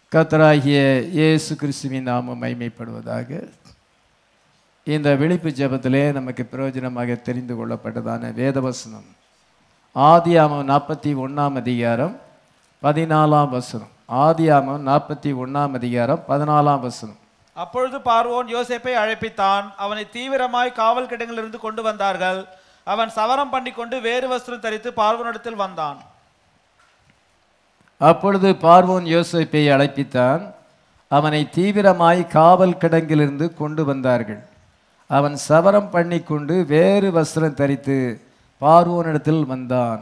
கர்த்தராகிய இயேசு கிறிஸ்துவின் நாமம் மைமைப்படுவதாக இந்த விழிப்பு ஜெபத்திலே நமக்கு பிரயோஜனமாக தெரிந்து கொள்ளப்பட்டதான வேதவசனம் ஆதியாமம் நாற்பத்தி ஒன்றாம் அதிகாரம் பதினாலாம் வசனம் ஆதியாமம் நாற்பத்தி ஒன்றாம் அதிகாரம் பதினாலாம் வசனம் அப்பொழுது பார்வோன் யோசேப்பை அழைப்பித்தான் அவனை தீவிரமாய் காவல் கிடங்கிலிருந்து கொண்டு வந்தார்கள் அவன் சவரம் பண்ணிக்கொண்டு வேறு வஸ்திரம் தரித்து பார்வோனிடத்தில் வந்தான் அப்பொழுது பார்வோன் யோசேப்பை அழைப்பித்தான் அவனை தீவிரமாய் காவல் கிடங்கிலிருந்து கொண்டு வந்தார்கள் அவன் சவரம் பண்ணிக்கொண்டு வேறு வஸ்திரம் தரித்து பார்வோனிடத்தில் வந்தான்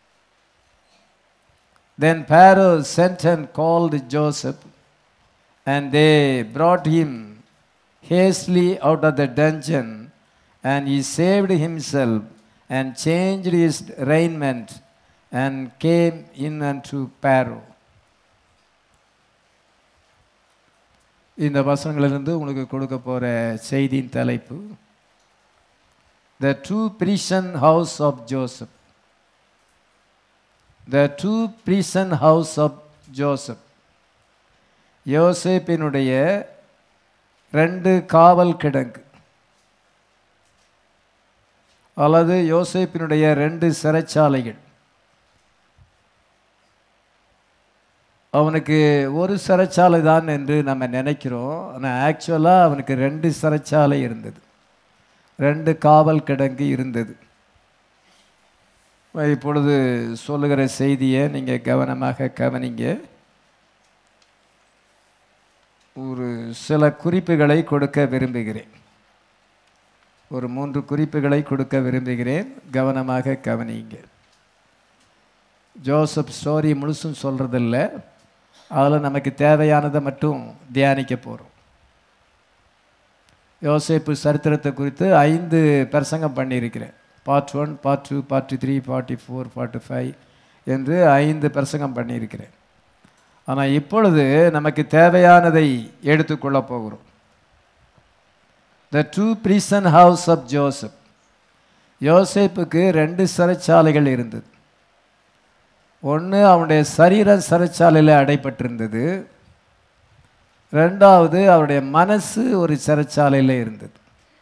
Then Pharaoh sent and called Joseph, and they brought him hastily out of the dungeon, and he saved himself and changed his raiment and came in unto Pharaoh. இந்த வசனங்களிலிருந்து உங்களுக்கு கொடுக்க போகிற செய்தியின் தலைப்பு the true prison house of Joseph the true prison house of Joseph யோசேப்பினுடைய ரெண்டு காவல் கிடங்கு அல்லது யோசேப்பினுடைய ரெண்டு சிறைச்சாலைகள் அவனுக்கு ஒரு சிறைச்சாலை தான் என்று நம்ம நினைக்கிறோம் ஆனால் ஆக்சுவலாக அவனுக்கு ரெண்டு சிறைச்சாலை இருந்தது ரெண்டு காவல் கிடங்கு இருந்தது இப்பொழுது சொல்லுகிற செய்தியை நீங்கள் கவனமாக கவனிங்க ஒரு சில குறிப்புகளை கொடுக்க விரும்புகிறேன் ஒரு மூன்று குறிப்புகளை கொடுக்க விரும்புகிறேன் கவனமாக கவனிங்க ஜோசப் ஸ்டோரி முழுசும் சொல்கிறதில்ல அதில் நமக்கு தேவையானதை மட்டும் தியானிக்க போகிறோம் யோசேப்பு சரித்திரத்தை குறித்து ஐந்து பிரசங்கம் பண்ணியிருக்கிறேன் part one part two part three forty four forty five என்று ஐந்து பிரசங்கம் பண்ணியிருக்கிறேன் ஆனால் இப்பொழுது நமக்கு தேவையானதை எடுத்துக்கொள்ள போகிறோம் the two prison house of Joseph யோசேப்புக்கு ரெண்டு சிறைச்சாலைகள் இருந்தது ஒன்று அவனுடைய சரீர சிறைச்சாலையில் அடைப்பட்டிருந்தது ரெண்டாவது அவருடைய மனசு ஒரு சிறைச்சாலையில் இருந்தது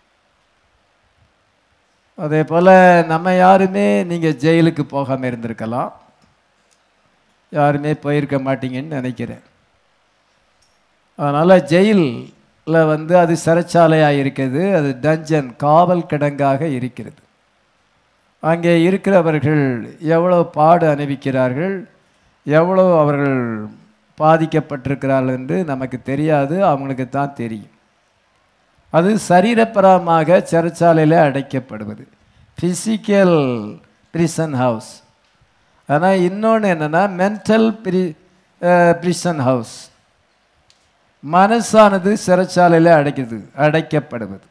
அதே போல் நம்ம யாருமே நீங்கள் ஜெயிலுக்கு போகாமல் இருந்திருக்கலாம் யாருமே போயிருக்க மாட்டீங்கன்னு நினைக்கிறேன் அதனால் ஜெயிலில் வந்து அது சிறைச்சாலையாக இருக்குது அது டஞ்சன் காவல் கிடங்காக இருக்கிறது அங்கே இருக்கிறவர்கள் எவ்வளோ பாடு அணிவிக்கிறார்கள் எவ்வளோ அவர்கள் பாதிக்கப்பட்டிருக்கிறார்கள் என்று நமக்கு தெரியாது அவங்களுக்கு தான் தெரியும் அது சரீரப்பரமாக சிறைச்சாலையில் அடைக்கப்படுவது ஃபிசிக்கல் பிரிசன் ஹவுஸ் ஆனால் இன்னொன்று என்னென்னா மென்டல் பிரி பிரிசன் ஹவுஸ் மனசானது சிறைச்சாலையில் அடைக்கிறது அடைக்கப்படுவது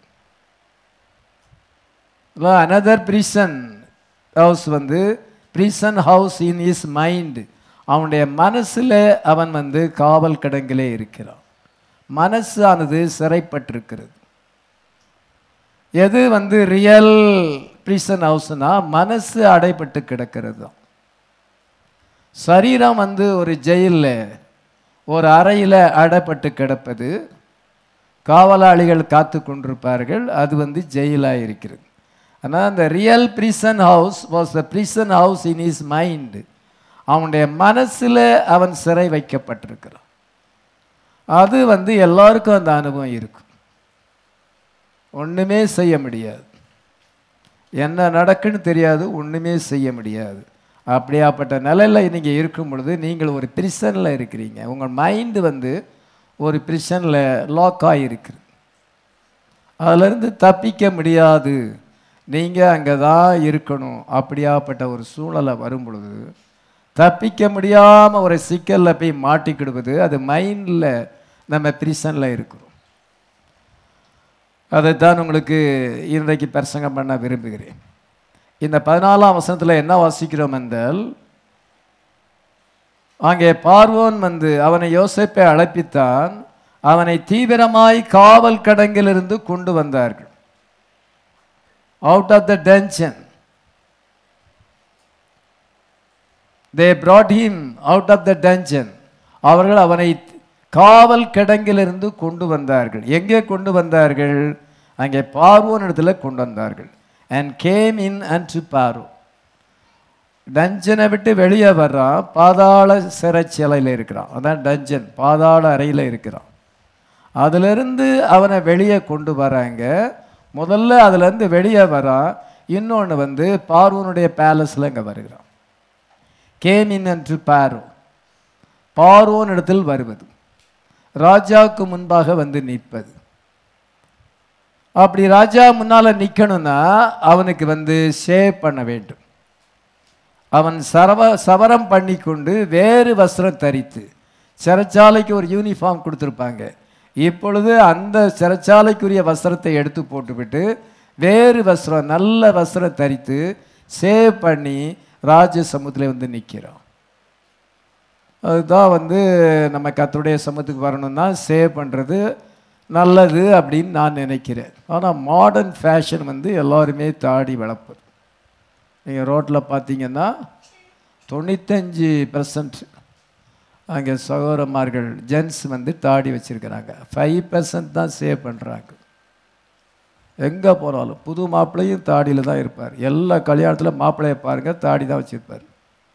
அனதர் பிரிசன் ஹவுஸ் வந்து prison house in his mind அவனுடைய மனசில் அவன் வந்து காவல் கிடங்கிலே இருக்கிறான் மனசானது சிறைப்பட்டிருக்கிறது எது வந்து ரியல் பிரிசன் ஹவுஸ்னா மனசு அடைப்பட்டு கிடக்கிறது தான் சரீரம் வந்து ஒரு ஜெயிலில் ஒரு அறையில் அடைப்பட்டு கிடப்பது காவலாளிகள் காத்து கொண்டிருப்பார்கள் அது வந்து ஜெயிலாக இருக்கிறது ஆனால் அந்த real prison house was the prison house in his mind அவனுடைய மனசில் அவன் சிறை வைக்கப்பட்டிருக்கிறான் அது வந்து எல்லாருக்கும் அந்த அனுபவம் இருக்கும் ஒன்றுமே செய்ய முடியாது என்ன நடக்குன்னு தெரியாது ஒன்றுமே செய்ய முடியாது அப்படியாப்பட்ட நிலையில் நீங்கள் இருக்கும் பொழுது நீங்கள் ஒரு பிரிசனில் இருக்கிறீங்க உங்கள் மைண்டு வந்து ஒரு பிரிசனில் லாக் ஆகிருக்குது அதிலிருந்து தப்பிக்க முடியாது நீங்கள் அங்கே தான் இருக்கணும் அப்படியாப்பட்ட ஒரு சூழலை வரும் பொழுது தப்பிக்க முடியாமல் ஒரு சிக்கலில் போய் மாட்டிக்கிடுவது அது மைண்டில் நம்ம பிரிசனில் இருக்கிறோம் அதைத்தான் உங்களுக்கு இன்றைக்கு பிரசங்கம் பண்ண விரும்புகிறேன் இந்த பதினாலாம் வசனத்தில் என்ன வாசிக்கிறோம் என்றால் அங்கே பார்வோன் வந்து அவனை யோசிப்பை அழைப்பித்தான் அவனை தீவிரமாய் காவல் கடங்கிலிருந்து கொண்டு வந்தார்கள் out of the dungeon they brought him out of the dungeon அவர்கள் அவனை காவல் கிடங்கிலிருந்து கொண்டு வந்தார்கள் எங்கே கொண்டு வந்தார்கள் அங்கே பார்வோன் இடத்துல கொண்டு வந்தார்கள் and came in unto Pharaoh டஞ்சனை விட்டு வெளியே வர்றான் பாதாள சிறைச்சிலையில் இருக்கிறான் அதான் டஞ்சன் பாதாள அறையில் இருக்கிறான் அதிலிருந்து அவனை வெளியே கொண்டு வராங்க முதல்ல அதுலேருந்து வெளியே வரான் இன்னொன்று வந்து பார்வனுடைய பேலஸில் இங்கே வருகிறான் கேம் இன் என்று பாரோ பார்வோன் இடத்தில் வருவது ராஜாவுக்கு முன்பாக வந்து நிற்பது அப்படி ராஜா முன்னால் நிற்கணும்னா அவனுக்கு வந்து ஷேவ் பண்ண வேண்டும் அவன் சரவ சவரம் பண்ணி கொண்டு வேறு வஸ்திரம் தரித்து சிறைச்சாலைக்கு ஒரு யூனிஃபார்ம் கொடுத்துருப்பாங்க இப்பொழுது அந்த சிறைச்சாலைக்குரிய வஸ்திரத்தை எடுத்து போட்டுவிட்டு வேறு வஸ்திரம் நல்ல வஸ்திரம் தரித்து சேவ் பண்ணி ராஜ சமூகத்தில் வந்து நிற்கிறான் அதுதான் வந்து நம்ம கத்தருடைய சமூகத்துக்கு வரணும்னா சேவ் பண்ணுறது நல்லது அப்படின்னு நான் நினைக்கிறேன் ஆனால் மாடர்ன் ஃபேஷன் வந்து எல்லாருமே தாடி வளர்ப்பது நீங்கள் ரோட்டில் பார்த்தீங்கன்னா தொண்ணூத்தஞ்சு பர்சன்ட் அங்கே சகோதரமார்கள் ஜென்ஸ் வந்து தாடி வச்சுருக்கிறாங்க ஃபைவ் பர்சன்ட் தான் சேவ் பண்ணுறாங்க எங்கே போனாலும் புது மாப்பிள்ளையும் தாடியில் தான் இருப்பார் எல்லா கல்யாணத்தில் மாப்பிள்ளையை பாருங்கள் தாடி தான் வச்சுருப்பார்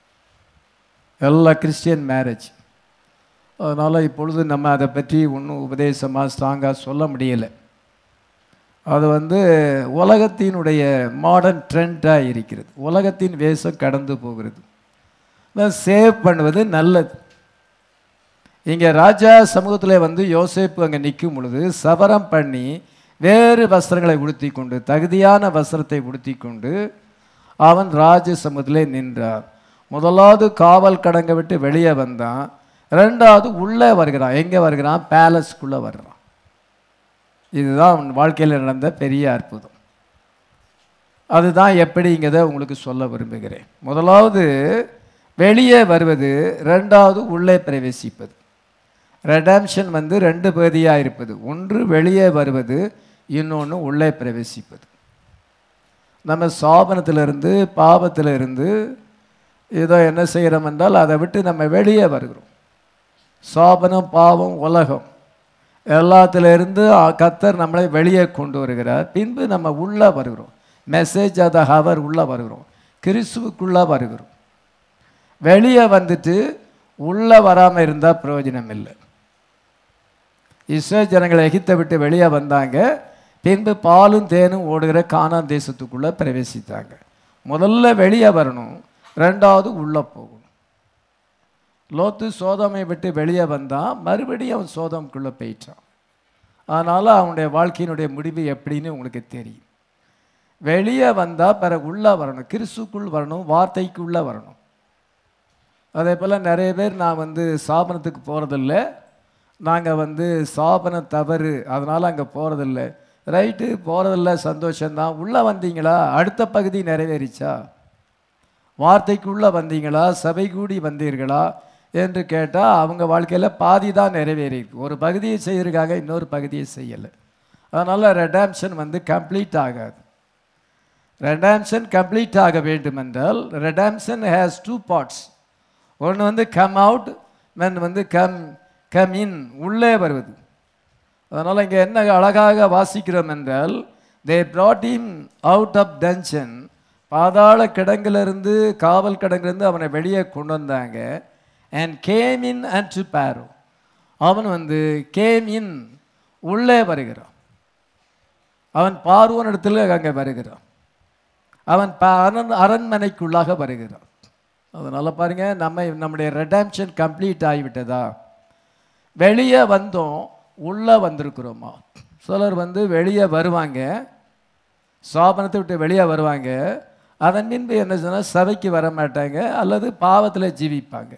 எல்லா கிறிஸ்டியன் மேரேஜ் அதனால் இப்பொழுது நம்ம அதை பற்றி ஒன்றும் உபதேசமாக ஸ்ட்ராங்காக சொல்ல முடியலை அது வந்து உலகத்தினுடைய மாடர்ன் ட்ரெண்டாக இருக்கிறது உலகத்தின் வேஷம் கடந்து போகிறது சேவ் பண்ணுவது நல்லது இங்கே ராஜா சமூகத்தில் வந்து யோசேப்பு அங்கே நிற்கும் பொழுது சவரம் பண்ணி வேறு வஸ்திரங்களை உடுத்தி கொண்டு தகுதியான வஸ்திரத்தை உடுத்தி கொண்டு அவன் ராஜ சமூகத்திலே நின்றார் முதலாவது காவல் கடங்க விட்டு வெளியே வந்தான் ரெண்டாவது உள்ளே வருகிறான் எங்கே வருகிறான் பேலஸ்க்குள்ளே வர்றான் இதுதான் அவன் வாழ்க்கையில் நடந்த பெரிய அற்புதம் அதுதான் எப்படிங்கிறத உங்களுக்கு சொல்ல விரும்புகிறேன் முதலாவது வெளியே வருவது ரெண்டாவது உள்ளே பிரவேசிப்பது ரெடம்ஷன் வந்து ரெண்டு பகுதியாக இருப்பது ஒன்று வெளியே வருவது இன்னொன்று உள்ளே பிரவேசிப்பது நம்ம சாபனத்திலிருந்து பாவத்திலிருந்து ஏதோ என்ன செய்கிறோம் என்றால் அதை விட்டு நம்ம வெளியே வருகிறோம் சாபனம் பாவம் உலகம் எல்லாத்திலிருந்து கத்தர் நம்மளை வெளியே கொண்டு வருகிறார் பின்பு நம்ம உள்ளே வருகிறோம் மெசேஜ் அதை ஹவர் உள்ளே வருகிறோம் கிறிஸ்துவுக்குள்ளே வருகிறோம் வெளியே வந்துட்டு உள்ளே வராமல் இருந்தால் பிரயோஜனம் இல்லை இஸ்ரேல் ஜனங்களை எகித்தை விட்டு வெளியே வந்தாங்க பின்பு பாலும் தேனும் ஓடுகிற கானான் தேசத்துக்குள்ளே பிரவேசித்தாங்க முதல்ல வெளியே வரணும் ரெண்டாவது உள்ளே போகணும் லோத்து சோதமை விட்டு வெளியே வந்தான் மறுபடியும் அவன் சோதமுக்குள்ளே போயிட்டான் அதனால் அவனுடைய வாழ்க்கையினுடைய முடிவு எப்படின்னு உங்களுக்கு தெரியும் வெளியே வந்தால் பிறகு உள்ளே வரணும் கிறிஸ்துக்குள் வரணும் வார்த்தைக்குள்ளே வரணும் அதே போல் நிறைய பேர் நான் வந்து சாபனத்துக்கு போகிறதில்ல நாங்கள் வந்து சாபனம் தவறு அதனால் அங்கே போகிறதில்ல ரைட்டு போகிறதில்ல சந்தோஷம்தான் உள்ளே வந்தீங்களா அடுத்த பகுதி நிறைவேறிச்சா வார்த்தைக்குள்ளே வந்தீங்களா சபை கூடி வந்தீர்களா என்று கேட்டால் அவங்க வாழ்க்கையில் பாதி தான் நிறைவேறியிருக்கு ஒரு பகுதியை செய்யறதுக்காக இன்னொரு பகுதியை செய்யலை அதனால் ரெடாம்ஷன் வந்து கம்ப்ளீட் ஆகாது ரெடாம்ஷன் கம்ப்ளீட் ஆக வேண்டுமென்றால் ரெடாம்ஷன் ஹேஸ் டூ பார்ட்ஸ் ஒன்று வந்து கம் அவுட் மென் வந்து கம் கம் இன் உள்ளே வருவது அதனால் இங்கே என்ன அழகாக வாசிக்கிறோம் என்றால் they brought him out of dungeon பாதாள கிடங்கிலிருந்து காவல் கிடங்கிலிருந்து அவனை வெளியே கொண்டு வந்தாங்க and came in unto Pharaoh அவன் வந்து கேம் இன் உள்ளே வருகிறான் அவன் பார்வோன் இடத்துல அங்கே வருகிறான் அவன் ப அரண் அரண்மனைக்குள்ளாக வருகிறான் அதனால் பாருங்க நம்ம நம்முடைய ரெடாம்ஷன் கம்ப்ளீட் ஆகிவிட்டதா வெளியே வந்தோம் உள்ளே வந்திருக்கிறோமா சிலர் வந்து வெளியே வருவாங்க சாபனத்தை விட்டு வெளியே வருவாங்க அதன் பின்பு என்ன சொன்னால் சபைக்கு வர மாட்டாங்க அல்லது பாவத்தில் ஜீவிப்பாங்க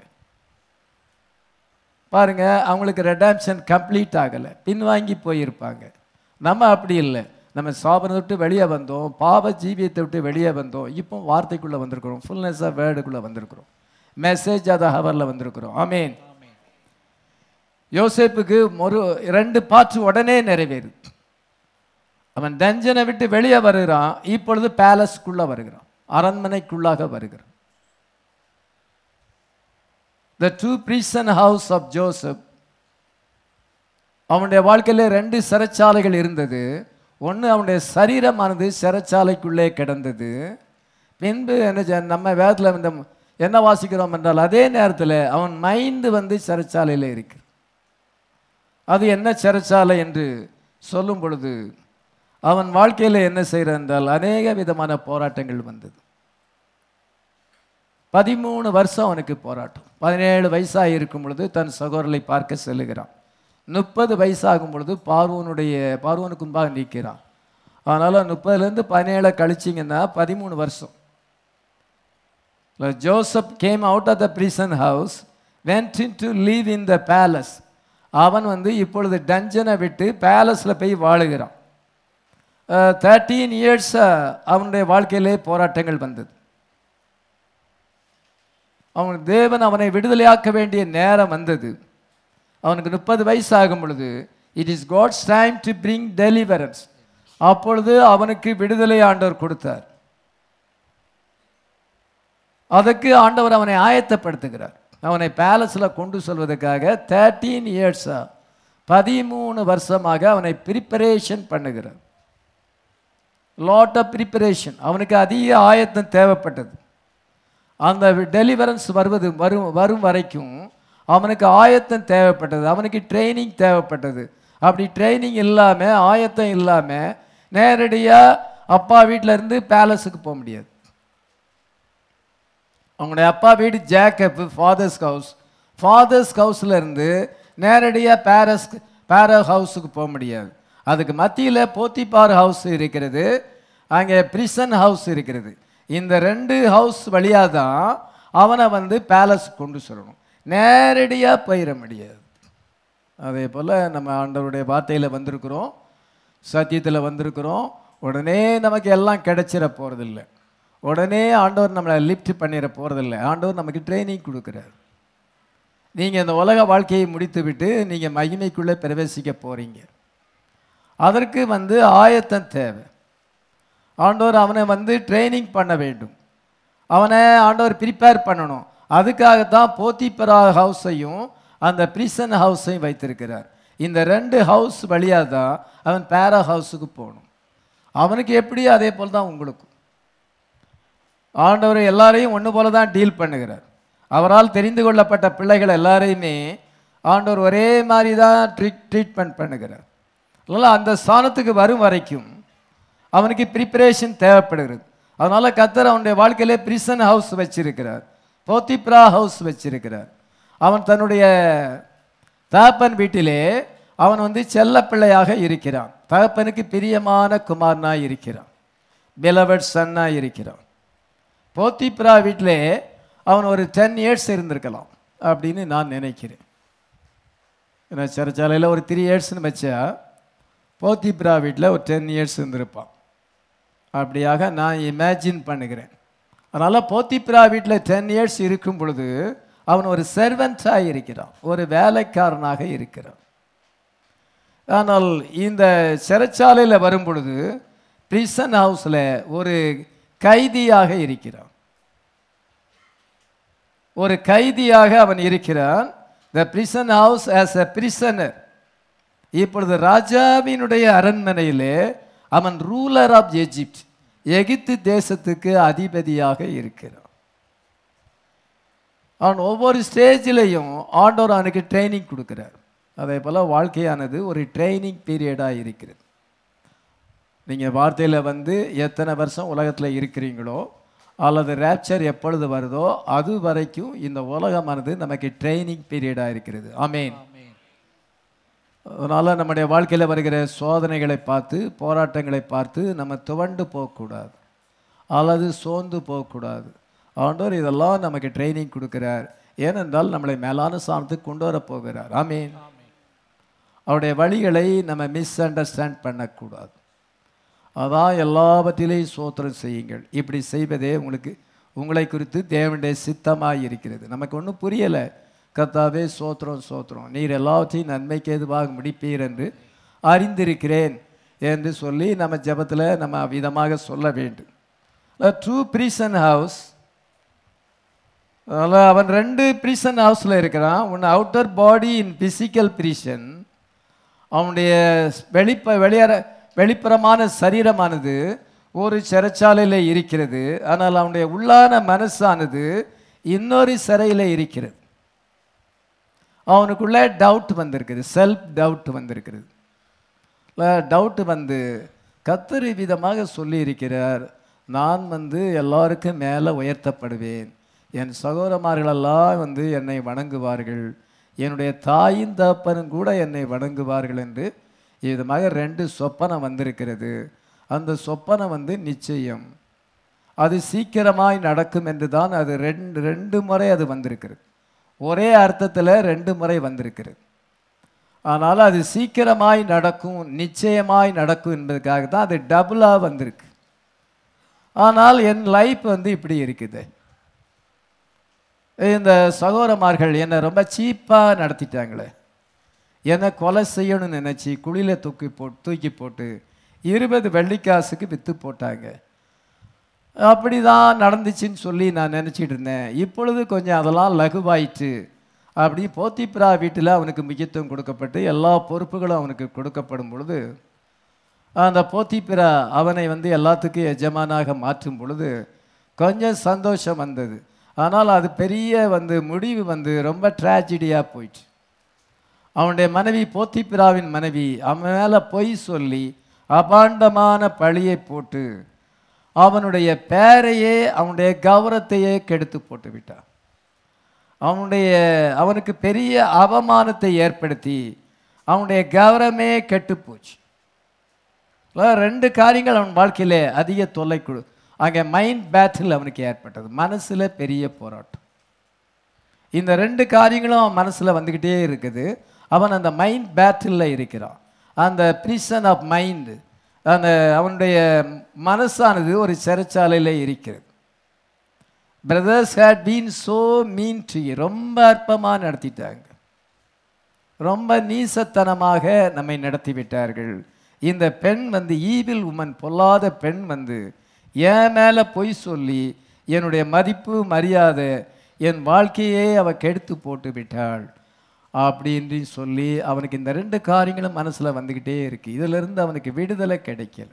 பாருங்க அவங்களுக்கு ரெடாம்ஷன் கம்ப்ளீட் ஆகலை பின்வாங்கி போயிருப்பாங்க நம்ம அப்படி இல்லை நம்ம சாபனத்தை விட்டு வெளியே வந்தோம் பாவ ஜீவியத்தை விட்டு வெளியே வந்தோம் இப்போ வார்த்தைக்குள்ளே வந்திருக்கிறோம் ஃபுல்னஸ் ஆஃப் வேர்டுக்குள்ளே வந்திருக்கிறோம் மெசேஜ் அதை ஹவரில் வந்திருக்கிறோம் ஆமீன் யோசேப்புக்கு ஒரு ரெண்டு பாற்று உடனே நிறைவேறு அவன் தஞ்சனை விட்டு வெளியே வருகிறான் இப்பொழுது பேலஸ்க்குள்ள வருகிறான் அரண்மனைக்குள்ளாக வருகிறான் the two prison house of Joseph அவனுடைய வாழ்க்கையில ரெண்டு சிறைச்சாலைகள் இருந்தது ஒன்று அவனுடைய சரீரமானது சிறைச்சாலைக்குள்ளே கிடந்தது பின்பு என்ன செய்- நம்ம வேதத்தில் இந்த என்ன வாசிக்கிறோம் என்றால் அதே நேரத்தில் அவன் மைண்டு வந்து சிறைச்சாலையில் இருக்கு அது என்ன சிறைச்சாலை என்று சொல்லும் பொழுது அவன் வாழ்க்கையில் என்ன செய்கிறான் என்றால் அநேக விதமான போராட்டங்கள் வந்தது பதிமூணு வருஷம் அவனுக்கு போராட்டம் பதினேழு வயசாக இருக்கும் பொழுது தன் சகோதரரை பார்க்க செல்லுகிறான் முப்பது வயசாகும் பொழுது பார்வோனுடைய பார்வோனுக்கு முன்பாக நிற்கிறான் அதனால் முப்பதுலேருந்து பதினேழை கழிச்சிங்கன்னா பதிமூணு வருஷம் Joseph came out of the prison house went to live in the palace அவன் வந்து இப்பொழுது டஞ்சனை விட்டு பேலஸில் போய் வாழுகிறான் தேர்ட்டீன் இயர்ஸ் அவனுடைய வாழ்க்கையிலே போராட்டங்கள் வந்தது அவன் தேவன் அவனை விடுதலையாக்க வேண்டிய நேரம் வந்தது அவனுக்கு முப்பது வயசு ஆகும் பொழுது it is God's time to bring deliverance அப்பொழுது அவனுக்கு விடுதலை ஆண்டவர் கொடுத்தார் அதுக்கு ஆண்டவர் அவனை ஆயத்தப்படுத்துகிறார் அவனை பேலஸில் கொண்டு செல்வதற்காக தேர்ட்டீன் இயர்ஸா பதிமூணு வருஷமாக அவனை ப்ரிப்பரேஷன் பண்ணுகிறார் லாட் ஆஃப் ப்ரிப்பரேஷன் அவனுக்கு அதிக ஆயத்தம் தேவைப்பட்டது அந்த டெலிவரன்ஸ் வருவது வரும் வரும் வரைக்கும் அவனுக்கு ஆயத்தம் தேவைப்பட்டது அவனுக்கு ட்ரைனிங் தேவைப்பட்டது அப்படி ட்ரைனிங் இல்லாமல் ஆயத்தம் இல்லாமல் நேரடியாக அப்பா வீட்டில் இருந்து பேலஸுக்கு போக முடியாது அவங்களுடைய அப்பா வீடு ஜேக்கப் ஃபாதர்ஸ் ஹவுஸ் ஃபாதர்ஸ் ஹவுஸில் இருந்து நேரடியாக பேரஸ் பேர ஹவுஸுக்கு போக முடியாது அதுக்கு மத்தியில் போத்திபார் ஹவுஸ் இருக்கிறது அங்கே பிரிசன் ஹவுஸ் இருக்கிறது இந்த ரெண்டு ஹவுஸ் வழியாக தான் அவனை வந்து பேலஸ் கொண்டு சொல்லணும் நேரடியாக போயிட முடியாது அதே போல் நம்ம ஆண்டவருடைய வார்த்தையில் வந்திருக்கிறோம் சத்தியத்தில் வந்திருக்கிறோம் உடனே நமக்கு எல்லாம் கிடைச்சிட போகிறதில்ல உடனே ஆண்டவர் நம்மளை லிஃப்ட் பண்ணிட போகிறதில்ல ஆண்டவர் நமக்கு ட்ரைனிங் கொடுக்குறார் நீங்கள் இந்த உலக வாழ்க்கையை முடித்து விட்டு நீங்கள் மகிமைக்குள்ளே பிரவேசிக்க போகிறீங்க அதற்கு வந்து ஆயத்தம் தேவை ஆண்டவர் அவனை வந்து ட்ரைனிங் பண்ண வேண்டும் அவனை ஆண்டவர் ப்ரிப்பேர் பண்ணணும் அதுக்காகத்தான் போத்திப்பரா ஹவுஸையும் அந்த பிரிசன் ஹவுஸையும் வைத்திருக்கிறார் இந்த ரெண்டு ஹவுஸ் வழியாக தான் அவன் பேரா ஹவுஸுக்கு போகணும் அவனுக்கு எப்படி அதே போல் தான் உங்களுக்கும் ஆண்டவர் எல்லாரையும் ஒன்று போல தான் டீல் பண்ணுகிறார் அவரால் தெரிந்து கொள்ளப்பட்ட பிள்ளைகள் எல்லாரையுமே ஆண்டவர் ஒரே மாதிரி தான் ட்ரீட் ட்ரீட்மெண்ட் பண்ணுகிறார் அதனால் அந்த ஸ்தானத்துக்கு வரும் வரைக்கும் அவனுக்கு ப்ரிப்பரேஷன் தேவைப்படுகிறது அதனால் கத்தர் அவனுடைய வாழ்க்கையிலே பிரிசன் ஹவுஸ் வச்சிருக்கிறார் போத்திப்ரா ஹவுஸ் வச்சிருக்கிறார் அவன் தன்னுடைய தகப்பன் வீட்டிலே அவன் வந்து செல்ல பிள்ளையாக இருக்கிறான் தகப்பனுக்கு பிரியமான குமாரனாய் இருக்கிறான் பிலவட் சன்னாய் இருக்கிறான் போத்திப்ரா வீட்டிலே அவன் ஒரு டென் இயர்ஸ் இருந்திருக்கலாம் அப்படின்னு நான் நினைக்கிறேன் ஏன்னா சிறைச்சாலையில் ஒரு த்ரீ இயர்ஸ்னு வச்சா போத்திப்ரா வீட்டில் ஒரு டென் இயர்ஸ் இருந்திருப்பான் அப்படியாக நான் இமேஜின் பண்ணுகிறேன் அதனால் போத்திப்ரா வீட்டில் டென் இயர்ஸ் இருக்கும் பொழுது அவன் ஒரு செர்வெண்ட்டாக இருக்கிறான் ஒரு வேலைக்காரனாக இருக்கிறான் ஆனால் இந்த சிறைச்சாலையில் வரும் பொழுது பிரிசன் ஹவுஸில் ஒரு கைதியாக இருக்கிறான் ஒரு கைதியாக அவன் இருக்கிறான் the prison house as a prisoner இப்பொழுது ராஜாவினுடைய அரண்மனையிலே அவன் ரூலர் ஆஃப் எஜிப்ட் எகிப்து தேசத்துக்கு அதிபதியாக இருக்கிறான் அவன் ஒவ்வொரு ஸ்டேஜிலையும் ஆண்டவர் அவனுக்கு ட்ரைனிங் கொடுக்குறார் அதே போல் வாழ்க்கையானது ஒரு ட்ரைனிங் பீரியடாக இருக்கிறது நீங்கள் வார்த்தையில் வந்து எத்தனை வருஷம் உலகத்தில் இருக்கிறீங்களோ அல்லது ரேப்சர் எப்பொழுது வருதோ அது வரைக்கும் இந்த உலகமானது நமக்கு ட்ரைனிங் பீரியடாக இருக்கிறது ஆமேன் அதனால் நம்முடைய வாழ்க்கையில் வருகிற சோதனைகளை பார்த்து போராட்டங்களை பார்த்து நம்ம துவண்டு போகக்கூடாது அல்லது சோர்ந்து போகக்கூடாது ஆண்டவர் இதெல்லாம் நமக்கு ட்ரைனிங் கொடுக்கிறார் ஏனென்றால் நம்மளை மேலான சாணத்துக்கு கொண்டு வர போகிறார் ஆமீன் அவருடைய வழிகளை நம்ம மிஸ் அண்டர்ஸ்டாண்ட் பண்ணக்கூடாது அதான் எல்லாவற்றிலையும் சோத்திரம் செய்யுங்கள் இப்படி செய்வதே உங்களுக்கு உங்களை குறித்து தேவனுடைய சித்தமாக இருக்கிறது நமக்கு ஒன்றும் புரியலை கர்த்தாவே சோத்திரம் சோத்திரம் நீர் எல்லாவற்றையும் நன்மைக்கு எதுவாக முடிப்பீர் என்று அறிந்திருக்கிறேன் என்று சொல்லி நம்ம ஜெபத்தில் நம்ம விதமாக சொல்ல வேண்டும் ட்ரூ ப்ரீசன் ஹவுஸ் அதில் அவன் ரெண்டு ப்ரீசன் ஹவுஸில் இருக்கிறான் ஒன்று outer body in physical prison அவனுடைய வெளிப்ப வெளியற வெளிப்புறமான சரீரமானது ஒரு சிறைச்சாலையில் இருக்கிறது ஆனால் அவனுடைய உள்ளான மனசானது இன்னொரு சிறையில் இருக்கிறது அவனுக்குள்ளே டவுட் வந்திருக்குது செல்ஃப் டவுட் வந்திருக்கிறது டவுட் வந்து கத்தரி விதமாக சொல்லியிருக்கிறார் நான் வந்து எல்லாருக்கும் மேலே உயர்த்தப்படுவேன் என் சகோதரமார்களெல்லாம் வந்து என்னை வணங்குவார்கள் என்னுடைய தாயின் தகப்பனும் கூட என்னை வணங்குவார்கள் என்று விதமாக ரெண்டு சொப்பனம் வந்திருக்கிறது அந்த சொப்பனம் வந்து நிச்சயம் அது சீக்கிரமாய் நடக்கும் என்று தான் அது ரெண்டு ரெண்டு முறை அது வந்திருக்கிறது ஒரே அர்த்தத்தில் ரெண்டு முறை வந்திருக்கிறது ஆனால் அது சீக்கிரமாய் நடக்கும் நிச்சயமாய் நடக்கும் என்பதுக்காக தான் அது டபுளாக வந்திருக்கு ஆனால் என் லைஃப் வந்து இப்படி இருக்குது இந்த சகோதரமார்கள் என்னை ரொம்ப சீப்பாக நடத்திட்டாங்களே என்னை கொலை செய்யணும்னு நினச்சி குழியில் தூக்கி போட்டு தூக்கி போட்டு இருபது வெள்ளிக்காசுக்கு விற்று போட்டாங்க அப்படி தான் நடந்துச்சுன்னு சொல்லி நான் நினச்சிட்டு இருந்தேன் இப்பொழுது கொஞ்சம் அதெல்லாம் லகுவாயிட்டு அப்படி போத்திப்ரா வீட்டில் அவனுக்கு முக்கியத்துவம் கொடுக்கப்பட்டு எல்லா பொறுப்புகளும் அவனுக்கு கொடுக்கப்படும் பொழுது அந்த போத்திப்பிரா அவனை வந்து எல்லாத்துக்கும் எஜமானாக மாற்றும் பொழுது கொஞ்சம் சந்தோஷம் வந்தது ஆனால் அது பெரிய வந்து முடிவு வந்து ரொம்ப ட்ராஜடியாக போயிடுச்சு அவனுடைய மனைவி போத்திப்பிராவின் மனைவி அவன் மேலே பொய் சொல்லி அபாண்டமான பழியை போட்டு அவனுடைய பேரையே அவனுடைய கௌரவத்தையே கெடுத்து போட்டு விட்டான் அவனுடைய அவனுக்கு பெரிய அவமானத்தை ஏற்படுத்தி அவனுடைய கௌரவமே கெட்டு போச்சு ரெண்டு காரியங்கள் அவன் வாழ்க்கையிலே அதிக தொல்லை கொடு அங்கே மைண்ட் பேட்டில் அவனுக்கு ஏற்பட்டது மனசில் பெரிய போராட்டம் இந்த ரெண்டு காரியங்களும் அவன் மனசில் வந்துக்கிட்டே இருக்குது அவன் அந்த மைண்ட் பேட்டில் இருக்கிறான் அந்த பிரிசன் ஆஃப் மைண்டு அந்த அவனுடைய மனசானது ஒரு சிறைச்சாலையில் இருக்கிறது brothers had been so mean to ரொம்ப அற்பமாக நடத்திட்டாங்க ரொம்ப நீசத்தனமாக நம்மை நடத்தி விட்டார்கள் இந்த பெண் வந்து ஈவில் உமன் பொல்லாத பெண் வந்து என் மேலே பொய் சொல்லி என்னுடைய மதிப்பு மரியாதை என் வாழ்க்கையே அவ கெடுத்து போட்டு விட்டாள் அப்படின்னு சொல்லி அவனுக்கு இந்த ரெண்டு காரியங்களும் மனசில் வந்துக்கிட்டே இருக்கு இதிலிருந்து அவனுக்கு விடுதலை கிடைக்கல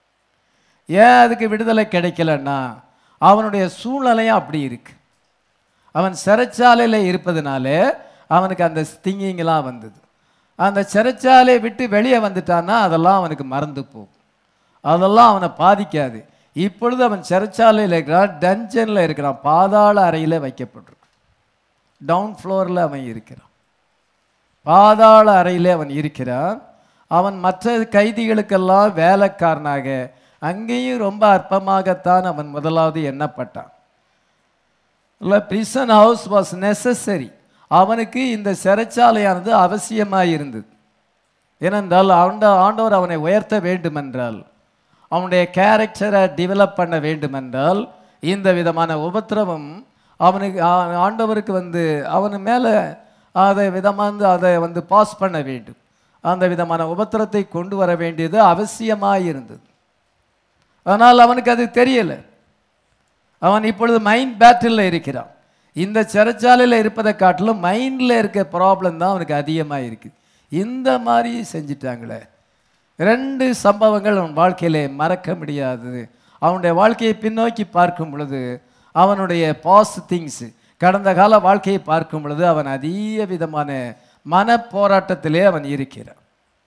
ஏன் அதுக்கு விடுதலை கிடைக்கலன்னா அவனுடைய சூழ்நிலையும் அப்படி இருக்கு அவன் சிறைச்சாலையில் இருப்பதனால அவனுக்கு அந்த திங்கிங்லாம் வந்தது அந்த சிறைச்சாலையை விட்டு வெளியே வந்துட்டான்னா அதெல்லாம் அவனுக்கு மறந்து போகும் அதெல்லாம் அவனை பாதிக்காது இப்பொழுது அவன் சிறைச்சாலையில் இருக்கிறான் டஞ்சனில் இருக்கிறான் பாதாள அறையில் வைக்கப்பட்டிருக்கு டவுன் ஃப்ளோரில் அவன் இருக்கிறான் பாதாள அறையில் அவன் இருக்கிறான் அவன் மற்ற கைதிகளுக்கெல்லாம் வேலைக்காரனாக அங்கேயும் ரொம்ப அற்பமாகத்தான் அவன் முதலாவது எண்ணப்பட்டான் இல்லை பிரிசன் ஹவுஸ் வாஸ் நெசசரி அவனுக்கு இந்த சிறைச்சாலையானது அவசியமாக இருந்தது ஏனென்றால் ஆண்ட ஆண்டவர் அவனை உயர்த்த வேண்டுமென்றால் அவனுடைய கேரக்டரை டெவலப் பண்ண வேண்டுமென்றால் இந்த விதமான உபத்திரவம் அவனுக்கு ஆ- ஆண்டவருக்கு வந்து அவன் மேலே அதை விதமாக அதை வந்து பாஸ் பண்ண வேண்டும் அந்த விதமான உபத்திரத்தை கொண்டு வர வேண்டியது அவசியமாக இருந்தது ஆனால் அவனுக்கு அது தெரியலை அவன் இப்பொழுது மைண்ட் பேட்டில் இருக்கிறான் இந்த சிறைச்சாலையில் இருப்பதை காட்டிலும் மைண்டில் இருக்க ப்ராப்ளம் தான் அவனுக்கு அதிகமாக இருக்குது இந்த மாதிரி செஞ்சிட்டாங்களே ரெண்டு சம்பவங்கள் அவன் வாழ்க்கையிலே மறக்க முடியாதது அவனுடைய வாழ்க்கையை பின்னோக்கி பார்க்கும் பொழுது அவனுடைய பாஸ் திங்ஸ் கடந்த கால வாழ்க்கையை பார்க்கும் பொழுது அவன் அதிக விதமான மன போராட்டத்திலே அவன் இருக்கிறான்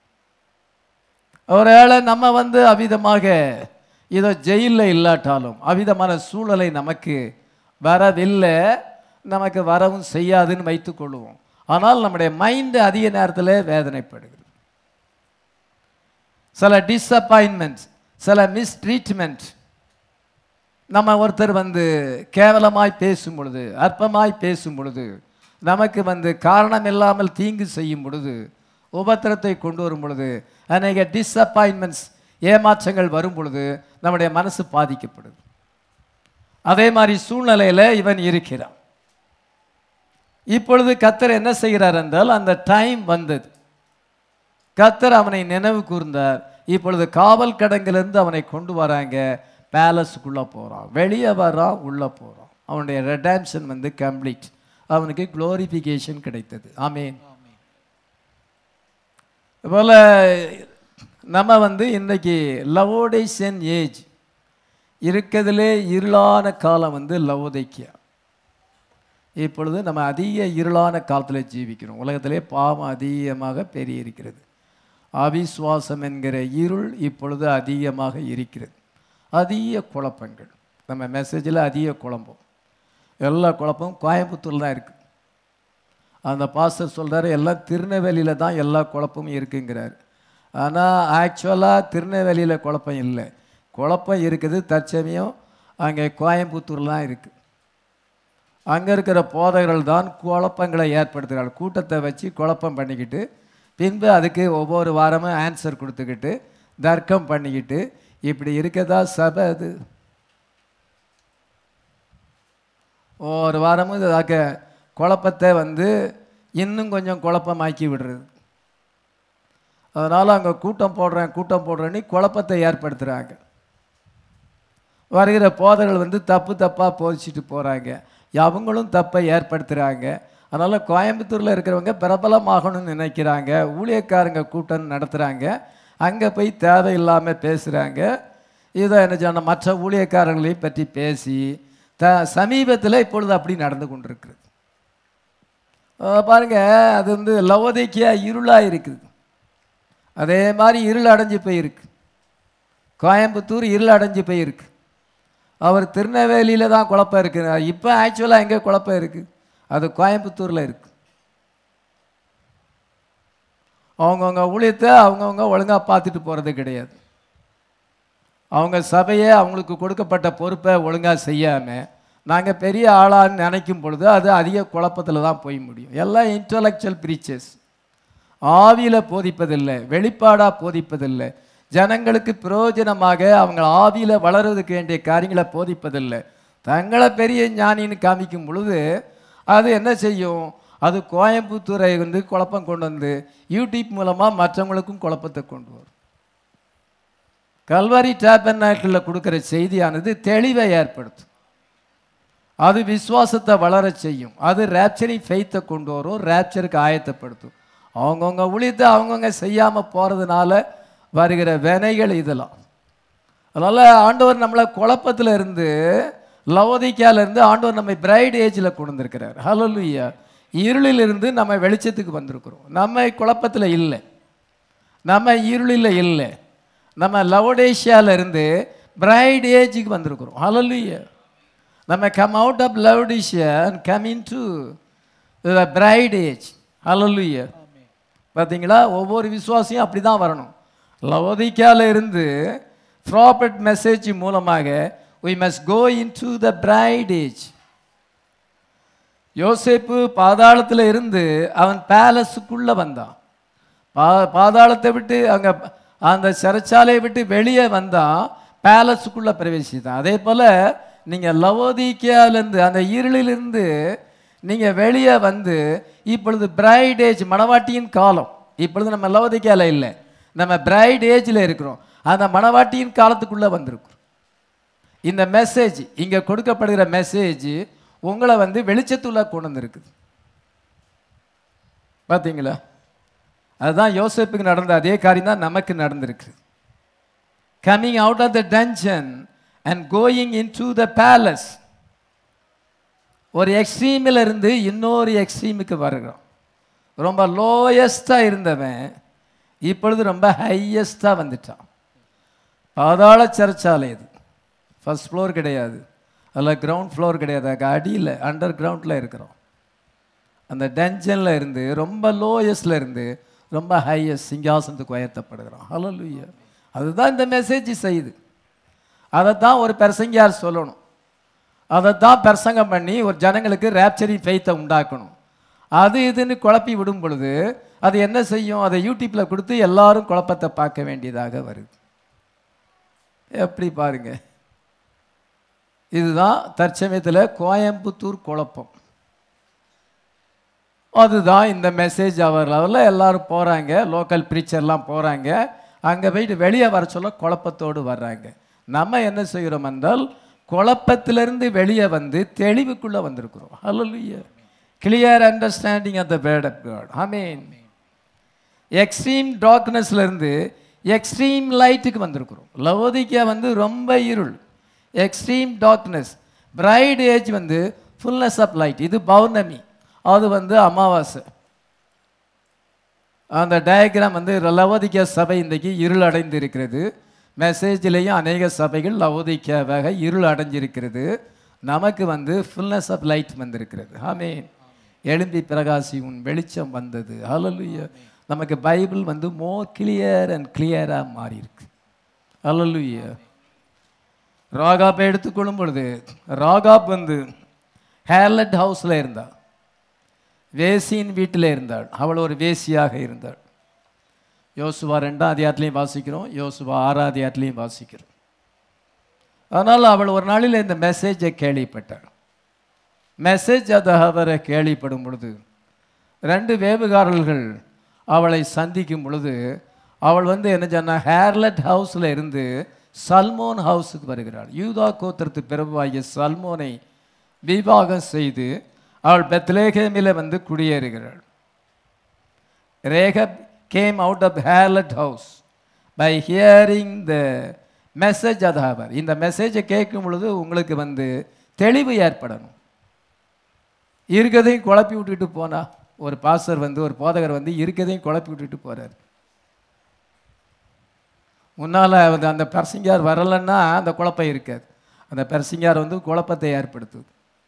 ஒருவேளை நம்ம வந்து அவிதமாக இதோ ஜெயிலில் இல்லாட்டாலும் அவிதமான சூழலை நமக்கு வரவில்லை நமக்கு வரவும் செய்யாதுன்னு வைத்துக்கொள்வோம் ஆனால் நம்முடைய மைண்டு அதிக நேரத்தில் வேதனைப்படுகிறது சில டிஸப்பாயின்மெண்ட்ஸ் சில மிஸ்ட்ரீட்மெண்ட் நம்ம ஒருத்தர் வந்து கேவலமாய் பேசும் பொழுது அற்பமாய் பேசும் பொழுது நமக்கு வந்து காரணம் இல்லாமல் தீங்கு செய்யும் பொழுது உபத்திரத்தை கொண்டு வரும் பொழுது அநேக டிஸப்பாயின்மெண்ட்ஸ் ஏமாற்றங்கள் வரும் பொழுது நம்முடைய மனசு பாதிக்கப்படுது அதே மாதிரி சூழ்நிலையில் இவன் இருக்கிறான் இப்பொழுது கத்தர் என்ன செய்கிறார் என்றால் அந்த டைம் வந்தது கத்தர் அவனை நினைவு கூர்ந்தார் இப்பொழுது காவல் கடங்கிலிருந்து அவனை கொண்டு வராங்க பேலஸுக்குள்ளே போகிறான் வெளியே வரான் உள்ளே போகிறான் அவனுடைய ரெடாம்ஷன் வந்து கம்ப்ளீட் அவனுக்கு குளோரிஃபிகேஷன் கிடைத்தது ஆமீன் போல் நம்ம வந்து இன்னைக்கு லவோடேஷன் ஏஜ் இருக்கிறதுலே இருளான காலம் வந்து லவோதைக்கியா இப்பொழுது நம்ம அதிக இருளான காலத்தில் ஜீவிக்கிறோம் உலகத்திலே பாவம் அதிகமாக பெருகி இருக்கிறது அவிசுவாசம் என்கிற இருள் இப்பொழுது அதிகமாக இருக்கிறது அதிக குழப்பங்கள் நம்ம மெசேஜில் அதிக குழப்பம் எல்லா குழப்பமும் கோயம்புத்தூர் தான் இருக்குது அந்த பாஸ்டர் சொல்கிறாரு எல்லாம் திருநெல்வேலியில் தான் எல்லா குழப்பமும் இருக்குங்கிறார் ஆனால் ஆக்சுவலாக திருநெல்வேலியில் குழப்பம் இல்லை குழப்பம் இருக்குது தற்சமயம் அங்கே கோயம்புத்தூர் தான் இருக்குது அங்கே இருக்கிற போதகர்கள் தான் குழப்பங்களை ஏற்படுத்துகிறார்கள் கூட்டத்தை வச்சு குழப்பம் பண்ணிக்கிட்டு பின்பு அதுக்கு ஒவ்வொரு வாரமும் ஆன்சர் கொடுத்துக்கிட்டு தர்க்கம் பண்ணிக்கிட்டு இப்படி இருக்கதா சபை அது ஒவ்வொரு வாரமும் இதாக்க குழப்பத்தை வந்து இன்னும் கொஞ்சம் குழப்பமாக்கி விடுறது அதனால் அங்கே கூட்டம் போடுறேன் கூட்டம் போடுறேன்னு குழப்பத்தை ஏற்படுத்துகிறாங்க வருகிற போதர்கள் வந்து தப்பு தப்பாக போதிச்சுட்டு போகிறாங்க அவங்களும் தப்பை ஏற்படுத்துகிறாங்க அதனால் கோயம்புத்தூரில் இருக்கிறவங்க பிரபலமாகணும்னு நினைக்கிறாங்க ஊழியக்காரங்க கூட்டம் நடத்துகிறாங்க அங்கே போய் தேவையில்லாமல் பேசுகிறாங்க இதை என்ன சொன்ன மற்ற ஊழியக்காரங்களையும் பற்றி பேசி த சமீபத்தில் இப்பொழுது அப்படி நடந்து கொண்டிருக்கிறது அஹ் பாருங்க அது வந்து லவோதைக்கியா இருளாக இருக்குது அதே மாதிரி இருள் அடைஞ்சு போயிருக்கு கோயம்புத்தூர் இருள் அடைஞ்சு போயிருக்கு அவர் திருநெல்வேலியில் தான் குழப்பம் இருக்குது இப்போ ஆக்சுவலாக எங்கே குழப்பம் இருக்குது அது கோயம்புத்தூரில் இருக்கு அவங்கவுங்க ஊழியத்தை அவங்கவுங்க ஒழுங்காக பார்த்துட்டு போகிறது கிடையாது அவங்க சபையை அவங்களுக்கு கொடுக்கப்பட்ட பொறுப்பை ஒழுங்காக செய்யாமல் நாங்கள் பெரிய ஆளான்னு நினைக்கும் பொழுது அது அதிக குழப்பத்தில் தான் போய் முடியும் எல்லாம் இன்டலெக்சுவல் ப்ரீச்சர்ஸ் ஆவியில் போதிப்பதில்லை வெளிப்பாடாக போதிப்பதில்லை ஜனங்களுக்கு பிரயோஜனமாக அவங்க ஆவியில் வளர்வதற்கு வேண்டிய காரியங்களை போதிப்பதில்லை தங்களை பெரிய ஞானின்னு காமிக்கும் பொழுது அது என்ன செய்யும் அது கோயம்புத்தூரை வந்து குழப்பம் கொண்டு வந்து யூடியூப் மூலமாக மற்றவங்களுக்கும் குழப்பத்தை கொண்டு வரும் கல்வாரி டேபன் நாட்களில் கொடுக்குற செய்தியானது தெளிவை ஏற்படுத்தும் அது விசுவாசத்தை வளரச் செய்யும் அது ரேப்சரிங் ஃபெய்த்தை கொண்டு வரும் ரேப்சருக்கு ஆயத்தப்படுத்தும் அவங்கவுங்க ஊழியத்தை அவங்கவுங்க செய்யாமல் போகிறதுனால வருகிற வினைகள் இதெல்லாம் அதனால் ஆண்டவர் நம்மளை குழப்பத்தில் இருந்து லவோதிக்கால இருந்து ஆண்டவர் நம்மை பிரைட் ஏஜில் கொண்டு வந்திருக்கிறார் ஹலலுயா இருளிலிருந்து நம்ம வெளிச்சத்துக்கு வந்திருக்கிறோம் நம்ம குழப்பத்தில் இல்லை நம்ம இருளில் இல்லை நம்ம லவோடேஷியால இருந்து பிரைட் ஏஜுக்கு வந்திருக்கிறோம் ஹலலுயா நம்ம come out of Laodicea and come into bride age hallelujah பார்த்தீங்களா ஒவ்வொரு விசுவாசியும் அப்படி தான் வரணும் லவோதிக்கால இருந்து ப்ராப்பர்ட் மெசேஜ் மூலமாக we must go into the bride age யோசேப்பு பாதாளத்தில் இருந்து அவன் பேலஸுக்குள்ளே வந்தான் பா பாதாளத்தை விட்டு அங்கே அந்த சிறைச்சாலையை விட்டு வெளியே வந்தான் பேலஸுக்குள்ளே பிரவேசித்தான் அதே போல் நீங்கள் லவோதிக்கியாலேருந்து அந்த இருளிலிருந்து நீங்கள் வெளியே வந்து இப்பொழுது பிரைட் ஏஜ் மணவாட்டியின் காலம் இப்பொழுது நம்ம லவோதிக்கியால இல்லை நம்ம பிரைட் ஏஜில் இருக்கிறோம் அந்த மணவாட்டியின் காலத்துக்குள்ளே வந்திருக்கிறோம் இந்த மெசேஜ் இங்கே கொடுக்கப்படுகிற மெசேஜ் உங்களை வந்து வெளிச்சத்துள்ள கொண்டு வந்திருக்குது பார்த்தீங்களா அதுதான் யோசேப்புக்கு நடந்த அதே காரியம் தான் நமக்கு நடந்திருக்கு coming out of the dungeon and going into the palace ஒரு எக்ஸ்ட்ரீமில் இருந்து இன்னொரு எக்ஸ்ட்ரீமுக்கு வருகிறோம் ரொம்ப லோயஸ்டாக இருந்தவன் இப்பொழுது ரொம்ப ஹையஸ்டாக வந்துட்டான் பாதாள சிறைச்சாலை இது ஃபர்ஸ்ட் ஃப்ளோர் கிடையாது அதில் கிரவுண்ட் ஃப்ளோர் கிடையாது அங்கே அடியில் அண்டர் கிரவுண்டில் இருக்கிறோம் அந்த டென்ஷனில் இருந்து ரொம்ப லோயஸ்டில் இருந்து ரொம்ப ஹையஸ்ட் சிங்காசனத்துக்கு உயர்த்தப்படுகிறோம் ஹalleluya அதுதான் இந்த மெசேஜ் செய்யுது அதைத்தான் ஒரு பிரசங்கியார் சொல்லணும் அதைத்தான் பிரசங்கம் பண்ணி ஒரு ஜனங்களுக்கு ரேப்சரி ஃபெய்த்தை உண்டாக்கணும் அது இதுன்னு குழப்பி விடும் பொழுது அது என்ன செய்யும் அதை யூடியூப்பில் கொடுத்து எல்லாரும் குழப்பத்தை பார்க்க வேண்டியதாக வருது எப்படி பாருங்க இதுதான் தற்சமயத்தில் கோயம்புத்தூர் குழப்பம் அதுதான் இந்த மெசேஜ் அவர் லெவலில் எல்லாரும் போகிறாங்க லோக்கல் ப்ரீச்சர்லாம் போகிறாங்க அங்கே போயிட்டு வெளியே வர சொல்ல குழப்பத்தோடு வர்றாங்க நம்ம என்ன செய்கிறோம் என்றால் குழப்பத்திலிருந்து வெளியே வந்து தெளிவுக்குள்ளே வந்திருக்கிறோம் ஹalleluya clear understanding of the word of God ஆமீன் எக்ஸ்ட்ரீம் டார்க்னஸ்ல இருந்து எக்ஸ்ட்ரீம் லைட்டுக்கு வந்திருக்கிறோம் லவோதிக்கா வந்து ரொம்ப இருள் எக்ஸ்ட்ரீம் டார்க்னஸ் பிரைட் ஏஜ் வந்து ஃபுல்னஸ் ஆஃப் லைட் இது பௌர்ணமி அது வந்து அமாவாசை அந்த டயக்ராம் வந்து லவோதிக்கா சபை இன்றைக்கு இருள் அடைந்து இருக்கிறது மெசேஜ்லேயும் அநேக சபைகள் லவோதிக்காவாக இருள் அடைஞ்சிருக்கிறது நமக்கு வந்து ஃபுல்னஸ் ஆஃப் லைட் வந்திருக்கிறது ஆமென் எழும்பி பிரகாசி உன் வெளிச்சம் வந்தது ஹalleluya நமக்கு பைபிள் வந்து மோர் கிளியர் அண்ட் கிளியராக மாறி இருக்கு ஹalleluya ராகாப்பை எடுத்துக்கொள்ளும் பொழுது ராகாப் வந்து ஹேர்லட் ஹவுஸில் இருந்தா வேசியின் வீட்டில் இருந்தாள் அவள் ஒரு வேசியாக இருந்தாள் யோசுவா ரெண்டாம் அதிகாரத்துலையும் வாசிக்கிறோம் யோசுவா ஆறாம் அதிகாரத்துலையும் வாசிக்கிறோம் அதனால் அவள் ஒரு நாளில் இந்த மெசேஜை கேள்விப்பட்டாள் மெசேஜ் அதை அவரை கேள்விப்படும் பொழுது ரெண்டு வேவுகாரர்கள் அவளை சந்திக்கும் பொழுது அவள் வந்து என்ன சொன்னா ஹேர்லட் ஹவுஸில் இருந்து சல்மோன் ஹவுஸுக்கு வருகிறாள் யூதா கோத்திரத்து பிரபுவாகிய சல்மோனை விவாகம் செய்து அவள் பெத்லேகேமில் வந்து குடியேறுகிறாள் Rahab came out of harlot house by hearing the message அதாவர் இந்த மெசேஜை கேட்கும் பொழுது உங்களுக்கு வந்து தெளிவு ஏற்படணும் இருக்கதையும் குழப்பி விட்டுட்டு போனா ஒரு பாஸ்டர் வந்து ஒரு போதகர் வந்து இருக்கதையும் குழப்பி விட்டுட்டு போறார் முன்னால் வந்து அந்த பெர்சிங்கார் வரலைன்னா அந்த குழப்பம் இருக்காது அந்த பெர்சிங்கார் வந்து குழப்பத்தை ஏற்படுத்துது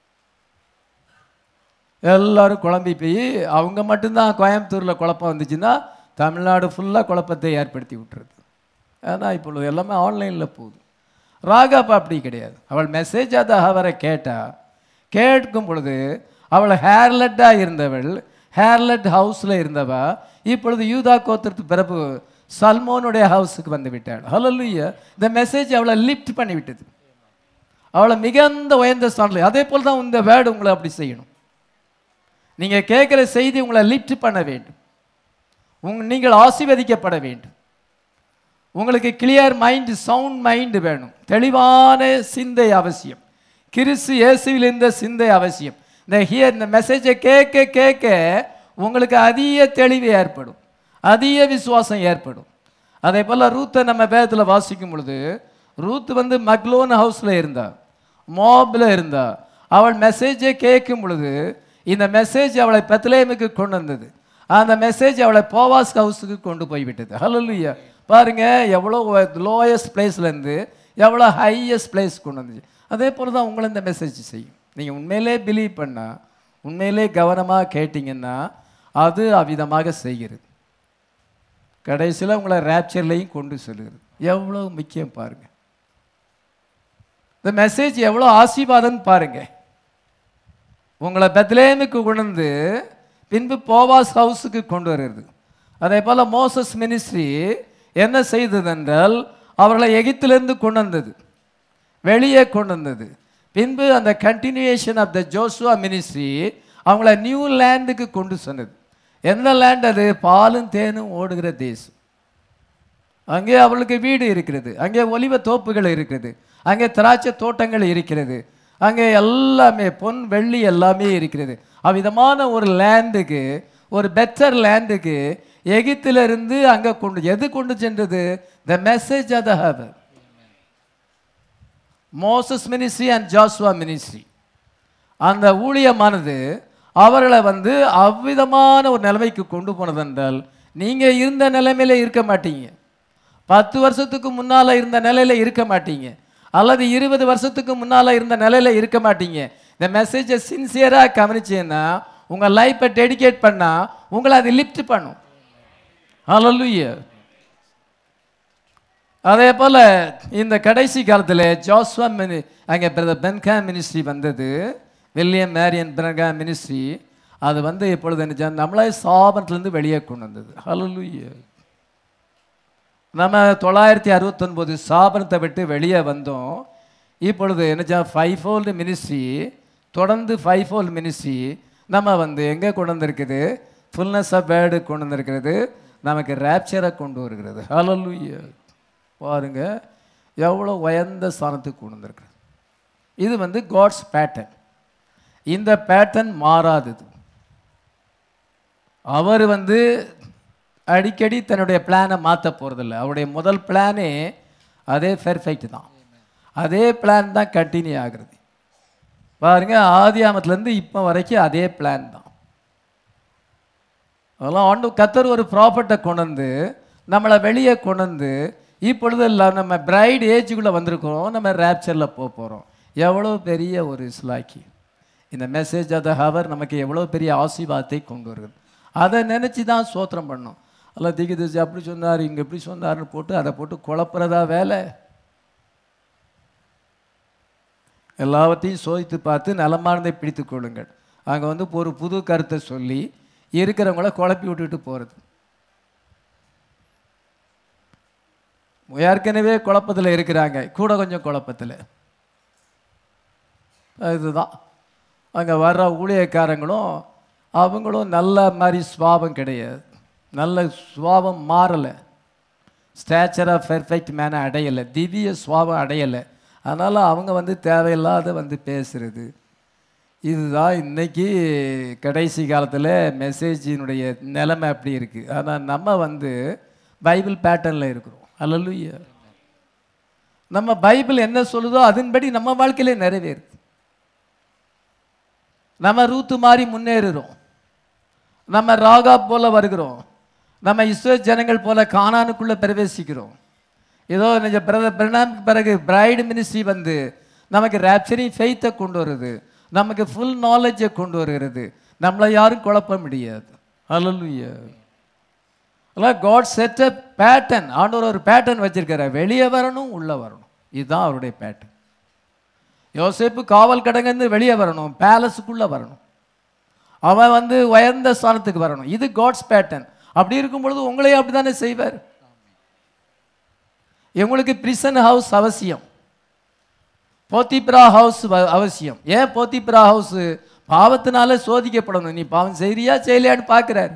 எல்லாரும் குழம்பி போய் அவங்க மட்டும்தான் கோயம்புத்தூரில் குழப்பம் வந்துச்சுன்னா தமிழ்நாடு ஃபுல்லாக குழப்பத்தை ஏற்படுத்தி விட்டுருது ஏன்னா இப்பொழுது எல்லாமே ஆன்லைனில் போகுது ராகாப்பா அப்படி கிடையாது அவள் மெசேஜ் அதை அவரை கேட்டா கேட்கும் பொழுது அவள் ஹேர்லெட்டாக இருந்தவள் ஹேர்லெட் ஹவுஸில் இருந்தவ இப்பொழுது யூதா கோத்திரத்து பிறப்பு சல்மோனுடைய ஹவுஸுக்கு வந்து விட்டாள் ஹலல்லுயா இந்த மெசேஜ் அவளை லிஃப்ட் பண்ணி விட்டது அவளை மிகுந்த உயர்ந்த ஸ்தானில் அதே போல் தான் இந்த வேர்டு உங்களை அப்படி செய்யணும் நீங்கள் கேட்குற செய்தி உங்களை லிஃப்ட் பண்ண வேண்டும் உங் நீங்கள் ஆசீர்வதிக்கப்பட வேண்டும் உங்களுக்கு கிளியர் மைண்ட் சவுண்ட் மைண்ட் வேணும் தெளிவான சிந்தை அவசியம் கிறிஸ்து இயேசுவில் இருந்த சிந்தை அவசியம் இந்த ஹியர் இந்த மெசேஜை கேட்க கேட்க உங்களுக்கு அதிக தெளிவு ஏற்படும் அதிக விசுவாசம் ஏற்படும் அதே போல் ரூத்தை நம்ம வேதத்தில் வாசிக்கும் பொழுது ரூத் வந்து மக்லோன் ஹவுஸில் இருந்தா மோபில் இருந்தா அவள் மெசேஜை கேட்கும் பொழுது இந்த மெசேஜ் அவளை பெத்லேமுக்கு கொண்டு வந்தது அந்த மெசேஜ் அவளை போவாஸ் ஹவுஸுக்கு கொண்டு போய் விட்டது ஹalleluya பாருங்க எவ்வளோ லோயஸ்ட் பிளேஸ்லேருந்து எவ்வளோ ஹையஸ்ட் பிளேஸ் கொண்டு வந்துச்சு அதே போல தான் உங்களை இந்த மெசேஜ் செய்யும் நீங்கள் உண்மையிலே பிலீவ் பண்ணால் உண்மையிலே கவனமாக கேட்டிங்கன்னா அது அவ்விதமாக செய்கிறது கடைசியில் உங்களை ரேப்சர்லையும் கொண்டு செல்கிறது எவ்வளோ முக்கியம் பாருங்க இந்த மெசேஜ் எவ்வளோ ஆசீர்வாதம்னு பாருங்க உங்களை பெத்லேமுக்கு கொண்டு பின்பு போவாஸ் ஹவுஸுக்கு கொண்டு வருகிறது அதே போல் மோசஸ் மினிஸ்ட்ரி என்ன செய்தது என்றால் அவர்களை எகிப்திலிருந்து கொண்டு வந்தது வெளியே கொண்டு வந்தது பின்பு அந்த continuation of the Joshua ministry அவங்கள நியூ லேண்டுக்கு கொண்டு சொன்னது எந்த லேண்ட் அது பாலும் தேனும் ஓடுகிற தேசம் அங்கே அவளுக்கு வீடு இருக்கிறது அங்கே ஒலிவ தோப்புகள் இருக்கிறது அங்கே திராட்சை தோட்டங்கள் இருக்கிறது அங்கே எல்லாமே பொன் வெள்ளி எல்லாமே இருக்கிறது அவ்விதமான ஒரு லேண்டுக்கு ஒரு பெட்டர் லேண்டுக்கு எகிப்திலிருந்து அங்கே கொண்டு எது கொண்டு சென்றது the message of the hour Moses ministry and Joshua ministry அந்த ஊழியமானது அவர்களை வந்து அவ்விதமான ஒரு நிலைமைக்கு கொண்டு போனதென்றால் நீங்கள் இருந்த நிலைமையில இருக்க மாட்டீங்க பத்து வருஷத்துக்கு முன்னால் இருந்த நிலையில இருக்க மாட்டீங்க அல்லது இருபது வருஷத்துக்கு முன்னால் இருந்த நிலையில இருக்க மாட்டீங்க இந்த மெசேஜை சின்சியராக கவனிச்சீங்கன்னா உங்கள் லைஃப்பை டெடிகேட் பண்ணால் உங்களை அது லிஃப்ட் பண்ணும் ஹalleluya அதே போல் இந்த கடைசி காலத்தில் ஜோஸ்வா மினி அங்கே பிரதர் பென்கா மினிஸ்ட்ரி வந்தது வில்லியம் மேரியன் பென்கா மினிஸ்ட்ரி அது வந்து இப்பொழுது என்ன செய்ய- நம்மளே சாபத்திலேருந்து வெளியே கொண்டு வந்தது ஹalleluya நம்ம தொள்ளாயிரத்தி அறுபத்தொன்பது சாபனத்தை விட்டு வெளியே வந்தோம் இப்பொழுது என்ன ஃபைவ் ஃபோல்டு மினிஸ்ட்ரி தொடர்ந்து ஃபைவ் ஃபோல்டு மினிஸ்ட்ரி நம்ம வந்து எங்கே கொண்டு வந்திருக்குது ஃபுல்னஸ் ஆஃப் வேர்டு கொண்டு வந்திருக்கிறது நமக்கு ரேப்சரை கொண்டு வருகிறது ஹalleluya பாருங்க எவ்வளோ உயர்ந்த ஸ்தானத்துக்கு கொண்டு வந்திருக்கிறது இது வந்து காட்ஸ் பேட்டர்ன் இந்த பேட்டர்ன் மாறாதது அவர் வந்து அடிக்கடி தன்னுடைய பிளானை மாற்ற போகிறதில்ல அவருடைய முதல் பிளானே அதே பெர்ஃபெக்ட் தான் அதே பிளான் தான் கண்டினியூ ஆகுறது பாருங்க ஆதியாமத்துலேருந்து இப்போ வரைக்கும் அதே பிளான் தான் அதெல்லாம் ஆண்டு கத்தர் ஒரு ப்ராப்பர்ட்டை கொண்டு வந்து நம்மளை வெளியே கொண்டு வந்து இப்பொழுது இல்லை நம்ம பிரைட் ஏஜுக்குள்ளே வந்திருக்கிறோம் நம்ம ரேப்சரில் போக போகிறோம் எவ்வளோ பெரிய ஒரு ஸ்லாக்கி இந்த மெசேஜ் அதை ஹவர் நமக்கு எவ்வளோ பெரிய ஆசீர்வாதத்தை கொண்டு வருது அதை நினச்சி தான் சோத்திரம் பண்ணோம் அல்ல திகிதிசி அப்படி சொன்னார் இங்கே இப்படி சொன்னார்னு போட்டு அதை போட்டு குழப்புறதா வேலை எல்லாவற்றையும் சோதித்து பார்த்து நலமானதை பிடித்து கொள்ளுங்கள் அங்கே வந்து ஒரு புது கருத்தை சொல்லி இருக்கிறவங்கள குழப்பி விட்டுட்டு போகிறது ஏற்கனவே குழப்பத்தில் இருக்கிறாங்க கூட கொஞ்சம் குழப்பத்தில் இதுதான் அங்கே வர்ற ஊழியக்காரங்களும் அவங்களும் நல்ல மாதிரி சுவாபம் கிடையாது நல்ல சுவாபம் மாறலை ஸ்டேச்சர் ஆஃப் பெர்ஃபெக்ட் மேனை அடையலை திவ்ய சுவாபம் அடையலை அதனால் அவங்க வந்து தேவையில்லாத வந்து பேசுறது இதுதான் இன்னைக்கு கடைசி காலத்தில் மெசேஜினுடைய நிலைமை அப்படி இருக்குது ஆனால் நம்ம வந்து பைபிள் பேட்டர்னில் இருக்கிறோம் அல்லலுயா நம்ம பைபிள் என்ன சொல்லுதோ அதன்படி நம்ம வாழ்க்கையிலே நிறைவேறுது நம்ம ரூத்து மாதிரி முன்னேறுறோம் நம்ம ராகா போல வருகிறோம் நம்ம இஸ்ரோ ஜனங்கள் போல கானானுக்குள்ள பிரவேசிக்கிறோம் ஏதோ நிஜ பிரதர் பிரணாமுக்கு பிறகு பிரைடு மினிஸ்ட்ரி வந்து நமக்கு ரேப்சரிங் ஃபெய்த்தை கொண்டு வருது நமக்கு ஃபுல் நாலேஜை கொண்டு வருகிறது நம்மளை யாரும் குழப்ப முடியாது அல்லலுயா அதான் காட் செட் அ பேட்டர்ன் ஆண்டவர் ஒரு பேட்டர்ன் வச்சிருக்காரு வெளியே வரணும் உள்ளே வரணும் இதுதான் அவருடைய பேட்டர்ன் யோசேப்பு காவல் கடங்கன்னு வெளியே வரணும் பேலஸுக்குள்ளே வரணும் அவன் வந்து உயர்ந்த ஸ்தானத்துக்கு வரணும் இது காட்ஸ் பேட்டர்ன் அப்படி இருக்கும் பொழுது உங்களையும் அப்படி தானே செய்வார் எங்களுக்கு பிரிசன் ஹவுஸ் அவசியம் போத்திப்ரா ஹவுஸ் வ- அவசியம் ஏன் போத்திப்ரா ஹவுஸ் பாவத்தினால சோதிக்கப்படணும் நீ பாவம் செய்றியா செய்யலையான்னு பார்க்குறாரு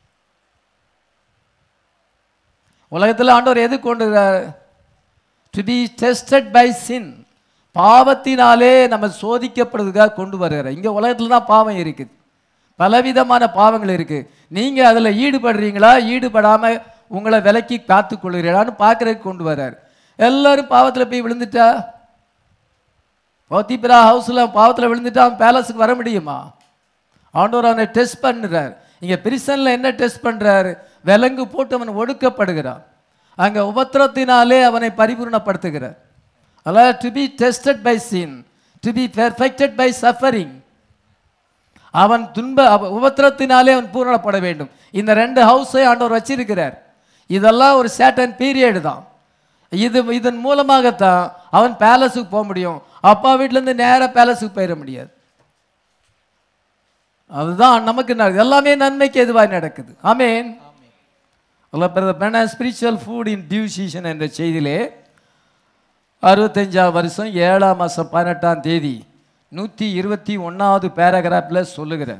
உலகத்தில் ஆண்டவர் எது கொண்டு to be tested by sin பாவத்தினாலே நம்ம சோதிக்கப்படுறதுக்காக கொண்டு வருகிறார் இங்கே உலகத்தில் தான் பாவம் இருக்குது பலவிதமான பாவங்கள் இருக்கு நீங்க அதுல ஈடுபடுறீங்களா ஈடுபடாம உங்களை விலக்கி காத்து கொள்கிறீங்களான்னு பார்க்கறதுக்கு கொண்டு வர்றார் எல்லாரும் பாவத்துல போய் விழுந்துட்டா போத்திபிரா ஹவுஸ்ல பாவத்துல விழுந்துட்டா அவன் பேலஸுக்கு வர முடியுமா ஆண்டவர் அவனை டெஸ்ட் பண்ணுறார் இங்க பிரிசன்ல என்ன டெஸ்ட் பண்றாரு விலங்கு போட்டு அவன் ஒடுக்கப்படுகிறான் அங்க உபத்திரத்தினாலே அவனை பரிபூர்ணப்படுத்துகிறார் அதாவது to be tested by sin to be perfected by suffering அவன் துன்ப அவ- உபத்திரத்தினாலே அவன் பூரணப்பட வேண்டும் இந்த ரெண்டு ஹவுஸை ஆண்டவர் வச்சிருக்கிறார் இதெல்லாம் ஒரு சேட்டன் பீரியட் தான் இது இதன் மூலமாகத்தான் அவன் பேலஸுக்கு போக முடியும் அப்பா வீட்டிலேருந்து நேராக பேலஸுக்கு போயிட முடியாது அதுதான் நமக்கு நட- எல்லாமே நன்மைக்கு எதுவாக நடக்குது ஆமேன் அல்ல spiritual food in due season என்ற செய்தியிலே அறுபத்தஞ்சாம் வருஷம் ஏழாம் மாதம் பதினெட்டாம் தேதி நூற்றி இருபத்தி ஒன்றாவது பேராகிராஃபில் சொல்லுகிறார்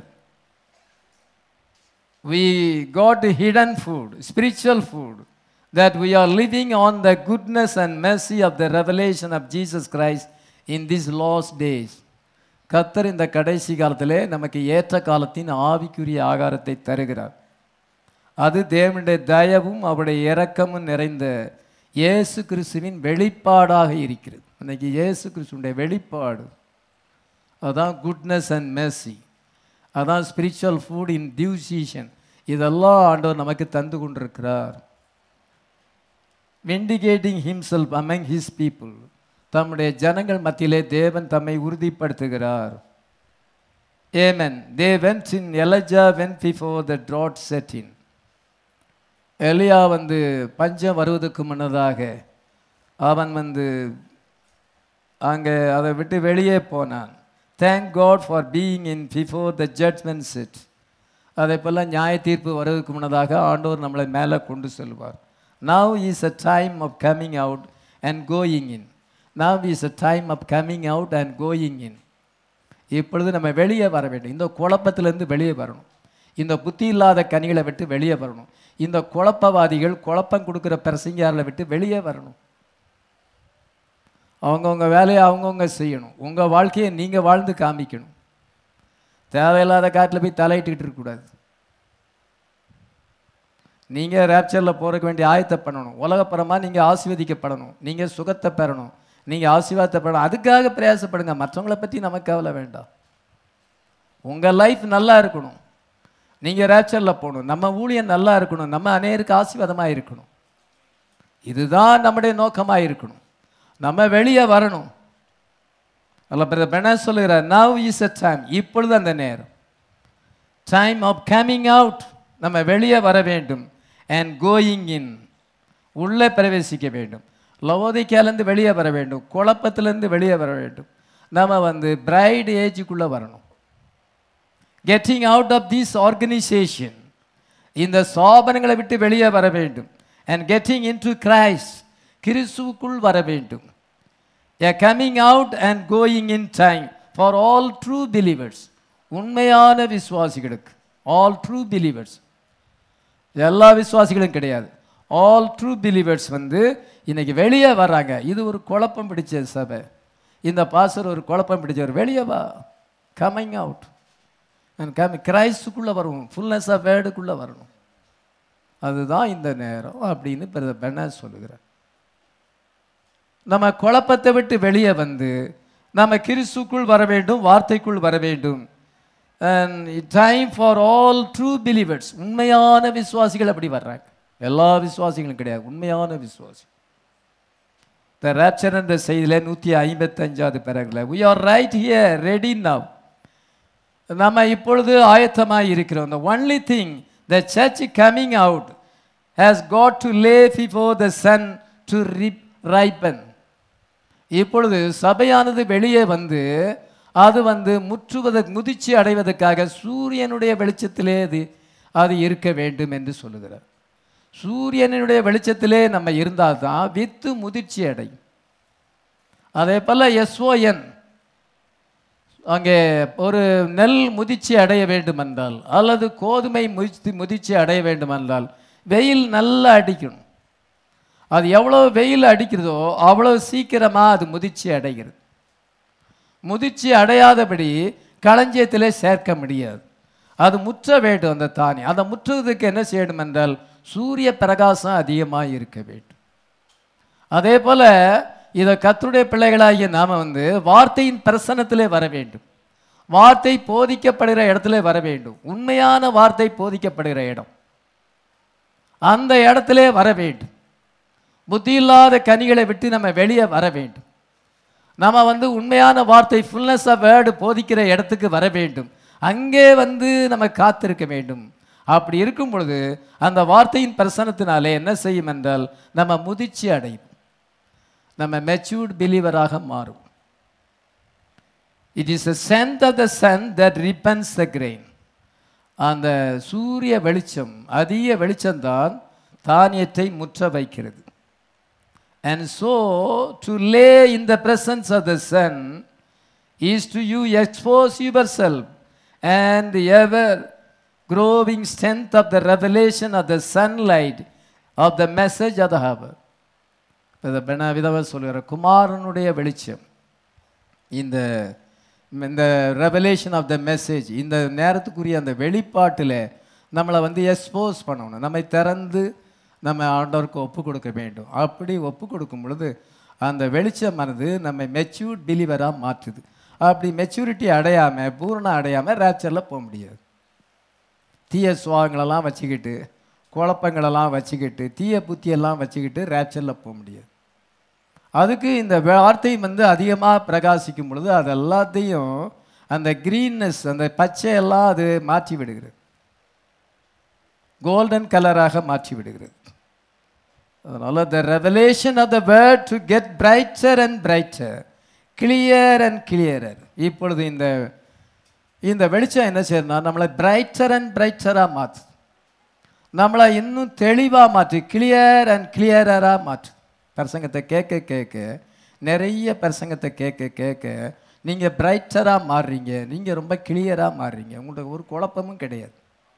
we got hidden food, spiritual food, that we are living on the goodness and mercy of the revelation of Jesus Christ in these last days. கத்தர் இந்த கடைசி காலத்திலே நமக்கு ஏற்ற காலத்தின் ஆவிக்குரிய ஆகாரத்தை தருகிறார் அது தேவனுடைய தயவும் அவருடைய இரக்கமும் நிறைந்த இயேசு கிறிஸ்துவின் வெளிப்பாடாக இருக்கிறது இன்னைக்கு இயேசு கிறிஸ்துடைய வெளிப்பாடு அதான் குட்னஸ் அண்ட் mercy அதான் spiritual food in due season இதெல்லாம் ஆண்டவர் நமக்கு தந்து கொண்டிருக்கிறார் வெண்டிகேட்டிங் himself among his people தம்முடைய ஜனங்கள் மத்தியிலே தேவன் தம்மை உறுதிப்படுத்துகிறார் ஏமன் they went in Elijah went before the drought set in எலியா வந்து பஞ்சம் வருவதற்கு முன்னதாக அவன் வந்து அங்கே அதை விட்டு வெளியே போனான் thank God for being in before the judgment set அதே போல் நியாய தீர்ப்பு வருவதற்கு முன்னதாக ஆண்டவர் நம்மளை மேலே கொண்டு செல்வார் now is a time of coming out and going in now is a time of coming out and going in இப்பொழுது நம்ம வெளியே வர வேண்டும் இந்த குழப்பத்திலிருந்து வெளியே வரணும் இந்த புத்தி இல்லாத கனிகளை விட்டு வெளியே வரணும் இந்த குழப்பவாதிகள் குழப்பம் கொடுக்குற பிரசங்கியாரில் விட்டு வெளியே வரணும் அவங்கவுங்க வேலையை அவங்கவுங்க செய்யணும் உங்கள் வாழ்க்கையை நீங்கள் வாழ்ந்து காமிக்கணும் தேவையில்லாத காட்டில் போய் தலையிட்டுக்கிட்டு இருக்கக்கூடாது நீங்கள் ரேப்சரில் போறதுக்கு வேண்டிய ஆயத்தை பண்ணணும் உலகப்புறமாக நீங்கள் ஆசீர்வதிக்கப்படணும் நீங்கள் சுகத்தை பெறணும் நீங்கள் ஆசீர்வாதத்தை பெறணும் அதுக்காக பிரயாசப்படுங்க மற்றவங்கள பற்றி நமக்கு கவலை வேண்டாம் உங்கள் லைஃப் நல்லா இருக்கணும் நீங்கள் ரேப்சரில் போகணும் நம்ம ஊழியம் நல்லா இருக்கணும் நம்ம அநேருக்கு ஆசீர்வாதமாக இருக்கணும் இதுதான் நம்முடைய நோக்கமாக இருக்கணும் நம்ம வெளியே வரணும் அல்ல பிரதர் பென சொல்லுகிறார் நவ் இஸ் அ டைம் இப்பொழுது அந்த நேரம் டைம் ஆஃப் கமிங் அவுட் நம்ம வெளியே வர வேண்டும் அண்ட் கோயிங் இன் உள்ளே பிரவேசிக்க வேண்டும் லவோதிக்காலேருந்து வெளியே வர வேண்டும் குழப்பத்திலேருந்து வெளியே வர வேண்டும் நம்ம வந்து பிரைட் ஏஜுக்குள்ளே வரணும் getting out of this organisation இந்த சாபனங்களை விட்டு வெளியே வர வேண்டும் and getting into Christ கிறிஸ்துவுக்குள் வர வேண்டும் a coming out and going in time for all true believers உண்மையான விசுவாசிகளுக்கு all true believers எல்லா விசுவாசிகளும் கிடையாது ஆல் ட்ரூ பிலீவர்ஸ் வந்து இன்னைக்கு வெளியே வர்றாங்க இது ஒரு குழப்பம் பிடிச்ச சபை இந்த பாசர் ஒரு குழப்பம் பிடிச்சவர் வெளியே வா கம்மிங் அவுட் கம்மி கிரைஸ்டுக்குள்ளே வரணும் ஃபுல்னஸ் ஆஃப் வேர்டுக்குள்ளே வரணும் அதுதான் இந்த நேரம் அப்படின்னு பிரதர் பெண்ண சொல்லுகிறார் நம்ம குழப்பத்தை விட்டு வெளியே வந்து நம்ம கிறிஸ்துக்குள் வர வேண்டும் வார்த்தைக்குள் வர வேண்டும் time for all true believers உண்மையான விசுவாசிகள் அப்படி வர்றாங்க எல்லா விசுவாசிகளும் கிடையாது உண்மையான விசுவாசி த ரேப்சர் என்ற செய்தியில் நூற்றி ஐம்பத்தஞ்சாவது பிறகுல we are right here ready now நம்ம இப்பொழுது ஆயத்தமாக இருக்கிறோம் the only thing the church coming out has got to lay before the sun to rip, ripen இப்பொழுது சபையானது வெளியே வந்து அது வந்து முற்றுவதற்கு முதிர்ச்சி அடைவதற்காக சூரியனுடைய வெளிச்சத்திலே அது அது இருக்க வேண்டும் என்று சொல்லுகிறார் சூரியனுடைய வெளிச்சத்திலே நம்ம இருந்தால் தான் வித்து முதிர்ச்சி அடையும் அதே போல் எஸ்ஓஎன் அங்கே ஒரு நெல் முதிர்ச்சி அடைய வேண்டுமென்றால் அல்லது கோதுமை முதிர்ச்சி முதிர்ச்சி அடைய வேண்டுமென்றால் வெயில் நல்லா அடிக்கணும் அது எவ்வளோ வெயில் அடிக்கிறதோ அவ்வளோ சீக்கிரமாக அது முதிர்ச்சி அடைகிறது முதிர்ச்சி அடையாதபடி களஞ்சியத்திலே சேர்க்க முடியாது அது முற்ற வேண்டும் அந்த தானி அந்த முற்றுவதற்கு என்ன செய்யணும் என்றால் சூரிய பிரகாசம் அதிகமாக இருக்க வேண்டும் அதே போல இதை கத்தருடைய பிள்ளைகளாகிய நாம வந்து வார்த்தையின் பிரசனத்திலே வர வேண்டும் வார்த்தை போதிக்கப்படுகிற இடத்துல வர வேண்டும் உண்மையான வார்த்தை போதிக்கப்படுகிற இடம் அந்த இடத்திலே வர வேண்டும் புத்தி இல்லாத கனிகளை விட்டு நம்ம வெளியே வர வேண்டும் நம்ம வந்து உண்மையான வார்த்தை ஃபுல்னஸ் ஆஃப் வேர்டு போதிக்கிற இடத்துக்கு வர வேண்டும் அங்கே வந்து நம்ம காத்திருக்க வேண்டும் அப்படி இருக்கும் பொழுது அந்த வார்த்தையின் பிரசனத்தினாலே என்ன செய்யும் என்றால் நம்ம முதிர்ச்சி அடையும் நம்ம மெச்சூர்ட் பிலீவராக மாறும் it is a sent of the sun that ripens the grain அந்த சூரிய வெளிச்சம் அதிக வெளிச்சம்தான் தானியத்தை முற்ற வைக்கிறது And so, to lay in the presence of the sun is to you expose yourself and the ever growing strength of the revelation of the sunlight of the message of the hour. இதை பெண விதவ சொல்கிற குமாரனுடைய வெளிச்சம் இந்த இந்த revelation of the message இந்த நேரத்துக்குரிய அந்த வெளிப்பாட்டில் நம்மளை வந்து எக்ஸ்போஸ் பண்ணணும் நம்மை திறந்து நம்ம ஆண்டவருக்கு ஒப்பு கொடுக்க வேண்டும் அப்படி ஒப்பு கொடுக்கும் பொழுது அந்த வெளிச்சமானது நம்ம மெச்சூர்ட் பிலீவராக மாற்றுது அப்படி மெச்சூரிட்டி அடையாமல் பூரணம் அடையாமல் ரேப்சரில் போக முடியாது தீய சுவாகங்களெல்லாம் வச்சுக்கிட்டு குழப்பங்களெல்லாம் வச்சுக்கிட்டு தீய புத்தியெல்லாம் வச்சுக்கிட்டு ரேப்சரில் போக முடியாது அதுக்கு இந்த வார்த்தை வந்து அதிகமாக பிரகாசிக்கும் பொழுது அது எல்லாத்தையும் அந்த க்ரீன்னஸ் அந்த பச்சையெல்லாம் அது மாற்றி விடுகிறது கோல்டன் கலராக மாற்றி விடுகிறது அதனால the revelation of the word to get brighter and brighter clear and clearer இப்பொழுது இந்த இந்த வெளிச்சம் என்ன செய்யணும்னா நம்மளை பிரைட்டர் அண்ட் பிரைட்டராக மாற்று நம்மளை இன்னும் தெளிவாக மாற்று கிளியர் அண்ட் கிளியரராக மாற்று பிரசங்கத்தை கேட்க கேட்க நிறைய பிரசங்கத்தை கேட்க கேட்க நீங்கள் பிரைட்டராக மாறுறீங்க நீங்கள் ரொம்ப கிளியராக மாறுறீங்க உங்கள்கிட்ட ஒரு குழப்பமும் கிடையாது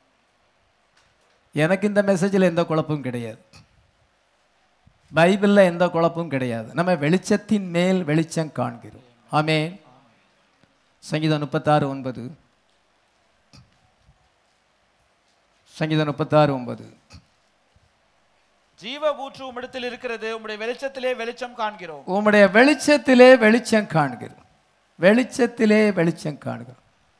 எனக்கு இந்த மெசேஜில் எந்த குழப்பமும் கிடையாது பைபிளில் எந்த குழப்பமும் கிடையாது நம்ம வெளிச்சத்தின் மேல் வெளிச்சம் காண்கிறோம் ஆமேன் சங்கீதம் முப்பத்தாறு ஒன்பது சங்கீதம் முப்பத்தாறு ஒன்பது ஜீவ ஊற்று உம்மிடத்தில் இருக்கிறது உம்முடைய வெளிச்சத்திலே வெளிச்சம் காண்கிறோம் உம்முடைய வெளிச்சத்திலே வெளிச்சம் காண்கிறோம் வெளிச்சத்திலே வெளிச்சம் காண்கிறோம்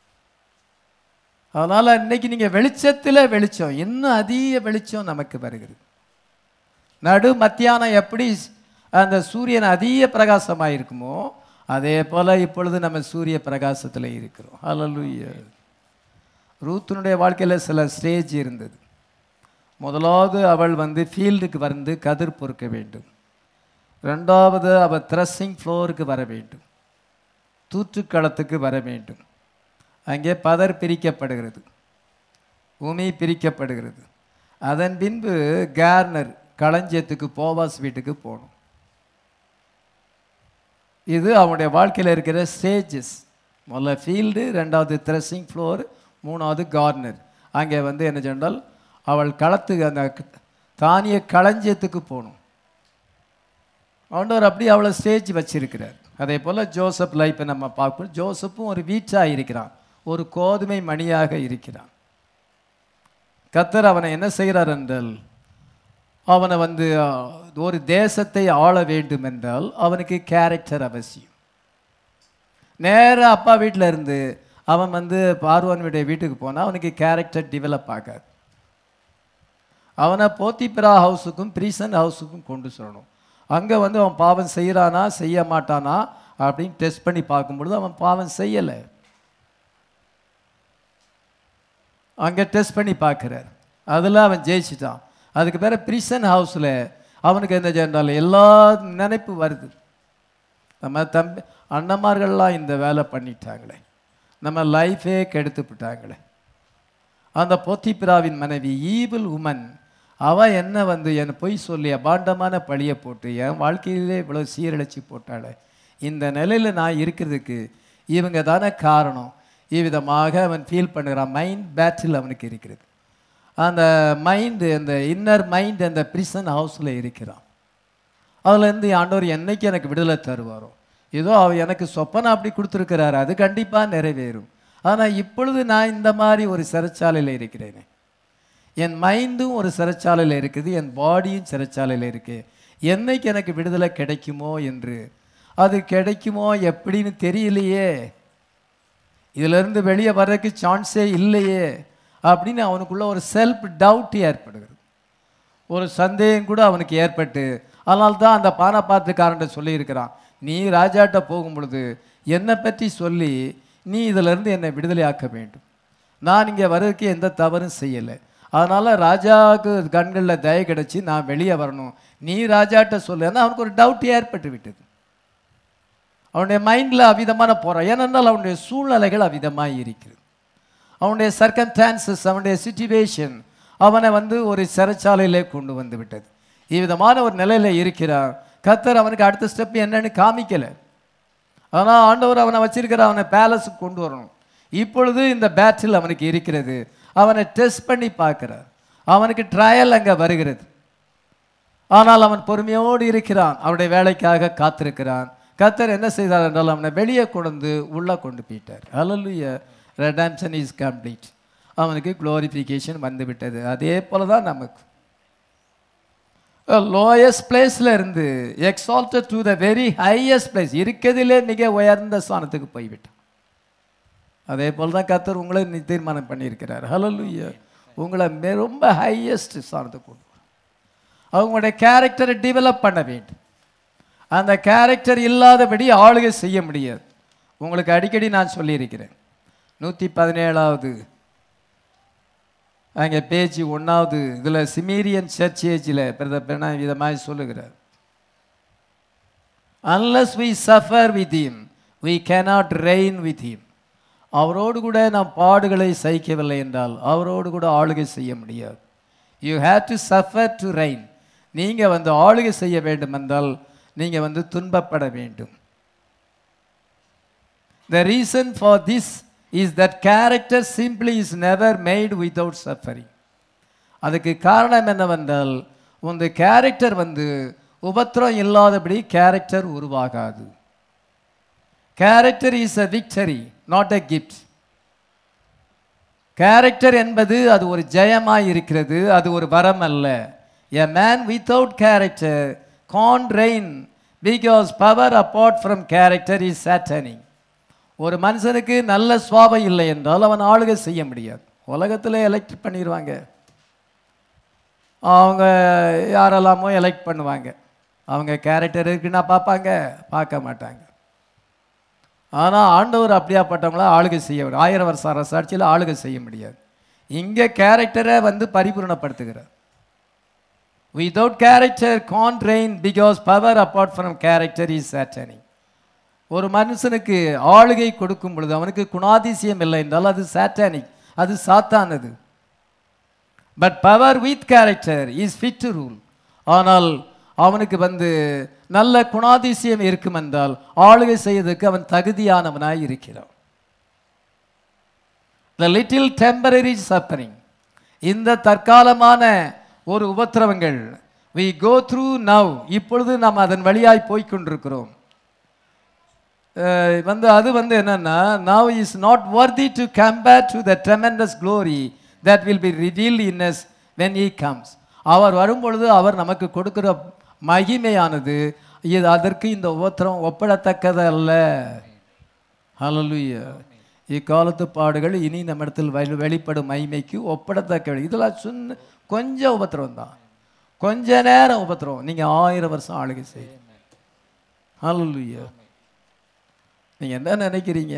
அதனால இன்னைக்கு நீங்க வெளிச்சத்திலே வெளிச்சம் இன்னும் அதிக வெளிச்சம் நமக்கு வருகிறது நடு மத்தியானம் எப்படி அந்த சூரியன் அதிக பிரகாசமாக இருக்குமோ அதே போல இப்பொழுது நம்ம சூரிய பிரகாசத்தில் இருக்கிறோம் ஹalleluya ரூத்தினுடைய வாழ்க்கையில் சில ஸ்டேஜ் இருந்தது முதலாவது அவள் வந்து ஃபீல்டுக்கு வந்து கதிர் பொறுக்க வேண்டும் ரெண்டாவது அவள் த்ரெஸ்ஸிங் ஃப்ளோருக்கு வர வேண்டும் தூற்றுக்களத்துக்கு வர வேண்டும் அங்கே பதர் பிரிக்கப்படுகிறது உமி பிரிக்கப்படுகிறது அதன் பின்பு கேர்னர் களஞ்சியத்துக்கு போவாஸ் வீட்டுக்கு போகணும் இது அவனுடைய வாழ்க்கையில் இருக்கிற ஸ்டேஜஸ் முதல்ல ஃபீல்டு ரெண்டாவது த்ரெஸ்ஸிங் ஃப்ளோர் மூணாவது கார்னர் அங்கே வந்து என்ன சொன்னால் அவள் களத்துக்கு அந்த தானிய களஞ்சியத்துக்கு போகணும் ஆண்டவர் அப்படி அவளை ஸ்டேஜ் வச்சிருக்கிறார் அதே போல் ஜோசப் லைஃப்பை நம்ம பார்ப்போம் ஜோசப்பும் ஒரு வீச்சாக இருக்கிறான் ஒரு கோதுமை மணியாக இருக்கிறான் கத்தர் அவனை என்ன செய்கிறார் என்றால் அவனை வந்து அஹ், ஒரு தேசத்தை ஆள வேண்டும் என்றால் அவனுக்கு கேரக்டர் அவசியம் நேரா அப்பா வீட்டில் இருந்து அவன் வந்து பார்வனுடைய வீட்டுக்கு போனால் அவனுக்கு கேரக்டர் டெவலப் ஆகாது அவனை போத்திப்பிரா ஹவுஸுக்கும் ப்ரீசன் ஹவுஸுக்கும் கொண்டு சொல்லணும் அங்கே வந்து அவன் பாவம் செய்கிறானா செய்ய மாட்டானா அப்படின்னு டெஸ்ட் பண்ணி பார்க்கும்பொழுது அவன் பாவம் செய்யலை அங்கே டெஸ்ட் பண்ணி பார்க்குறார் அதில் அவன் ஜெயிச்சிட்டான் அதுக்கு பேர பிரிசன் ஹவுஸில் அவனுக்கு என்ன சென்றால் எல்லா நினைப்பு வருது நம்ம தம்பி அண்ணன்மார்கள்லாம் இந்த வேலை பண்ணிட்டாங்களே நம்ம லைஃபே கெடுத்து விட்டாங்களே அந்த பொத்திப்பிராவின் மனைவி ஈவில் உமன் அவ என்ன வந்து என் பொய் சொல்லி அபாண்டமான பழியை போட்டு என் வாழ்க்கையிலே இவ்வளோ சீரழிச்சு போட்டாளே இந்த நிலையில் நான் இருக்கிறதுக்கு இவங்க தானே காரணம் இவ்விதமாக அவன் ஃபீல் பண்ணுறான் மைண்ட் பேட்டில் அவனுக்கு இருக்கிறது அந்த மைண்டு அந்த இன்னர் மைண்ட் அந்த பிரிசன் ஹவுஸில் இருக்கிறான் அதுலேருந்து ஆண்டவர் என்னைக்கு எனக்கு விடுதலை தருவாரோ ஏதோ அவர் எனக்கு சொப்பனை அப்படி கொடுத்துருக்கிறாரு அது கண்டிப்பாக நிறைவேறும் ஆனால் இப்பொழுது நான் இந்த மாதிரி ஒரு சிறைச்சாலையில் இருக்கிறேனே என் மைண்டும் ஒரு சிறைச்சாலையில் இருக்குது என் பாடியும் சிறைச்சாலையில் இருக்கு என்னைக்கு எனக்கு விடுதலை கிடைக்குமோ என்று அது கிடைக்குமோ எப்படின்னு தெரியலையே இதிலிருந்து வெளியே வர்றதுக்கு சான்ஸே இல்லையே அப்படின்னு அவனுக்குள்ள ஒரு செல்ஃப் டவுட் ஏற்படுகிறது ஒரு சந்தேகம் கூட அவனுக்கு ஏற்பட்டு அதனால தான் அந்த பானபாத்திரக்காரன்ட்ட சொல்லியிருக்கிறான் நீ ராஜாட்ட போகும் பொழுது என்னை பற்றி சொல்லி நீ இதிலிருந்து என்னை விடுதலை ஆக்க வேண்டும் நான் இங்கே வர்றதுக்கு எந்த தவறும் செய்யலை அதனால் ராஜாவுக்கு கண்களில் தய கிடச்சி நான் வெளியே வரணும் நீ ராஜாட்ட சொல்லு ஏன்னா அவனுக்கு ஒரு டவுட் ஏற்பட்டு விட்டது அவனுடைய மைண்டில் அவிதமான போகிறான் ஏனென்றால் அவனுடைய சூழ்நிலைகள் அவிதமாக இருக்கிறது அவனுடைய சர்க்கம்டான்சஸ் அவனுடைய சுச்சுவேஷன் அவனை வந்து ஒரு சிறைச்சாலையிலே கொண்டு வந்து விட்டது இவ்விதமான ஒரு நிலையில் இருக்கிறான் கத்தர் அவனுக்கு அடுத்த ஸ்டெப் என்னன்னு காமிக்கலை ஆனால் ஆண்டவர் அவனை வச்சிருக்கிற அவனை பேலஸுக்கு கொண்டு வரணும் இப்பொழுது இந்த பேட்டில் அவனுக்கு இருக்கிறது அவனை டெஸ்ட் பண்ணி பார்க்கிறார் அவனுக்கு ட்ரையல் அங்கே வருகிறது ஆனால் அவன் பொறுமையோடு இருக்கிறான் அவனுடைய வேலைக்காக காத்திருக்கிறான் கத்தர் என்ன செய்தார் என்றால் அவனை வெளியே கொண்டு உள்ளே கொண்டு போயிட்டார் ஹalleluya redemption இஸ் கம்ப்ளீட் அவனுக்கு குளோரிஃபிகேஷன் வந்து விட்டது அதே போல தான் நமக்கு லோயஸ்ட் பிளேஸில் இருந்து exalted to the very highest place இருக்கிறதுலே மிக உயர்ந்த ஸ்தானத்துக்கு போய்விட்டான் அதே போல் தான் கத்தர் உங்களை நி- தீர்மானம் பண்ணியிருக்கிறார் ஹalleluya உங்களை மெ- ரொம்ப ஹையஸ்ட் ஸ்தானத்துக்கு கொண்டு வரும். அவங்களுடைய கேரக்டரை டெவலப் பண்ண வேண்டும் அந்த கேரக்டர் இல்லாதபடி ஆளுகை செய்ய முடியாது உங்களுக்கு அடிக்கடி நான் சொல்லியிருக்கிறேன் நூற்றி பதினேழாவது அங்கே பேஜ் ஒன்றாவது இதில் சிமீரியன் சர்ச் ஏஜில் பிரதர் பெண்ணா விதமாக சொல்லுகிறார் unless we suffer with him we cannot reign with him அவரோடு கூட நாம் பாடுகளை சகிக்கவில்லை என்றால் அவரோடு கூட ஆளுகை செய்ய முடியாது you have to suffer to reign நீங்கள் வந்து ஆளுகை செய்ய வேண்டும் என்றால் நீங்கள் வந்து துன்பப்பட வேண்டும் The reason for this is that character simply is never made without suffering. அதுக்கு காரணம் என்னவென்றால் உந்த கேரக்டர் வந்து உபத்திரம் இல்லாதபடி கேரக்டர் உருவாகாது character is a victory not a gift character என்பது அது ஒரு ஜெயமாய் இருக்கிறது அது ஒரு வரம் அல்ல A man without character can't reign because power apart from character is satanic. ஒரு மனுஷனுக்கு நல்ல சுவாபம் இல்லை என்றால் அவன் ஆளுகை செய்ய முடியாது உலகத்தில் எலெக்ட் பண்ணிடுவாங்க அவங்க யாரெல்லாமோ எலெக்ட் பண்ணுவாங்க அவங்க கேரக்டர் இருக்குன்னா பார்ப்பாங்க பார்க்க மாட்டாங்க ஆனால் ஆண்டவர் அப்படியாப்பட்டவங்கள ஆளுகை செய்ய முடியும் ஆயிரம் வருஷம் அரசாட்சியில் ஆளுகை செய்ய முடியாது இங்கே கேரக்டரை வந்து பரிபூர்ணப்படுத்துகிறார் without character can't reign because power apart from character is satanic ஒரு மனுஷனுக்கு ஆளுகை கொடுக்கும் பொழுது அவனுக்கு குணாதிசயம் இல்லை என்றால் அது சாட்டானிக் அது சாத்தானது but power with character is fit to rule ஆனால் அவனுக்கு வந்து நல்ல குணாதிசயம் இருக்கும் என்றால் ஆளுகை செய்வதற்கு அவன் தகுதியானவனாய் இருக்கிறான் த லிட்டில் டெம்பரரி சப்பரிங் இந்த தற்காலமான ஒரு உபத்திரவங்கள் வி கோ த்ரூ நவ் இப்பொழுது நாம் அதன் வழியாய் போய்க் கொண்டிருக்கிறோம் அஹ் வந்து அது வந்து என்னன்னா now is not worthy to compare to the tremendous glory that will be revealed in us when he comes அவர் வரும்பொழுது அவர் நமக்கு கொடுக்கிற மகிமையானது இது அதற்கு இந்த உபத்திரம் ஒப்பிடத்தக்கது அல்ல ஹalleluya இக்காலத்து பாடுகள் இனி நம்மிடத்தில் வெளி வெளிப்படும் மகிமைக்கு ஒப்பிடத்தக்க இதெல்லாம் சொன்ன கொஞ்சம் உபத்திரம் தான் கொஞ்ச நேரம் உபத்திரம் நீங்க ஆயிரம் வருஷம் ஆளுகை செய்யும் ஹalleluya நீங்கள் என்ன நினைக்கிறீங்க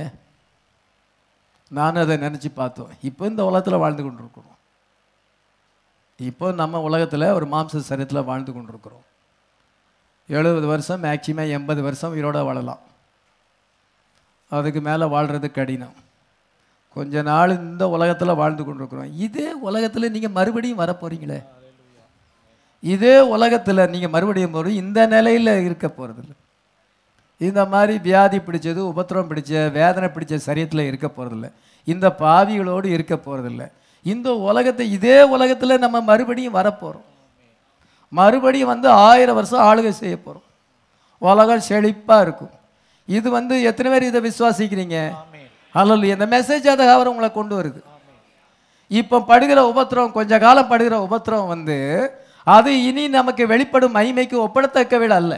நான் அதை நினச்சி பார்த்தோம் இப்போ இந்த உலகத்தில் வாழ்ந்து கொண்டிருக்கிறோம் இப்போ நம்ம உலகத்தில் ஒரு மாம்ச சரீரத்தில் வாழ்ந்து கொண்டிருக்கிறோம் எழுபது வருஷம் மேக்சிமம் எண்பது வருஷம் உயிரோட வாழலாம் அதுக்கு மேலே வாழ்கிறது கடினம் கொஞ்ச நாள் இந்த உலகத்தில் வாழ்ந்து கொண்டிருக்கிறோம் இதே உலகத்தில் நீங்கள் மறுபடியும் வர போறீங்களே இதே உலகத்தில் நீங்கள் மறுபடியும் போகிறது இந்த நிலையில் இருக்க போகிறதில்ல இந்த மாதிரி வியாதி பிடிச்சது உபத்திரம் பிடிச்ச வேதனை பிடிச்ச சரியத்தில் இருக்க போகிறதில்ல இந்த பாவிகளோடு இருக்க போகிறதில்ல இந்த உலகத்தை இதே உலகத்தில் நம்ம மறுபடியும் வரப்போகிறோம் மறுபடியும் வந்து ஆயிரம் வருஷம் ஆளுகை செய்ய போகிறோம் உலகம் செழிப்பாக இருக்கும் இது வந்து எத்தனை பேர் இதை விசுவாசிக்கிறீங்க அல்ல இந்த மெசேஜ் அதை அவர் உங்களை கொண்டு வருது இப்போ படுகிற உபத்திரம் கொஞ்ச காலம் படுகிற உபத்திரம் வந்து அது இனி நமக்கு வெளிப்படும் மகிமைக்கு ஒப்பிடத்தக்கவிட அல்ல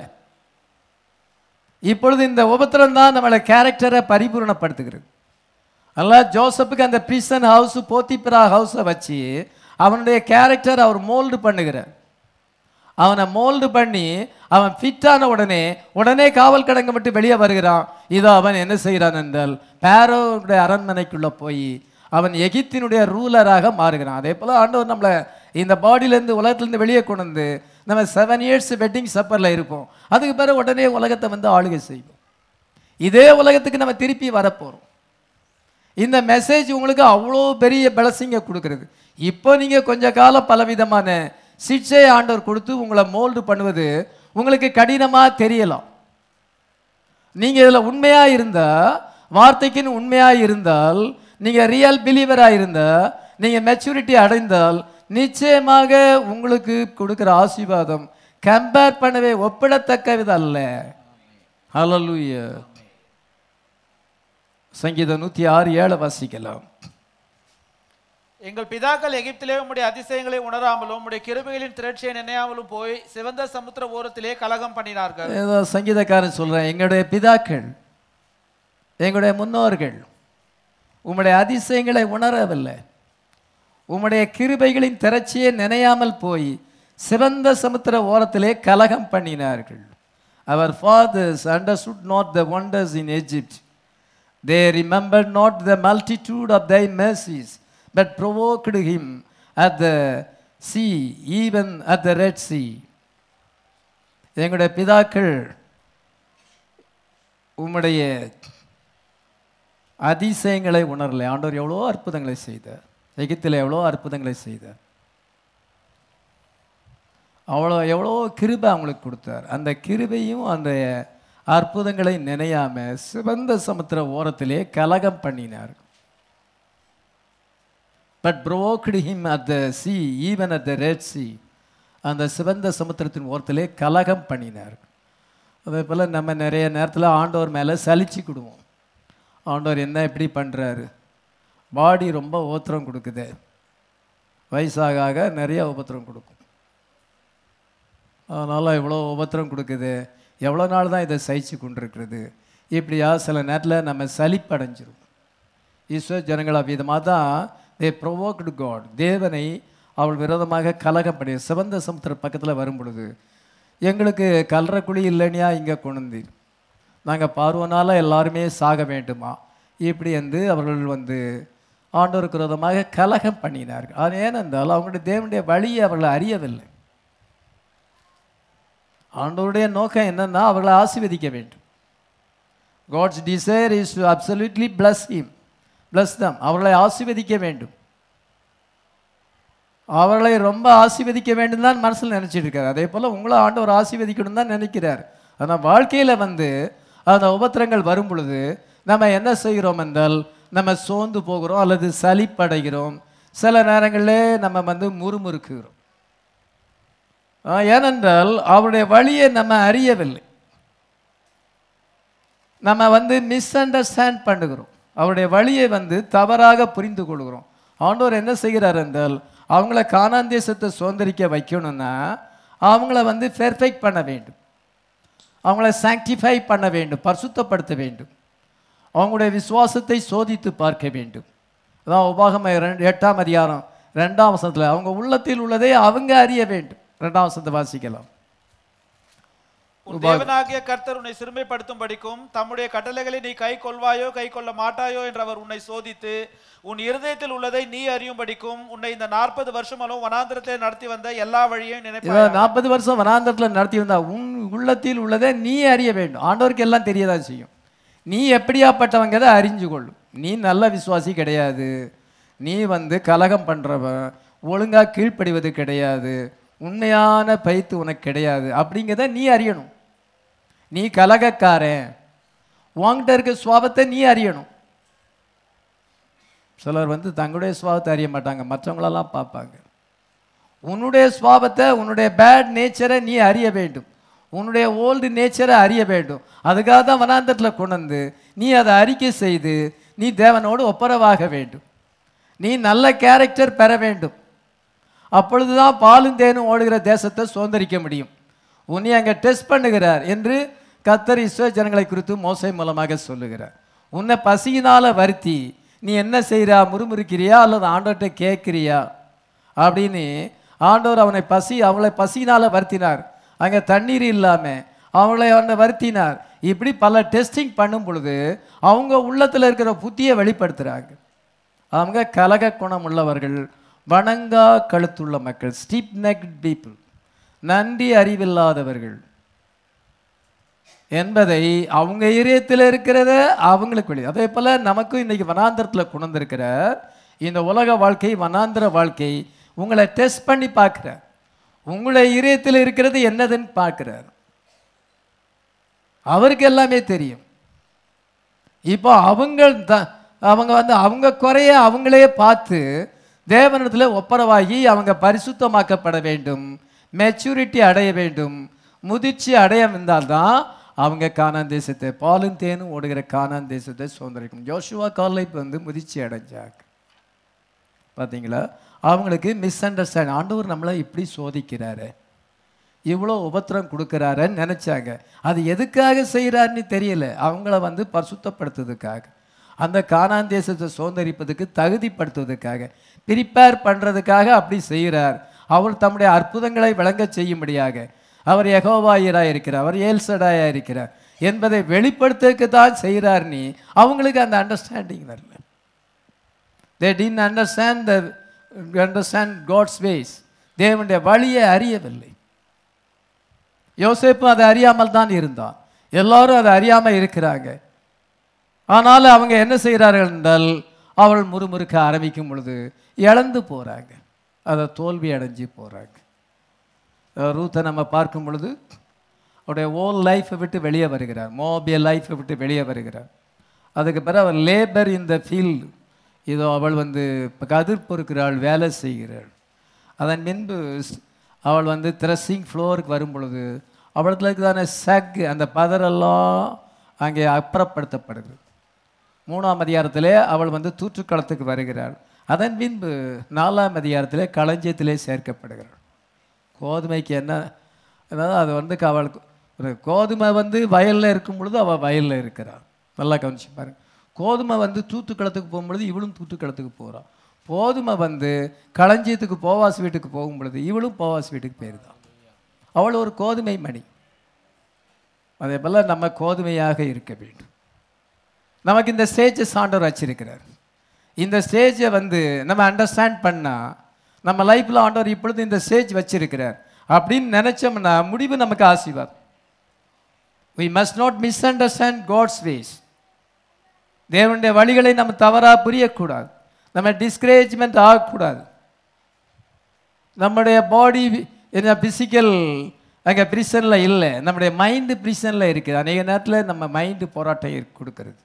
இப்பொழுது இந்த உபத்திரம் தான் நம்மளை கேரக்டரை பரிபூரணப்படுத்துகிறது அல்ல ஜோசப்புக்கு அந்த பிரிசன் ஹவுஸ் போத்திப்பிரா ஹவுஸை வச்சு அவனுடைய கேரக்டர் அவர் மோல்டு பண்ணுகிறார் அவனை மோல்டு பண்ணி அவன் ஃபிட்டான உடனே உடனே காவல் கடங்க விட்டு வெளியே வருகிறான் இதோ அவன் என்ன செய்கிறான் என்றால் பேரோடைய அரண்மனைக்குள்ள போய் அவன் எகிப்தினுடைய ரூலராக மாறுகிறான் அதே போல ஆண்டவர் நம்மளை இந்த பாடியிலேருந்து உலகத்துலேருந்து வெளியே கொண்டு வந்து நம்ம செவன் இயர்ஸ் வெட்டிங் சப்பரில் இருப்போம் அதுக்கு பிறகு உடனே உலகத்தை வந்து ஆளுகை செய்வோம் இதே உலகத்துக்கு நம்ம திருப்பி வரப்போகிறோம் இந்த மெசேஜ் உங்களுக்கு அவ்வளோ பெரிய பிளஸிங்கை கொடுக்கிறது இப்போ நீங்கள் கொஞ்ச காலம் பலவிதமான சிக்ஷை ஆண்டவர் கொடுத்து உங்களை மோல்டு பண்ணுவது உங்களுக்கு கடினமாக தெரியலாம் நீங்கள் இதில் உண்மையாக இருந்தால் வார்த்தைக்குன்னு உண்மையாக இருந்தால் நீங்கள் ரியல் பிலீவராக இருந்தால் நீங்கள் மெச்சூரிட்டி அடைந்தால் நிச்சயமாக உங்களுக்கு கொடுக்குற ஆசீர்வாதம் கம்பேர் பண்ணவே ஒப்பிடத்தக்கது அல்ல ஹalleluya சங்கீதம் நூற்றி ஆறு ஏழை வாசிக்கலாம் எங்கள் பிதாக்கள் எகிப்திலே உம்முடைய அதிசயங்களை உணராமலும் உம்முடைய கிருபைகளின் திரட்சியை நினையாமலும் போய் சிவந்த சமுத்திர ஓரத்திலே கலகம் பண்ணினார்கள் ஏதோ சங்கீதக்காரன் சொல்கிறேன் எங்களுடைய பிதாக்கள் எங்களுடைய முன்னோர்கள் உம்முடைய அதிசயங்களை உணரவில்லை உம்முடைய கிருபைகளின் திரட்சியை நினையாமல் போய் சிவந்த சமுத்திர ஓரத்திலே கலகம் பண்ணினார்கள் அவர் fathers understood not the wonders in Egypt. They remembered not the multitude of thy mercies, but provoked him at the sea, even at the Red Sea. எங்களுடைய பிதாக்கள் உம்முடைய அதிசயங்களை உணரலை ஆண்டவர் எவ்வளோ அற்புதங்களை செய்தார் எகிப்தில் எவ்வளோ அற்புதங்களை செய்தார் அவ்வளோ எவ்வளோ கிருபை அவங்களுக்கு கொடுத்தார் அந்த கிருபையும் அந்த அற்புதங்களை நினையாம சிவந்த சமுத்திர ஓரத்திலே கலகம் பண்ணினார் but provoked him at the sea even at the Red Sea அந்த சிவந்த சமுத்திரத்தின் ஓரத்திலே கலகம் பண்ணினார் அதே போல் நம்ம நிறைய நேரத்தில் ஆண்டவர் மேலே சலிச்சுக்கிடுவோம் ஆண்டவர் என்ன இப்படி பண்ணுறாரு பாடி ரொம்ப உபத்திரம் கொடுக்குது வயசாக ஆக நிறைய உபத்திரம் கொடுக்கும் அதனால் இவ்வளோ உபத்திரம் கொடுக்குது எவ்வளோ நாள் தான் இதை சகிச்சு கொண்டிருக்கிறது இப்படியா சில நேரத்தில் நம்ம சலிப்படைஞ்சிரும் ஈஸ்வர ஜனங்கள் அவ்விதமாக தான் தே ப்ரொவோக்டு காட் தேவனை அவள் விரோதமாக கலகம் பண்ணி சிவந்த சமுத்திர பக்கத்தில் வரும் பொழுது எங்களுக்கு கல்ற குழி இல்லைனியா இங்கே கொண்டு நாங்கள் பார்வனால எல்லாருமே சாக வேண்டுமா இப்படி வந்து அவர்கள் வந்து ஆண்டவருக்கு விரோதமாக கலகம் பண்ணினார்கள் அது ஏனென்றால் அவங்களுடைய தேவனுடைய வழியை அவர்கள் அறியவில்லை ஆண்டவருடைய நோக்கம் என்னன்னா அவர்களை ஆசீர்வதிக்க வேண்டும் God's desire is to absolutely bless him bless them அவர்களை ஆசீர்வதிக்க வேண்டும் அவர்களை ரொம்ப ஆசீர்வதிக்க வேண்டும் தான் மனசில் நினைச்சிட்டு இருக்காரு அதே போல் உங்களை ஆண்டவர் ஆசீர்வதிக்கணும் தான் நினைக்கிறார் ஆனால் வாழ்க்கையில் வந்து அந்த உபத்திரங்கள் வரும் பொழுது நம்ம என்ன செய்கிறோம் என்றால் நம்ம சோர்ந்து போகிறோம் அல்லது சலிப்படைகிறோம் சில நேரங்களில் நம்ம வந்து முறுமுறுக்குகிறோம் ஆ, ஏனென்றால் அவருடைய வழியை நம்ம அறியவில்லை நம்ம வந்து மிஸ் அண்டர்ஸ்டாண்ட் பண்ணுகிறோம் அவருடைய வழியை வந்து தவறாக புரிந்து கொள்கிறோம் ஆண்டவர் என்ன செய்கிறார் என்றால் அவங்கள கானான் தேசத்தை சுதந்திரிக்க வைக்கணும்னா அவங்கள வந்து பெர்ஃபெக்ட் பண்ண வேண்டும் அவங்கள சாங்டிஃபை பண்ண வேண்டும் பரிசுத்தப்படுத்த வேண்டும் அவங்களுடைய விசுவாசத்தை சோதித்து பார்க்க வேண்டும் அதான் உபாகம ரெண்டு எட்டாம் அதிகாரம் ரெண்டாம் வசனத்தில் அவங்க உள்ளத்தில் உள்ளதை அவங்க அறிய வேண்டும் ரெண்டாம் வசனத்தை வாசிக்கலாம் உன் தேவனாகிய கர்த்தர் உன்னை சிறுமைப்படுத்தும்படிக்கும் தம்முடைய கட்டளைகளை நீ கை கொள்வாயோ கை கொள்ள மாட்டாயோ என்று அவர் உன்னை சோதித்து உன் இருதயத்தில் உள்ளதை நீ அறியும்படிக்கும் உன்னை இந்த நாற்பது வருஷமாலும் வனாந்திரத்தை நடத்தி வந்த எல்லா வழியையும் நினைப்பாய் இவன் நாற்பது வருஷம் வனாந்தரத்தில் நடத்தி வந்தா உன் உள்ளத்தில் உள்ளதை நீ அறிய வேண்டும் ஆண்டவருக்கு எல்லாம் தெரியதான் செய்யும் நீ எப்படியாப்பட்டவங்கிறத அறிஞ்சு கொள்ளும் நீ நல்ல விசுவாசி கிடையாது நீ வந்து கலகம் பண்ணுறவன் ஒழுங்காக கீழ்ப்படிவது கிடையாது உண்மையான பயித்து உனக்கு கிடையாது அப்படிங்கிறத நீ அறியணும் நீ கலகக்காரன் உன்கிட்ட இருக்க சுவாபத்தை நீ அறியணும் சிலர் வந்து தங்களுடைய சுவாபத்தை அறிய மாட்டாங்க மற்றவங்களெல்லாம் பார்ப்பாங்க உன்னுடைய சுவாபத்தை உன்னுடைய பேட் நேச்சரை நீ அறிய வேண்டும் உன்னுடைய ஓல்டு நேச்சரை அறிய வேண்டும் அதுக்காக தான் வனாந்தத்தில் கொண்டு வந்து நீ அதை அறிக்கை செய்து நீ தேவனோடு ஒப்புரவாக வேண்டும் நீ நல்ல கேரக்டர் பெற வேண்டும் அப்பொழுதுதான் பாலும் தேனும் ஓடுகிற தேசத்தை சுதந்திரிக்க முடியும் உன்னை அங்கே டெஸ்ட் பண்ணுகிறார் என்று கத்தர் இஸ்ரோ ஜனங்களை குறித்து மோசை மூலமாக சொல்லுகிறார் உன்னை பசியினால வருத்தி நீ என்ன செய்கிறா முறுமுறுக்கிறியா அல்லது ஆண்டவர்கிட்ட கேட்கிறியா அப்படின்னு ஆண்டவர் அவனை பசி அவளை பசியினால வருத்தினார் அங்கே தண்ணீர் இல்லாமல் அவளை அவனை வருத்தினார் இப்படி பல டெஸ்டிங் பண்ணும் பொழுது அவங்க உள்ளத்தில் இருக்கிற புத்தியை வெளிப்படுத்துகிறாங்க அவங்க கலக குணம் உள்ளவர்கள் வணங்கா கழுத்துள்ள மக்கள் ஸ்டீப் நெக் பீப்புள் நன்றி அறிவில்லாதவர்கள் என்பதை அவங்க இதயத்தில் இருக்கிறத அவங்களுக்கு வெளி அதே போல் நமக்கும் இன்னைக்கு வனாந்திரத்தில் கொண்டிருக்கிற இந்த உலக வாழ்க்கை வனாந்திர வாழ்க்கை உங்களை டெஸ்ட் பண்ணி பார்க்குறார் உங்களை இதயத்தில் இருக்கிறது என்னதுன்னு பார்க்குறார் அவருக்கு எல்லாமே தெரியும் இப்போ அவங்க த- அவங்க வந்து அவங்க குறைய அவங்களே பார்த்து தேவனிடத்தில் ஒப்பரவாகி அவங்க பரிசுத்தமாக்கப்பட வேண்டும் மெச்சூரிட்டி அடைய வேண்டும் முதிர்ச்சி அடைய வந்தால்தான் அவங்க கானான் தேசத்தை பாலும் தேனும் ஓடுகிற கானான் தேசத்தை சுதந்திரிக்கும் ஜோஷுவா காலைப் வந்து முதிர்ச்சி அடைஞ்சாங்க பார்த்தீங்களா அவங்களுக்கு மிஸ் அண்டர்ஸ்டாண்ட் ஆண்டவர் நம்மளை இப்படி சோதிக்கிறாரு இவ்வளோ உபத்திரம் கொடுக்குறாருன்னு நினச்சாங்க அது எதுக்காக செய்கிறாருன்னு தெரியல அவங்கள வந்து பரிசுத்தப்படுத்துறதுக்காக அந்த கானான் தேசத்தை சுதந்திரிப்பதுக்கு தகுதிப்படுத்துவதற்காக ப்ரிப்பேர் பண்ணுறதுக்காக அப்படி செய்கிறார் அவர் தம்முடைய அற்புதங்களை விளங்கச் செய்யும்படியாக அவர் யெகோவாயராக இருக்கிறார் அவர் ஏல்சடாயாக இருக்கிறார் என்பதை வெளிப்படுத்துறதுக்கு தான் செய்கிறார் நீ அவங்களுக்கு அந்த அண்டர்ஸ்டாண்டிங் வரல they didn't understand the understand God's ways தேவனுடைய வழியை அறியவில்லை யோசேப்பும் அதை அறியாமல் தான் இருந்தான் எல்லாரும் அதை அறியாமல் இருக்கிறாங்க ஆனால் அவங்க என்ன செய்கிறார்கள் என்றால் அவள் முறுமுறுக்க ஆரம்பிக்கும் பொழுது இழந்து போகிறாங்க அதை தோல்வி அடைஞ்சு போகிறாங்க ரூத்தை நம்ம பார்க்கும் பொழுது அவருடைய ஓல் லைஃப்பை விட்டு வெளியே வருகிறார் மோபிய லைஃப்பை விட்டு வெளியே வருகிறார் அதுக்கு பிறகு அவர் லேபர் இந்த ஃபீல்டு இதோ அவள் வந்து இப்போ கதிர் பொறுக்கிறாள் வேலை செய்கிறாள் அதன் பின்பு ஸ்- அவள் வந்து த்ரெஸ்ஸிங் ஃப்ளோருக்கு வரும் பொழுது அவளத்தில் இருக்கிறதான சக் அந்த பதரெல்லாம் அங்கே அப்புறப்படுத்தப்படுது மூணாம் அதிகாரத்திலே அவள் வந்து தூற்றுக்களத்துக்கு வருகிறாள் அதன் பின்பு நாலாம் அதிகாரத்திலே களஞ்சியத்திலே சேர்க்கப்படுகிறாள் கோதுமைக்கு என்ன அதாவது அது வந்து க- அவளுக்கு ஒரு கோதுமை வந்து வயலில் இருக்கும் பொழுது அவள் வயலில் இருக்கிறாள் நல்லா கவனிச்சு பாருங்க கோதுமை வந்து தூத்துக்களத்துக்கு போகும்பொழுது இவளும் தூத்துக்களத்துக்கு போகிறாள் கோதுமை வந்து களஞ்சியத்துக்கு போவாஸ் வீட்டுக்கு போகும் பொழுது இவளும் போவாஸ் வீட்டுக்கு போயிருந்தான் அவள் ஒரு கோதுமை மணி அதே போல் நம்ம கோதுமையாக இருக்க வேண்டும் நமக்கு இந்த ஸ்டேஜை சாண்டவர் வச்சிருக்கிறார் இந்த ஸ்டேஜை வந்து நம்ம அண்டர்ஸ்டாண்ட் பண்ணால் நம்ம லைஃப்பில் ஆண்டவர் இப்பொழுது இந்த ஸ்டேஜ் வச்சிருக்கிறார் அப்படின்னு நினச்சோம்னா முடிவு நமக்கு ஆசீர்வாதம் we must not misunderstand god's ways தேவனுடைய வழிகளை நம்ம தவறாக புரியக்கூடாது நம்ம டிஸ்கரேஜ்மெண்ட் ஆகக்கூடாது நம்முடைய பாடி என்ன பிசிக்கல் அங்கே பிரிசனில் இல்லை நம்முடைய மைண்டு பிரிசனில் இருக்குது அநேக நேரத்தில் நம்ம மைண்டு போராட்டம் ஏற்~ கொடுக்கிறது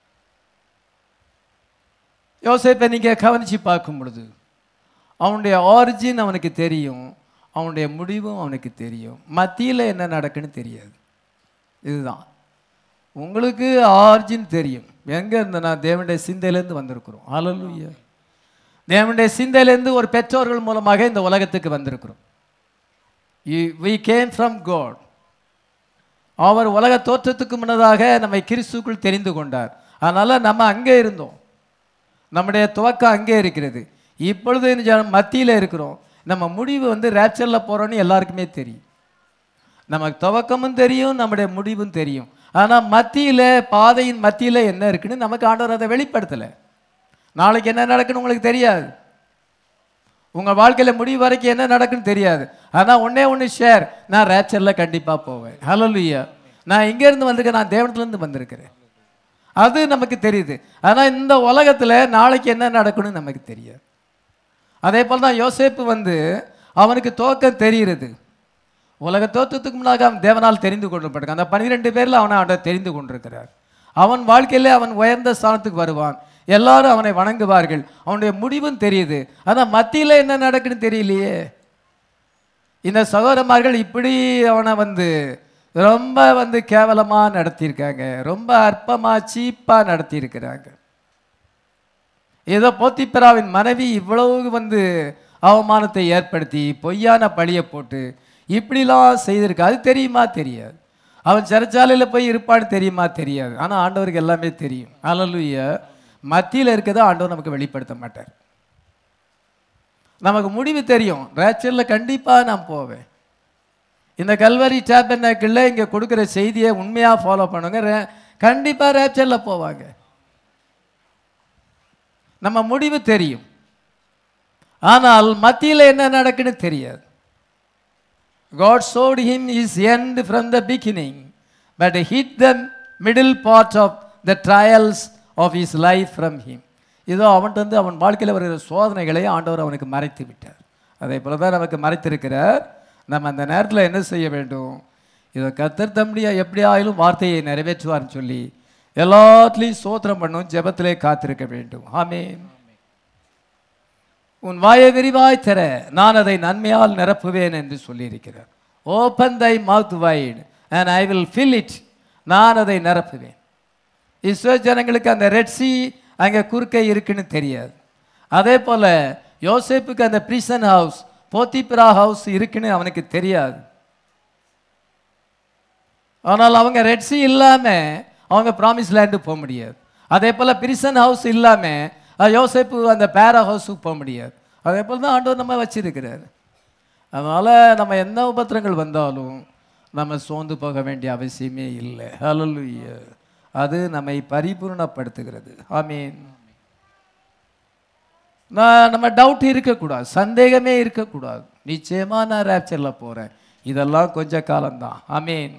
யோசேப்பை நீங்கள் கவனித்து பார்க்கும் பொழுது அவனுடைய ஆரிஜின் அவனுக்கு தெரியும் அவனுடைய முடிவும் அவனுக்கு தெரியும் மத்தியில் என்ன நடக்குன்னு தெரியாது இதுதான் உங்களுக்கு ஆரிஜின் தெரியும் எங்கே இருந்து நான் தேவனுடைய சிந்தையிலேருந்து வந்திருக்கிறோம் ஹalleluya தேவனுடைய சிந்தையிலேருந்து ஒரு பெற்றோர்கள் மூலமாக இந்த உலகத்துக்கு வந்திருக்கிறோம் வி கேம் ஃப்ரம் காட் அவர் உலக தோற்றத்துக்கு முன்னதாக நம்மை கிறிஸ்துக்குள் தெரிந்து கொண்டார் அதனால் நம்ம அங்கே இருந்தோம் நம்முடைய துவக்கம் அங்கே இருக்கிறது இப்பொழுது மத்தியில் இருக்கிறோம் நம்ம முடிவு வந்து ரேப்சரில் போகிறோன்னு எல்லாருக்குமே தெரியும் நமக்கு துவக்கமும் தெரியும் நம்முடைய முடிவும் தெரியும் ஆனால் மத்தியில் பாதையின் மத்தியில் என்ன இருக்குன்னு நமக்கு ஆண்டவர் அதை வெளிப்படுத்தலை நாளைக்கு என்ன நடக்குன்னு உங்களுக்கு தெரியாது உங்கள் வாழ்க்கையில் முடிவு வரைக்கும் என்ன நடக்குன்னு தெரியாது ஆனால் ஒண்ணே ஒன்று ஷேர் நான் ரேப்சரில் கண்டிப்பாக போவேன் ஹalleluya நான் இங்கேருந்து வந்திருக்கேன் நான் தேவனத்துலேருந்து வந்திருக்கிறேன் அது நமக்கு தெரியுது ஆனால் இந்த உலகத்தில் நாளைக்கு என்ன நடக்குன்னு நமக்கு தெரியாது அதே போல் தான் யோசேப்பு வந்து அவனுக்கு தோக்கம் தெரிகிறது உலக தோற்றத்துக்கு முன்னாக அவன் தேவனால் தெரிந்து கொள்ளப்பட்டிருக்கான் அந்த பன்னிரெண்டு பேரில் அவனை அவனை தெரிந்து கொண்டிருக்கிறார் அவன் வாழ்க்கையிலே அவன் உயர்ந்த ஸ்தானத்துக்கு வருவான் எல்லாரும் அவனை வணங்குவார்கள் அவனுடைய முடிவும் தெரியுது ஆனால் மத்தியில் என்ன நடக்குன்னு தெரியலையே இந்த சகோதரமார்கள் இப்படி அவனை வந்து ரொம்ப வந்து கேவலமாக நடத்தியிருக்காங்க ரொம்ப அற்பமாக சீப்பாக நடத்தியிருக்கிறாங்க ஏதோ போத்திப்பெராவின் மனைவி இவ்வளவு வந்து அவமானத்தை ஏற்படுத்தி பொய்யான பழியை போட்டு இப்படிலாம் செய்திருக்கா அது தெரியுமா தெரியாது அவன் சிறைச்சாலையில் போய் இருப்பான்னு தெரியுமா தெரியாது ஆனால் ஆண்டவருக்கு எல்லாமே தெரியும் அல்லலுய மத்தியில் இருக்கதை ஆண்டவர் நமக்கு வெளிப்படுத்த மாட்டார் நமக்கு முடிவு தெரியும் ரேச்சரில் கண்டிப்பாக நான் போவேன் இந்த கல்வரி டேபர்னாக்கில் இங்கே கொடுக்குற செய்தியை உண்மையாக ஃபாலோ பண்ணுங்க ரே- கண்டிப்பா ரேப்சரில் போவாங்க நம்ம முடிவு தெரியும் ஆனால் மத்தியில் என்ன நடக்குன்னு தெரியாது God showed him his end from the beginning, but hid the middle part of the trials of his life from him. இதோ அவன்கிட்ட வந்து அவன் வாழ்க்கையில் வருகிற சோதனைகளை ஆண்டவர் அவனுக்கு மறைத்து விட்டார் அதே போல தான் நமக்கு மறைத்திருக்கிறார் நம்ம அந்த நேரத்தில் என்ன செய்ய வேண்டும் இதை கத்தர் தம்பியா எப்படி ஆயிலும் வார்த்தையை நிறைவேற்றுவார்னு சொல்லி எல்லாத்துலேயும் சோத்திரம் பண்ணும் ஜெபத்திலே காத்திருக்க வேண்டும் ஆமென் உன் வாயை விரிவாய் தர நான் அதை நன்மையால் நிரப்புவேன் என்று சொல்லியிருக்கிறார் open thy mouth wide and I will fill it நான் அதை நிரப்புவேன் இஸ்ரோ ஜனங்களுக்கு அந்த ரெட் சி அங்கே குறுக்கே இருக்குன்னு தெரியாது அதே போல் யோசேப்புக்கு அந்த பிரிசன் ஹவுஸ் போத்திப்ரா ஹவுஸ் இருக்குன்னு அவனுக்கு தெரியாது ஆனால் அவங்க ரெட் சி இல்லாமல் அவங்க ப்ராமிஸ் லேண்டு போக முடியாது அதே போல் பிரிசன் ஹவுஸ் இல்லாமல் யோசேப்பு அந்த பேரா ஹவுஸுக்கு போக முடியாது அதே போல் தான் ஆண்டவர் நம்ம வச்சிருக்கிறார் அதனால் நம்ம என்ன உபத்திரங்கள் வந்தாலும் நம்ம சோர்ந்து போக வேண்டிய அவசியமே இல்லை ஹalleluya அது நம்மை பரிபூர்ணப்படுத்துகிறது ஆமீன் நான் நம்ம டவுட் இருக்கக்கூடாது சந்தேகமே இருக்கக்கூடாது நிச்சயமா நான் ரேப்சரில் போகிறேன் இதெல்லாம் கொஞ்ச காலம்தான் ஆமீன்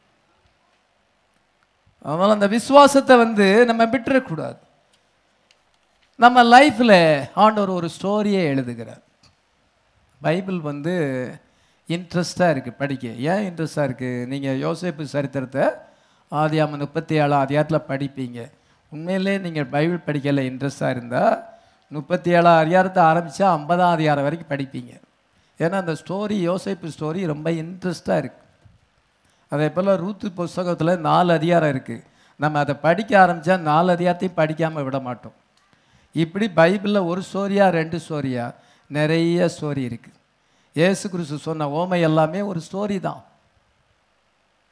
அதனால் அந்த விசுவாசத்தை வந்து நம்ம விட்டுறக்கூடாது நம்ம லைஃப்பில் ஆண்டவர் ஒரு ஸ்டோரியை எழுதுகிறார் பைபிள் வந்து இன்ட்ரெஸ்டாக இருக்குது படிக்க ஏன் இன்ட்ரெஸ்டாக இருக்குது நீங்கள் யோசேப்பு சரித்திரத்தை ஆதியாம முப்பத்தி ஏழாம் அதிகாரத்தில் படிப்பீங்க உண்மையிலே நீங்கள் பைபிள் படிக்கல இன்ட்ரெஸ்டாக இருந்தால் முப்பத்தி ஏழாம் அதிகாரத்தை ஆரம்பித்தா ஐம்பதாம் அதிகாரம் வரைக்கும் படிப்பீங்க ஏன்னா அந்த ஸ்டோரி யோசேப்பு ஸ்டோரி ரொம்ப இன்ட்ரெஸ்டாக இருக்குது அதே போல் ரூத்து புஸ்தகத்தில் நாலு அதிகாரம் இருக்குது நம்ம அதை படிக்க ஆரம்பித்தா நாலு அதிகாரத்தையும் படிக்காமல் விட மாட்டோம் இப்படி பைபிளில் ஒரு ஸ்டோரியா ரெண்டு ஸ்டோரியா நிறைய ஸ்டோரி இருக்குது இயேசு கிறிஸ்து சொன்ன ஓமை எல்லாமே ஒரு ஸ்டோரி தான்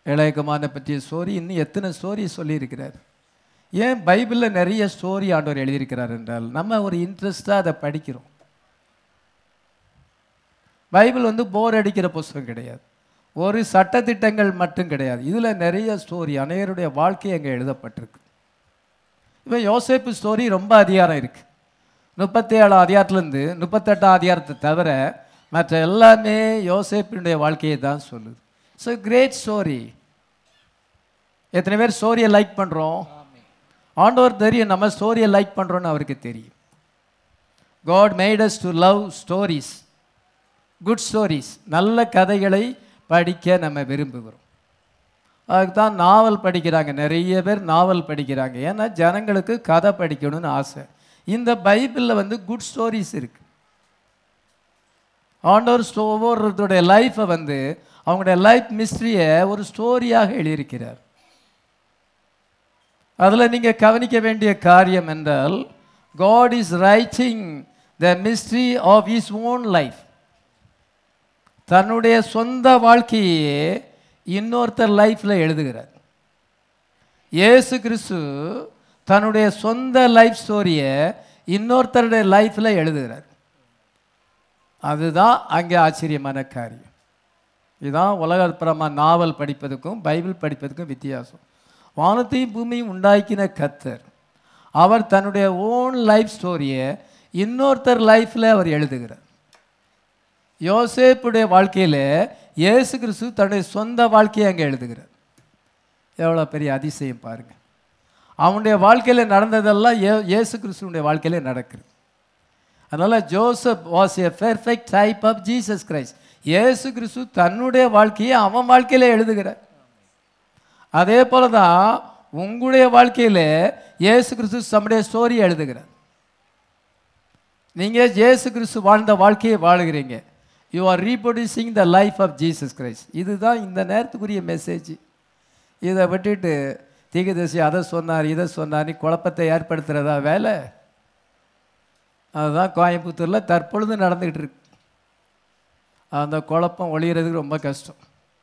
இளையகுமாரனை பற்றிய ஸ்டோரி இன்னும் எத்தனை ஸ்டோரி சொல்லியிருக்கிறார் ஏன் பைபிளில் நிறைய ஸ்டோரி ஆண்டவர் எழுதியிருக்கிறார் என்றால் நம்ம ஒரு இன்ட்ரெஸ்டாக அதை படிக்கிறோம் பைபிள் வந்து போர் அடிக்கிற புஸ்தகம் கிடையாது ஒரு சட்டதிட்டங்கள் மட்டும் கிடையாது இதில் நிறைய ஸ்டோரி அநேகருடைய வாழ்க்கை அங்கே எழுதப்பட்டிருக்கு இப்போ யோசேப்பு ஸ்டோரி ரொம்ப அதிகாரம் இருக்குது முப்பத்தி ஏழாம் அதிகாரத்துலேருந்து முப்பத்தெட்டாம் அதிகாரத்தை தவிர மற்ற எல்லாமே யோசேப்பினுடைய வாழ்க்கையை தான் சொல்லுது ஸோ கிரேட் ஸ்டோரி எத்தனை பேர் ஸ்டோரியை லைக் பண்ணுறோம் ஆண்டவர் தெரியும் நம்ம ஸ்டோரியை லைக் பண்ணுறோன்னு அவருக்கு தெரியும் God made us to love stories good stories நல்ல கதைகளை படிக்க நம்ம விரும்புகிறோம் அதுக்கு தான் நாவல் படிக்கிறாங்க நிறைய பேர் நாவல் படிக்கிறாங்க ஏன்னா ஜனங்களுக்கு கதை படிக்கணும்னு ஆசை இந்த பைபிளில் வந்து குட் ஸ்டோரிஸ் இருக்கு ஆண்டவர் ஸ்டோ ஒவ்வொருத்தருடைய லைஃப்பை வந்து அவங்களுடைய லைஃப் மிஸ்ட்ரியை ஒரு ஸ்டோரியாக எழுதியிருக்கிறார் அதில் நீங்கள் கவனிக்க வேண்டிய காரியம் என்றால் God is writing the mystery of his own life தன்னுடைய சொந்த வாழ்க்கையே இன்னொருத்தர் லைஃப்பில் எழுதுகிறார் இயேசு கிறிஸ்து தன்னுடைய சொந்த லைஃப் ஸ்டோரியை இன்னொருத்தருடைய லைஃப்பில் எழுதுகிறார் அதுதான் அங்கே ஆச்சரியமான காரியம் இதுதான் உலகப்புறமாக நாவல் படிப்பதுக்கும் பைபிள் படிப்பதுக்கும் வித்தியாசம் வானத்தையும் பூமியும் உண்டாக்கின கத்தர் அவர் தன்னுடைய ஓன் லைஃப் ஸ்டோரியை இன்னொருத்தர் லைஃப்பில் அவர் எழுதுகிறார் யோசேப்புடைய வாழ்க்கையில் இயேசு கிறிஸ்து தன்னுடைய சொந்த வாழ்க்கையை அங்கே எழுதுகிறார் எவ்வளோ பெரிய அதிசயம் பாருங்கள் அவனுடைய வாழ்க்கையில் நடந்ததெல்லாம் ஏ இயேசு கிறிஸ்துவனுடைய வாழ்க்கையில நடக்குது அதனால் Joseph was a perfect type of Jesus Christ இயேசு கிறிஸ்து தன்னுடைய வாழ்க்கையை அவன் வாழ்க்கையில் எழுதுகிறார் அதே போல தான் உங்களுடைய வாழ்க்கையில் இயேசு கிறிஸ்து தம்முடைய ஸ்டோரி எழுதுகிறார் நீங்கள் இயேசு கிறிஸ்து வாழ்ந்த வாழ்க்கையை வாழுகிறீங்க you are reproducing the life of Jesus Christ இதுதான் இந்த நேரத்துக்குரிய மெசேஜ் இதை விட்டுட்டு தீகதரிசி அதை சொன்னார் இதை சொன்னார் குழப்பத்தை ஏற்படுத்துகிறதா வேலை அதுதான் கோயம்புத்தூரில் தற்பொழுது நடந்துக்கிட்டு இருக்கு அந்த குழப்பம் ஒழிகிறதுக்கு ரொம்ப கஷ்டம்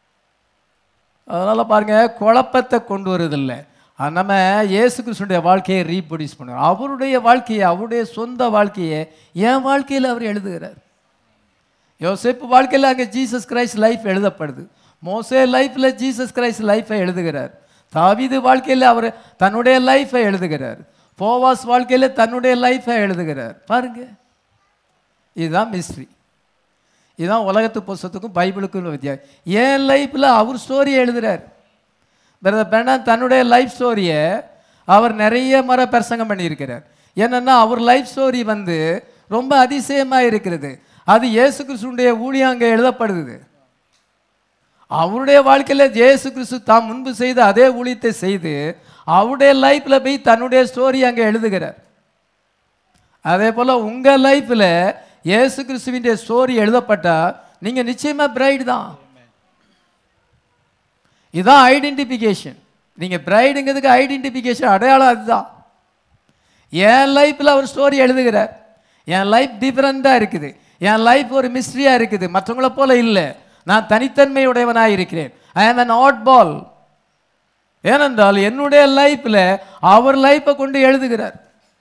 அதனால் பாருங்கள் குழப்பத்தை கொண்டு வருதில்ல அஹ் நம்ம இயேசு கிறிஸ்துடைய வாழ்க்கையை ரீப்ரொடியூஸ் பண்ணுவோம் அவருடைய வாழ்க்கையை அவருடைய சொந்த வாழ்க்கையை என் வாழ்க்கையில் அவர் எழுதுகிறார் யோசேப்பு வாழ்க்கையில் அங்கே ஜீசஸ் கிரைஸ்ட் லைஃப் எழுதப்படுது மோசே லைஃப்பில் ஜீசஸ் கிரைஸ்ட் லைஃப்பை எழுதுகிறார் தாவீது வாழ்க்கையில் அவர் தன்னுடைய லைஃப்பை எழுதுகிறார் போவாஸ் வாழ்க்கையில் தன்னுடைய லைஃப்பை எழுதுகிறார் பாருங்க இதுதான் மிஸ்ட்ரி இதுதான் உலகத்து புஸ்தத்துக்கும் பைபிளுக்கும் உள்ள வித்தியாசம் என் லைஃப்பில் அவர் ஸ்டோரி எழுதுறார் பிரதர் பெண்ணா தன்னுடைய லைஃப் ஸ்டோரியை அவர் நிறைய முறை பிரசங்கம் பண்ணியிருக்கிறார் என்னென்னா அவர் லைஃப் ஸ்டோரி வந்து ரொம்ப அதிசயமாக இருக்கிறது அது இயேசு கிறிஸ்துடைய ஊழியம் அங்கே எழுதப்படுது அவருடைய வாழ்க்கையில் இயேசு கிறிஸ்து தாம் முன்பு செய்த அதே ஊழியத்தை செய்து அவருடைய லைஃப்பில் போய் தன்னுடைய ஸ்டோரி அங்கே எழுதுகிறார் அதே போல் உங்கள் லைஃப்பில் இயேசு கிறிஸ்துவின் ஸ்டோரி எழுதப்பட்டா நீங்கள் நிச்சயமாக பிரைடு தான் இதுதான் ஐடென்டிஃபிகேஷன் நீங்கள் பிரைடுங்கிறதுக்கு ஐடென்டிஃபிகேஷன் அடையாளம் அதுதான் என் லைஃப்பில் அவர் ஸ்டோரி எழுதுகிறார் என் லைஃப் டிஃப்ரெண்ட்டாக இருக்குது என் லைஃப் ஒரு மிஸ்ட்ரியாக இருக்குது மற்றவங்கள போல இல்லை நான் தனித்தன்மையுடையவனாக இருக்கிறேன் ஐ ஆம் an odd பால் ஏனென்றால் என்னுடைய லைஃப்பில் அவர் லைஃப்பை கொண்டு எழுதுகிறார்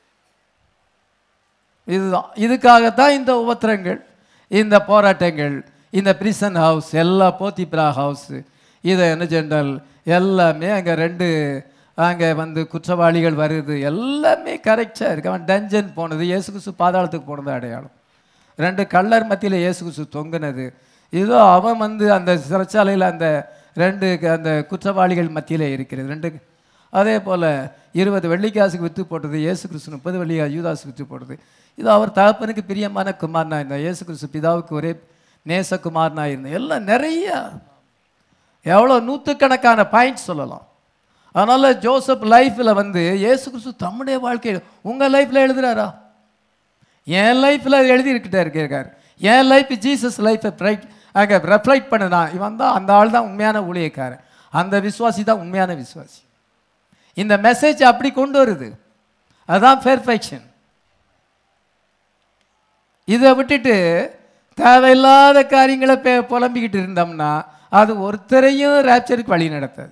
இதுதான் இதுக்காகத்தான் இந்த உபத்திரங்கள் இந்த போராட்டங்கள் இந்த பிரிசன் ஹவுஸ் எல்லா போத்திப்ரா ஹவுஸ் இதை என்ன ஜென்ரல் எல்லாமே அங்கே ரெண்டு அங்கே வந்து குற்றவாளிகள் வருது எல்லாமே கரெக்டாக இருக்கு அவன் டஞ்சன் போனது இயேசு கிறிஸ்து பாதாளத்துக்கு போனது அடையாளம் ரெண்டு கள்ளர் மத்தியில் இயேசு கிறிஸ்து தொங்குனது இதோ அவன் வந்து அந்த சிறைச்சாலையில் அந்த ரெண்டு க- அந்த குற்றவாளிகள் மத்தியில் இருக்கிறது ரெண்டு அதே போல் இருபது வெள்ளிக்காசுக்கு விற்று போட்டது இயேசு கிறிஸ்து முப்பது வெள்ளி யூதாஸுக்கு விற்று போட்டது இது அவர் தகப்பனுக்கு பிரியமான குமாரனா இருந்தார் இயேசு கிறிஸ்து பிதாவுக்கு ஒரே நேசகுமாரனா இருந்தார் எல்லாம் நிறைய எவ்வளோ நூற்றுக்கணக்கான பாயிண்ட் சொல்லலாம் அதனால் ஜோசப் லைஃப்பில் வந்து இயேசு கிறிஸ்து தம்முடைய வாழ்க்கையில் உங்கள் லைஃப்பில் எழுதுறாரா என் லைஃப்பில் எழுதியிருக்கிட்டே இருக்கார் என் லைஃப் ஜீசஸ் லைஃப்பை ப்ரைட் அங்கே ரெஃப்ளைட் பண்ணுதான் இவன் தான் அந்த ஆள் தான் உண்மையான ஊழியக்காரன் அந்த விசுவாசி தான் உண்மையான விசுவாசி இந்த மெசேஜ் அப்படி கொண்டு வருது அதுதான் பெர்ஃபெக்ஷன் இதை விட்டுட்டு தேவையில்லாத காரியங்களை பே புலம்பிக்கிட்டு இருந்தோம்னா அது ஒருத்தரையும் ரேப்சருக்கு வழி நடத்தாது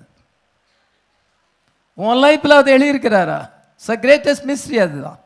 உன் லைஃப்பில் அது எழுதியிருக்கிறாரா ச கிரேட்டஸ்ட் மிஸ்ட்ரி அதுதான்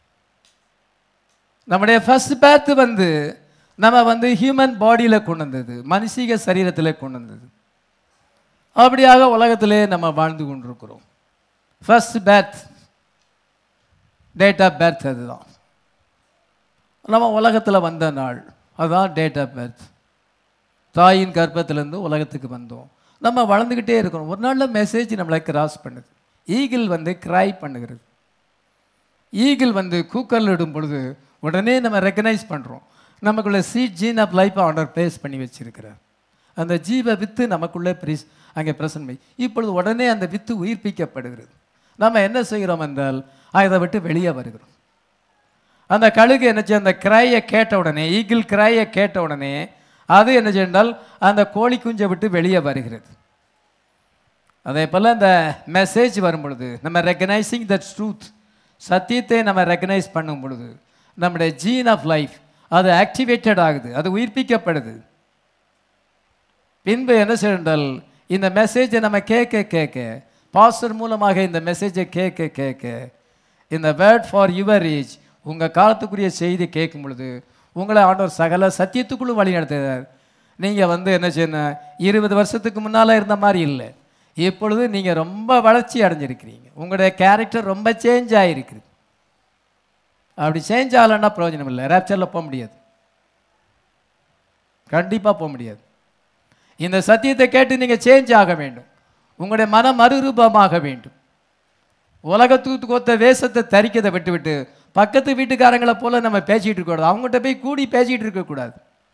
நம்முடைய ஃபர்ஸ்ட் பேத்து வந்து நம்ம வந்து ஹியூமன் பாடியில் கொண்டு வந்தது மனுஷிக சரீரத்தில் கொண்டு வந்தது அப்படியாக உலகத்திலே நம்ம வாழ்ந்து கொண்டிருக்கிறோம் first birth date of birth அதுதான் நம்ம உலகத்தில் வந்த நாள் அதுதான் டேட் ஆஃப் பேர்த் தாயின் கர்ப்பத்திலேருந்து உலகத்துக்கு வந்தோம் நம்ம வளர்ந்துக்கிட்டே இருக்கிறோம் ஒரு நாளில் மெசேஜ் நம்மளை கிராஸ் பண்ணுது ஈகிள் வந்து கிரை பண்ணுகிறது ஈகிள் வந்து கூக்கல் இடும் பொழுது உடனே நம்ம ரெக்கனைஸ் பண்ணுறோம் நமக்குள்ள seed gene of life order base பண்ணி வச்சிருக்கிறார் அந்த ஜீவ வித்து நமக்குள்ளே பிரிஸ் அங்கே பிரசன்மை இப்பொழுது உடனே அந்த வித்து உயிர்ப்பிக்கப்படுகிறது நம்ம என்ன செய்கிறோம் என்றால் அதை விட்டு வெளியே வருகிறோம் அந்த கழுகு என்ன செய்ய அந்த கிராயை கேட்ட உடனே ஈகிள் கிராயை கேட்ட உடனே அது என்ன செய்தால் அந்த கோழி குஞ்சை விட்டு வெளியே வருகிறது அதே போல் அந்த மெசேஜ் வரும் பொழுது நம்ம ரெக்கனைசிங் தட் ட்ரூத் சத்தியத்தை நம்ம ரெக்கனைஸ் பண்ணும் பொழுது நம்முடைய ஜீன் ஆஃப் லைஃப் அது ஆக்டிவேட்டட் ஆகுது அது உயிர்ப்பிக்கப்படுது பின்பு என்ன செய்தால் இந்த மெசேஜை நம்ம கேட்க கேட்க பாஸ்டர் மூலமாக இந்த மெசேஜை கேட்க கேட்க இந்த வேர்ட் ஃபார் யுவர் ஏஜ் உங்கள் காலத்துக்குரிய செய்தி கேட்கும் பொழுது உங்களை ஆண்டவர் சகல சத்தியத்துக்குள்ள வழி நடத்துகிறார் நீங்கள் வந்து என்ன செய்யணும் இருபது வருஷத்துக்கு முன்னால் இருந்த மாதிரி இல்லை இப்பொழுது நீங்கள் ரொம்ப வளர்ச்சி அடைஞ்சிருக்கிறீங்க உங்களுடைய கேரக்டர் ரொம்ப சேஞ்ச் ஆகிருக்குது அப்படி சேஞ்ச் ஆகலைன்னா பிரயோஜனம் இல்லை ரேப்சரில் போக முடியாது கண்டிப்பாக போக முடியாது இந்த சத்தியத்தை கேட்டு நீங்கள் சேஞ்ச் ஆக வேண்டும் உங்களுடைய மனம் மறுரூபமாக வேண்டும் உலகத்துக்கு ஒத்த வேஷத்தை தரிக்கதை விட்டுவிட்டு பக்கத்து வீட்டுக்காரங்களை போல நம்ம பேசிகிட்டு இருக்கக்கூடாது அவங்ககிட்ட போய் கூடி பேசிகிட்டு இருக்கக்கூடாது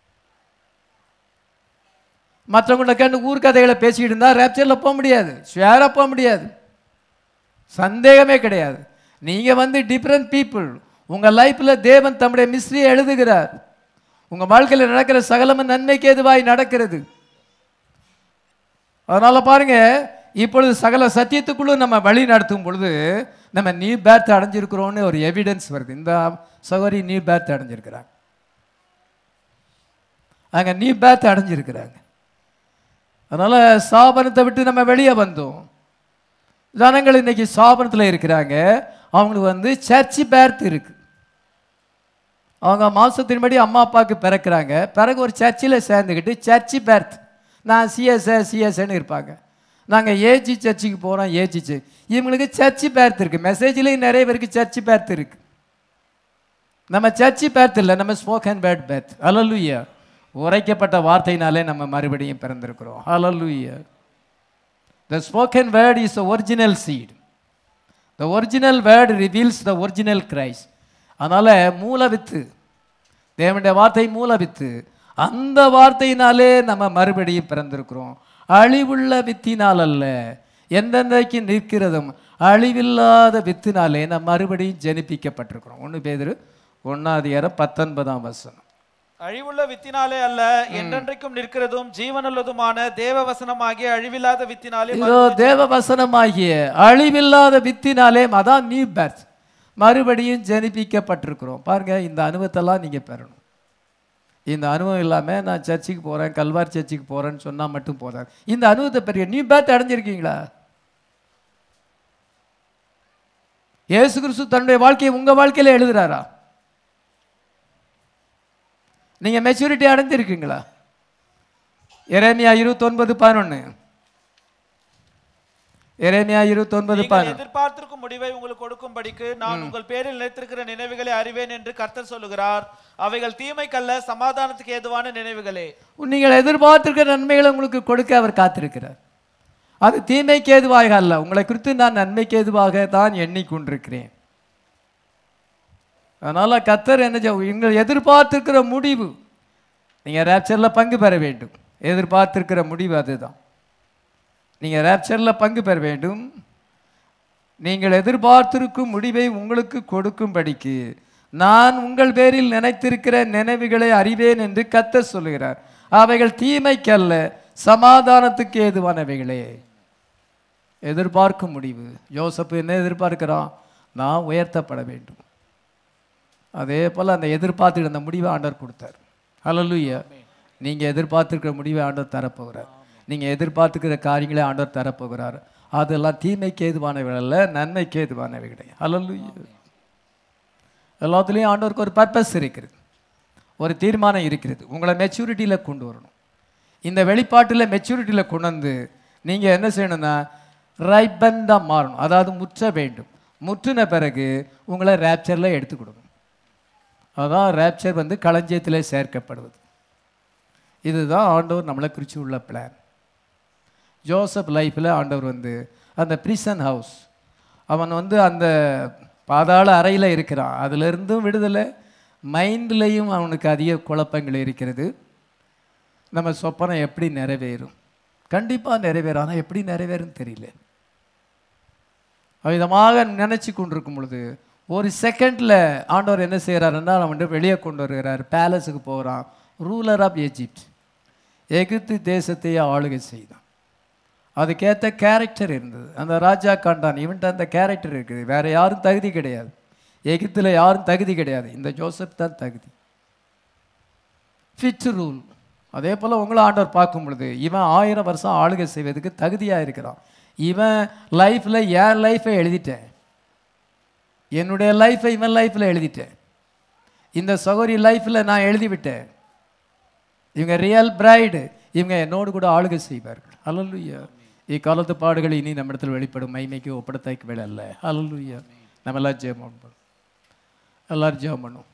மற்றவங்கள்ட்ட கண்டு ஊர்க்கதைகளை பேசிக்கிட்டு இருந்தால் ரேப்சரில் போக முடியாது ஷேராக போக முடியாது சந்தேகமே கிடையாது நீங்கள் வந்து டிஃப்ரெண்ட் பீப்புள் உங்கள் லைஃப்பில் தேவன் தம்முடைய மிஸ்ரியை எழுதுகிறார் உங்கள் வாழ்க்கையில் நடக்கிற சகலமும் நன்மைக்கு எதுவாய் நடக்கிறது அதனால் பாருங்க இப்பொழுது சகல சத்தியத்துக்குள்ள நம்ம வழி நடத்தும் பொழுது நம்ம நியூ பேர்த் அடைஞ்சிருக்கிறோன்னு ஒரு எவிடன்ஸ் வருது இந்த சகோதரி நியூ பேர்த் அடைஞ்சிருக்கிறாங்க அங்கே நியூ பேர்த் அடைஞ்சிருக்கிறாங்க அதனால் சாபனத்தை விட்டு நம்ம வெளியே வந்தோம் ஜனங்கள் இன்னைக்கு சாபனத்தில் இருக்கிறாங்க அவங்களுக்கு வந்து சர்ச்சு பேர்த் இருக்கு அவங்க மாசத்தின்படி அம்மா அப்பாவுக்கு பிறக்கிறாங்க பிறகு ஒரு சர்ச்சில் சேர்ந்துக்கிட்டு சர்ச்சு பேர்த் நான் சிஎஸ்ஏ சிஎஸ்ஏன்னு இருப்பாங்க நாங்கள் ஏஜி சர்ச்சுக்கு போகிறோம் ஏஜி சர்ச் இவங்களுக்கு சர்ச்சு பேர்த் இருக்குது மெசேஜ்லேயும் நிறைய பேருக்கு சர்ச்சு பேர்த் இருக்கு நம்ம சர்ச்சு பேர்த் இல்லை நம்ம ஸ்போக்கன் பேர்ட் பேர்த் அலலுயா உரைக்கப்பட்ட வார்த்தையினாலே நம்ம மறுபடியும் பிறந்திருக்கிறோம் ஹalleluya the spoken word is the original seed the original word reveals the original christ அதனால மூல வித்து தேவனுடைய வார்த்தை மூல வித்து அந்த வார்த்தையினாலே நம்ம மறுபடியும் பிறந்திருக்கிறோம் அழிவுள்ள வித்தினால் அல்ல எந்தெந்தைக்கு நிற்கிறதும் அழிவில்லாத வித்தினாலே நம்ம மறுபடியும் ஜெனிப்பிக்கப்பட்டிருக்கிறோம் ஒன்று பேதரு ஒன்னாதிகாரம் பத்தொன்பதாம் வசனம் அழிவுள்ள வித்தினாலே அல்ல என்றென்றைக்கும் நிற்கிறதும் ஜீவனுள்ளதுமான தேவ வசனமாகிய அழிவில்லாத வித்தினாலே இதோ தேவ வசனமாகிய அழிவில்லாத வித்தினாலே அதான் நியூ பேர்த் மறுபடியும் ஜெனிப்பிக்கப்பட்டிருக்கிறோம் பாருங்க இந்த அனுபவத்தெல்லாம் நீங்க பெறணும் இந்த அனுபவம் இல்லாமல் நான் சர்ச்சுக்கு போகிறேன் கல்வார் சர்ச்சுக்கு போகிறேன்னு சொன்னால் மட்டும் போதாது இந்த அனுபவத்தை பெரிய நியூ பேர்த் அடைஞ்சிருக்கீங்களா இயேசு கிறிஸ்து தன்னுடைய வாழ்க்கையை உங்கள் வாழ்க்கையில் எழுதுறாரா நீங்க மெச்சூரிட்டி அடைஞ்சிருக்கீங்களா எரேமியா இருபத்தொன்பது பதினொன்று எரேமியா இருபத்தொன்பது நீங்கள் பதினொன்று எதிர்பார்த்திருக்கும் முடிவை உங்களுக்கு கொடுக்கும்படிக்கு நான் உங்கள் பேரில் நிலைத்திருக்கிற நினைவுகளை அறிவேன் என்று கர்த்தர் சொல்லுகிறார் அவைகள் தீமைக்கல்ல சமாதானத்துக்கு ஏதுவான நினைவுகளே நீங்கள் எதிர்பார்த்திருக்கிற நன்மைகளை உங்களுக்கு கொடுக்க அவர் காத்திருக்கிறார் அது தீமைக்கு ஏதுவாக அல்ல உங்களை குறித்து நான் நன்மைக்கு ஏதுவாக தான் எண்ணிக்கொண்டிருக்கிறேன் அதனால கத்தர் என்ன செய்ய- நீங்கள் எதிர்பார்த்திருக்கிற முடிவு நீங்கள் ரேப்சரில் பங்கு பெற வேண்டும் எதிர்பார்த்திருக்கிற முடிவு அதுதான் நீங்கள் ரேப்சரில் பங்கு பெற வேண்டும் நீங்கள் எதிர்பார்த்திருக்கும் முடிவை உங்களுக்கு கொடுக்கும்படிக்கு நான் உங்கள் பேரில் நினைத்திருக்கிற நினைவுகளை அறிவேன் என்று கத்தர் சொல்லுகிறார் அவைகள் தீமைக்கல்ல சமாதானத்துக்கு ஏதுவானவைகளே எதிர்பார்க்கும் முடிவு யோசப்பு என்ன எதிர்பார்க்கிறான் நான் உயர்த்தப்பட வேண்டும் அதே போல் அந்த எதிர்பார்த்துட்டு அந்த முடிவை ஆண்டவர் கொடுத்தார் ஹalleluya நீங்க எதிர்பார்த்திருக்கிற முடிவை ஆண்டவர் தரப்போகிறார் நீங்க எதிர்பார்த்துக்கிற காரியங்களை ஆண்டவர் தரப்போகிறார் அதெல்லாம் தீமைக்கு ஏதுவானவைகள் அல்ல நன்மைக்கு ஏதுவானவைகள் ஹalleluya எல்லாத்துலேயும் ஆண்டவருக்கு ஒரு பர்பஸ் இருக்கிறது ஒரு தீர்மானம் இருக்கிறது உங்களை மெச்சூரிட்டியில் கொண்டு வரணும் இந்த வெளிப்பாட்டில் மெச்சூரிட்டியில் கொண்டு வந்து நீங்கள் என்ன செய்யணும்னா ரைபண்டாக மாறணும் அதாவது முற்ற வேண்டும் முற்றின பிறகு உங்களை ரேப்சரில் எடுத்து கொடுக்கணும் அதான் ரேப்சர் வந்து களஞ்சியத்தில் சேர்க்கப்படுவது இதுதான் ஆண்டவர் நம்மளை குறித்து உள்ள பிளான் ஜோசப் லைஃப்பில் ஆண்டவர் வந்து அந்த பிரிசன் ஹவுஸ் அவன் வந்து அந்த பாதாள அறையில் இருக்கிறான் அதிலிருந்தும் விடுதலை மைண்ட்லேயும் அவனுக்கு அதிக குழப்பங்கள் இருக்கிறது நம்ம சொப்பனம் எப்படி நிறைவேறும் கண்டிப்பாக நிறைவேறும் ஆனால் எப்படி நிறைவேறும் தெரியல விதமாக நினச்சி கொண்டிருக்கும் பொழுது ஒரு செகண்டில் ஆண்டவர் என்ன செய்கிறாருன்னா அவன் வந்து வெளியே கொண்டு வருகிறார் பேலஸுக்கு போகிறான் ரூலர் ஆஃப் எஜிப்ட் எகிப்து தேசத்தையே ஆளுகை செய்தான் அதுக்கேற்ற கேரக்டர் இருந்தது அந்த ராஜா காண்டான் இவன்ட்ட அந்த கேரக்டர் இருக்குது வேற யாரும் தகுதி கிடையாது எகிப்தில் யாரும் தகுதி கிடையாது இந்த ஜோசப் தான் தகுதி ஃபிட் ரூல் அதே போல் உங்களை ஆண்டவர் பார்க்கும் பொழுது இவன் ஆயிரம் வருஷம் ஆளுகை செய்வதற்கு தகுதியாக இருக்கிறான் இவன் லைஃப்பில் என் லைஃப்பை எழுதிட்டேன் என்னுடைய லைஃப்பை இவன் லைஃப்பில் எழுதிட்டேன் இந்த சகோரி லைஃப்பில் நான் எழுதிவிட்டேன் இவங்க ரியல் பிரைடு இவங்க என்னோடு கூட ஆளுகை செய்வார்கள் அல்லலுயா இக்காலத்து பாடுகள் இனி நம்மிடத்தில் வெளிப்படும் மைமைக்கு ஒப்படத்தாய்க்கு வேலை அல்ல அல்லலுயா நம்ம எல்லாம் ஜெயம் பண்ணுவோம் எல்லாரும் ஜெயம் பண்ணும்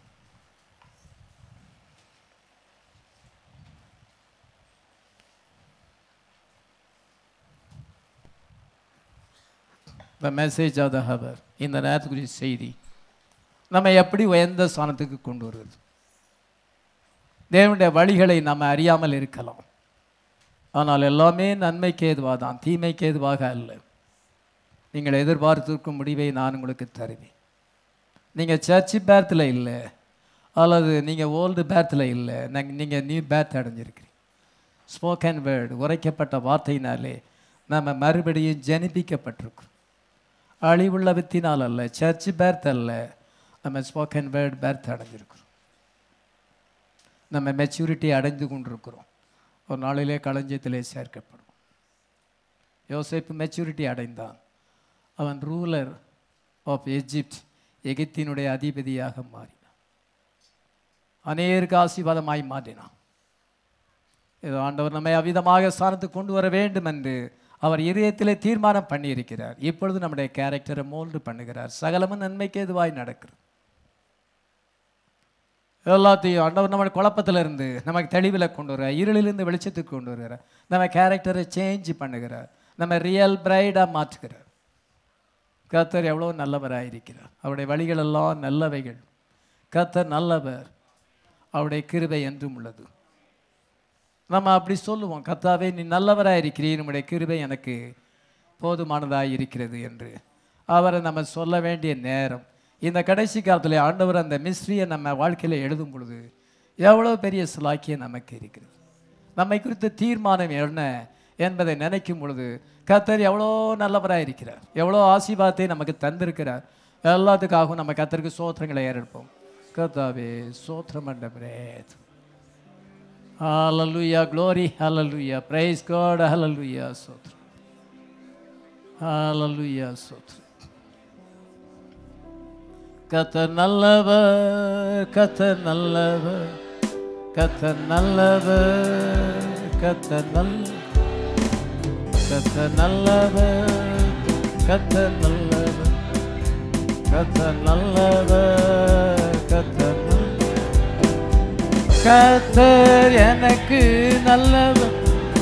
the message of the hour இந்த நேரத்துக்குரிய செய்தி நம்ம எப்படி உயர்ந்த ஸ்தானத்துக்கு கொண்டு வருவது தேவனுடைய வழிகளை நம்ம அறியாமல் இருக்கலாம் ஆனால் எல்லாமே நன்மைக்கு ஏதுவாக தான் தீமைக்கு ஏதுவாக அல்ல நீங்கள் எதிர்பார்த்திருக்கும் முடிவை நான் உங்களுக்கு தருவேன் நீங்கள் சர்ச்சு பேத்தில் இல்லை அல்லது நீங்கள் ஓல்டு பேத்தில் இல்லை நீங்கள் நியூ பேத் அடைஞ்சிருக்கிறீங்க ஸ்போக்கன் வேர்டு உரைக்கப்பட்ட வார்த்தையினாலே நம்ம மறுபடியும் ஜனிப்பிக்கப்பட்டிருக்கோம் அழிவுள்ள வித்தினால் அல்ல சர்ச் பேர்த் அல்ல நம்ம ஸ்போக்கன் வேர்டு பேர்த் அடைஞ்சிருக்கிறோம் நம்ம மெச்சூரிட்டி அடைந்து கொண்டிருக்கிறோம் ஒரு நாளிலே களஞ்சியத்திலே சேர்க்கப்படும் யோசேப்பு மெச்சூரிட்டி அடைந்தான் அவன் ரூலர் ஆஃப் எஜிப்ட் எகிப்தினுடைய அதிபதியாக மாறினான் அநேருக்கு ஆசீர்வாதமாய் மாறினான் இது ஆண்டவர் நம்மை அவ்விதமாக ஸ்தானத்துக்கு கொண்டு வர வேண்டும் என்று அவர் இதயத்திலே தீர்மானம் பண்ணியிருக்கிறார் இப்பொழுது நம்முடைய கேரக்டரை மோல்டு பண்ணுகிறார் சகலமும் நன்மைக்கு எதுவாய் நடக்கிறது எல்லாத்தையும் ஆண்டவர் நம்ம குழப்பத்தில் இருந்து நமக்கு தெளிவில் கொண்டு வர இருளிலிருந்து வெளிச்சத்துக்கு கொண்டு வருகிறார் நம்ம கேரக்டரை சேஞ்ச் பண்ணுகிறார் நம்ம ரியல் பிரைடாக மாற்றுகிறார் கர்த்தர் எவ்வளோ நல்லவராக இருக்கிறார் அவருடைய வழிகள் எல்லாம் நல்லவைகள் கர்த்தர் நல்லவர் அவருடைய கிருபை என்றும் உள்ளது நம்ம அப்படி சொல்லுவோம் கர்த்தாவே நீ நல்லவராக இருக்கிறீர் நம்முடைய கிருபை எனக்கு போதுமானதாக இருக்கிறது என்று அவரை நம்ம சொல்ல வேண்டிய நேரம் இந்த கடைசி காலத்தில் ஆண்டவர் அந்த மிஸ்ட்ரியை நம்ம வாழ்க்கையில் எழுதும் பொழுது எவ்வளோ பெரிய சிலாக்கியம் நமக்கு இருக்கிறது நம்மை குறித்த தீர்மானம் என்ன என்பதை நினைக்கும் பொழுது கர்த்தர் எவ்வளோ நல்லவராக இருக்கிறார் எவ்வளோ ஆசீர்வாதத்தை நமக்கு தந்திருக்கிறார் எல்லாத்துக்காகவும் நம்ம கர்த்தருக்கு சோத்திரங்களை ஏறெடுப்போம் கர்த்தாவே சோத்திரம் அண்டவரே Hallelujah, glory, hallelujah. Praise God, hallelujah. Sotram. Hallelujah, Sotram. கத்தர் நல்லவர் கத்தர் நல்லவர் கத்தர் நல்லவர் கத்தர் நல்ல கத்தர் நல்லவர் கத்தர் நல்லவர் கத்தர் நல்லவர் கத்தர் நல்ல கத்தர் எனக்கு நல்லவர்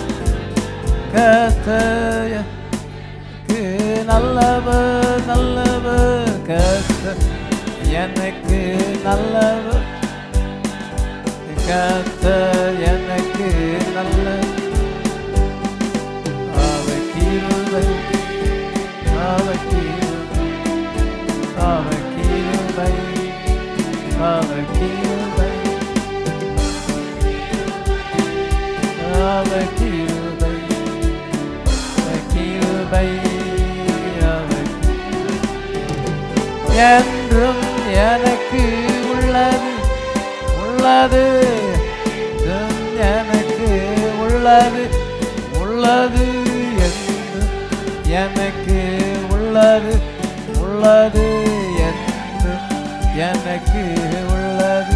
கத்தர் எனக்கு நல்லவர் நல்லவர் கத்தர் எனக்கு நல்லவர் கத்தர் எனக்கு நல்ல அவர் கிருபை அவர் கிருபை அவர் கிருபை அவர் கிருபை அவர் கிருபை அவர் கிருபை அவர் என்றும் எனக்கு உள்ளது உள்ளது உள்ளது என்று எனக்கு உள்ளது உள்ளது என்று எனக்கு உள்ளது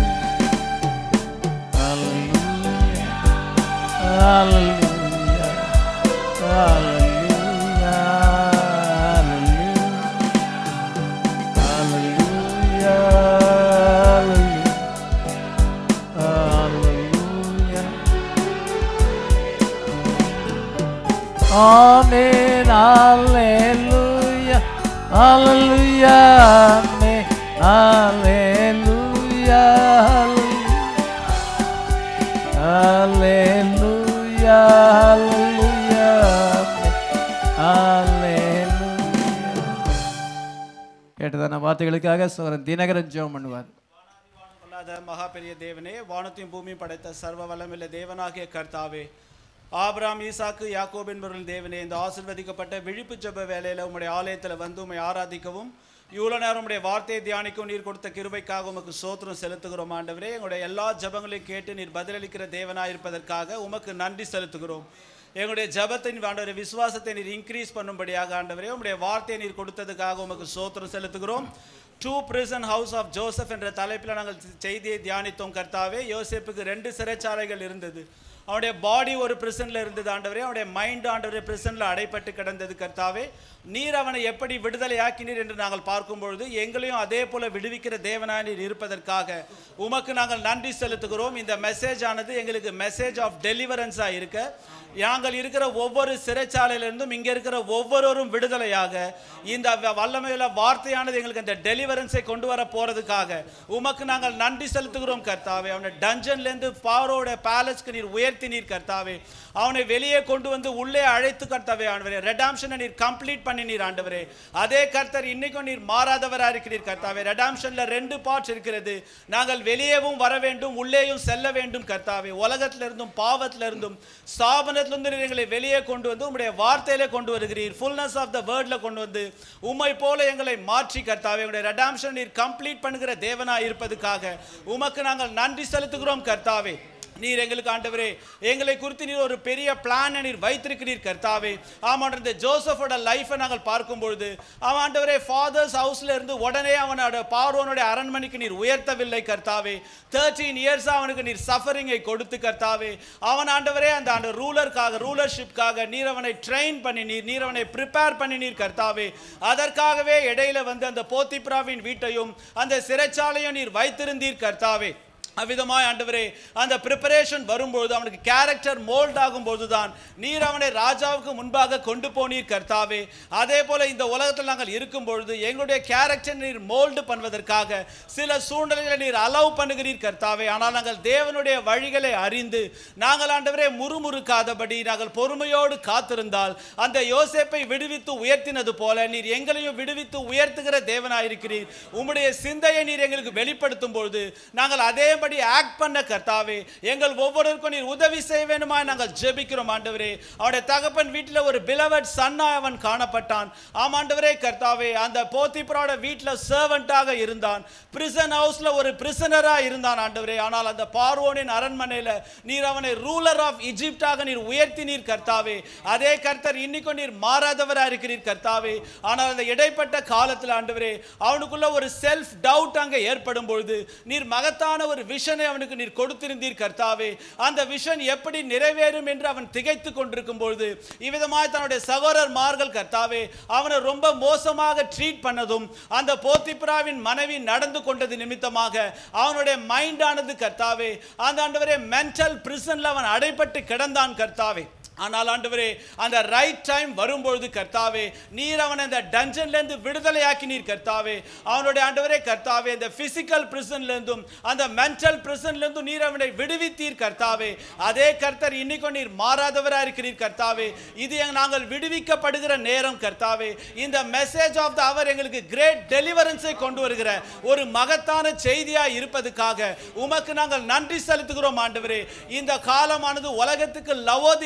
Hallelujah. Hallelujah. Hallelujah. Hallelujah. Hallelujah. Hallelujah. Amen. Hallelujah. Hallelujah. Amen. Hallelujah. Hallelujah. Hallelujah. Hallelujah. கேட்டதான வார்த்தைகளுக்காக சோரன் தினகரன் ஜெபம் பண்ணுவார் கொள்ளாத மகா பெரிய தேவனே வானத்தையும் பூமியும் படைத்த சர்வ வல்லமில்ல தேவனாகிய கர்த்தாவே ஆபிராம் ஈசாக்கு யாக்கோப் என்பவர்கள் தேவனே இந்த ஆசிர்வதிக்கப்பட்ட விழிப்பு ஜெப வேலையில உம்முடைய ஆலயத்துல வந்து உம்மை ஆராதிக்கவும் இவ்வளோ நேரம் உம்முடைய வார்த்தையை தியானிக்கவும் நீர் கொடுத்த கிருபைக்காக உமக்கு சோத்திரம் செலுத்துகிறோம் ஆண்டவரே எங்களுடைய எல்லா ஜெபங்களையும் கேட்டு நீர் பதிலளிக்கிற தேவனாயிருப்பதற்காக உமக்கு நன்றி செலுத்துகிறோம் எங்களுடைய ஜபத்தை ஆண்டவரை விசுவாசத்தை நீர் இன்க்ரீஸ் பண்ணும்படியாக ஆண்டவரே உம்முடைய வார்த்தையை நீர் கொடுத்ததுக்காக உமக்கு சோத்திரம் செலுத்துகிறோம் to prison house of Joseph என்ற தலைப்பில் நாங்கள் செய்தியை தியானித்தோம் கர்த்தாவே யோசேப்புக்கு ரெண்டு சிறைச்சாலைகள் இருந்தது அவனுடைய பாடி ஒரு பிரிசன்ல இருந்தது ஆண்டவரே அவனுடைய மைண்ட் ஆண்டவரே பிரிசன்ல அடைப்பட்டு கிடந்தது கர்த்தாவே நீர் அவனை எப்படி விடுதலை ஆக்கினீர் என்று நாங்கள் பார்க்கும் பொழுது எங்களையும் அதே போல விடுவிக்கிற தேவனாய் நீர் இருப்பதற்காக உமக்கு நாங்கள் நன்றி செலுத்துகிறோம் இந்த மெசேஜ் ஆனது எங்களுக்கு மெசேஜ் ஆஃப் டெலிவரன்ஸா இருக்க நாங்கள் இருக்கிற ஒவ்வொரு சிறைச்சாலையிலிருந்தும் இங்க இருக்கிற ஒவ்வொருவரும் விடுதலையாக இந்த வ- வல்லமையுள்ள வார்த்தையானது எங்களுக்கு அந்த டெலிவரன்ஸை கொண்டு வர போறதுக்காக உமக்கு நாங்கள் நன்றி செலுத்துகிறோம் கர்த்தாவே அவனை டஞ்சன்ல இருந்து பாரோட பேலஸ்க்கு நீர் உயர்த்தினீர் கர்த்தாவே அவனை வெளியே கொண்டு வந்து உள்ளே அழைத்து கர்த்தாவே ஆண்டவரே ரெடாம்ஷனை நீர் கம்ப்ளீட் பண்ணினீர் ஆண்டவரே அதே கர்த்தர் இன்னைக்கும் நீர் மாறாதவரா இருக்கிறீர் கர்த்தாவே ரெடாம்ஷன்ல ரெண்டு பார்ட்ஸ் இருக்கிறது நாங்கள் வெளியேவும் வர வேண்டும் உள்ளேயும் செல்ல வேண்டும் கர்த்தாவே உலகத்துல இருந்தும் பாவத்துல இருந்தும் ஸ்தாபனத்திலிருந்து நீர் எங்களை வெளியே கொண்டு வந்து உம்முடைய வார்த்தையிலே கொண்டு வருகிறீர் ஃபுல்னஸ் ஆஃப் த வேர்ட்ல கொண்டு வந்து உம்மை போல எங்களை மாற்றி கர்த்தாவே உங்களுடைய ரெடாம்ஷன் நீர் கம்ப்ளீட் பண்ணுகிற தேவனா இருப்பதுக்காக உமக்கு நாங்கள் நன்றி செலுத்துகிறோம் கர்த்தாவே நீர் எங்களுக்கு ஆண்டவரே எங்களை குறித்து நீர் ஒரு பெரிய பிளான் நீர் வைத்திருக்கிறீர் கர்த்தாவே ஆமாம் இந்த ஜோசஃபோட லைஃபை நாங்கள் பார்க்கும் பொழுது அவன் ஆண்டவரே ஃபாதர்ஸ் ஹவுஸ்ல இருந்து உடனே அவனோட பார்வோனுடைய அரண்மனைக்கு நீர் உயர்த்தவில்லை கர்த்தாவே தேர்ட்டீன் இயர்ஸ் அவனுக்கு நீர் சஃபரிங்கை கொடுத்து கர்த்தாவே அவன் ஆண்டவரே அந்த அந்த ரூலருக்காக ரூலர்ஷிப்காக நீர் அவனை ட்ரெயின் பண்ணி நீர் நீர் அவனை ப்ரிப்பேர் பண்ணி நீர் கர்த்தாவே அதற்காகவே இடையில வந்து அந்த போத்திப்ராவின் வீட்டையும் அந்த சிறைச்சாலையும் நீர் வைத்திருந்தீர் கர்த்தாவே அவ்விதமாய் ஆண்டவரே அந்த ப்ரிப்பரேஷன் வரும்பொழுது அவனுக்கு கேரக்டர் மோல்ட் ஆகும்போது தான் நீர் அவனை ராஜாவுக்கு முன்பாக கொண்டு போனீர் கர்த்தாவே அதே போல இந்த உலகத்தில் நாங்கள் இருக்கும் பொழுது எங்களுடைய கேரக்டர் நீர் மோல்டு பண்ணுவதற்காக சில சூழ்நிலைகளை நீர் அலோவ் பண்ணுகிறீர் கர்த்தாவே ஆனால் நாங்கள் தேவனுடைய வழிகளை அறிந்து நாங்கள் ஆண்டவரே முறுமுறுக்காதபடி நாங்கள் பொறுமையோடு காத்திருந்தால் அந்த யோசேப்பை விடுவித்து உயர்த்தினது போல நீர் எங்களையும் விடுவித்து உயர்த்துகிற தேவனாயிருக்கிறீர் உம்முடைய சிந்தையை நீர் எங்களுக்கு வெளிப்படுத்தும் பொழுது நாங்கள் அதேபடி ஆக்ட் பண்ண கர்த்தாவே எங்கள் ஒவ்வொருவருக்கும் நீர் உதவி செய்ய வேண்டுமா நாங்கள் ஜெபிக்கிறோம் ஆண்டவரே அவனுடைய தகப்பன் வீட்டில் ஒரு பிலவட் சன்னா அவன் காணப்பட்டான் ஆம் ஆண்டவரே கர்த்தாவே அந்த போத்திப்ரோட வீட்டில் சர்வெண்டாக இருந்தான் பிரிசன் ஹவுஸ்ல ஒரு பிரிசனரா இருந்தான் ஆண்டவரே ஆனால் அந்த பார்வோனின் அரண்மனையில நீர் அவனை ரூலர் ஆஃப் இஜிப்டாக நீர் உயர்த்தி நீர் கர்த்தாவே அதே கர்த்தர் இன்னைக்கும் நீர் மாறாதவரா இருக்கிறீர் கர்த்தாவே ஆனால் அந்த இடைப்பட்ட காலத்தில் ஆண்டவரே அவனுக்குள்ள ஒரு செல்ஃப் டவுட் அங்கே ஏற்படும் பொழுது நீர் மகத்தான ஒரு விஷனை அவனுக்கு நீர் கொடுத்திருந்தீர் கர்த்தாவே அந்த விஷன் எப்படி நிறைவேறும் என்று அவன் திகைத்து கொண்டிருக்கும் பொழுது இவ்விதமாய் தன்னுடைய சகோதரர்மார்கள் கர்த்தாவே அவனை ரொம்ப மோசமாக ட்ரீட் பண்ணதும் அந்த போத்திப்ராவின் மனைவி நடந்து கொண்டது நிமித்தமாக அவனுடைய மைண்ட் ஆனது கர்த்தாவே அந்த ஆண்டவரே மென்டல் பிரிசன்ல அவன் அடைப்பட்டு கிடந்தான் கர்த்தாவே ஆனால் ஆண்டவரே அந்த ரைட் டைம் வரும்பொழுது கர்த்தாவே நீர் அவனை அந்த டஞ்சன்ல இருந்து விடுதலையாக்கி நீர் கர்த்தாவே அவனுடைய ஆண்டவரே கர்த்தாவே அந்த பிசிக்கல் பிரிசன்ல இருந்தும் அந்த மென்டல் பிரிசன்ல இருந்தும் நீர் அவனை விடுவித்தீர் கர்த்தாவே அதே கர்த்தர் இன்னைக்கும் நீர் மாறாதவரா இருக்கிறீர் கர்த்தாவே இது எங்க- நாங்கள் விடுவிக்கப்படுகிற நேரம் கர்த்தாவே இந்த மெசேஜ் ஆஃப் த அவர் எங்களுக்கு கிரேட் டெலிவரன்ஸை கொண்டு வருகிற ஒரு மகத்தான செய்தியா இருப்பதுக்காக உமக்கு நாங்கள் நன்றி செலுத்துகிறோம் ஆண்டவரே இந்த காலமானது உலகத்துக்கு லவோதிக்கையாவா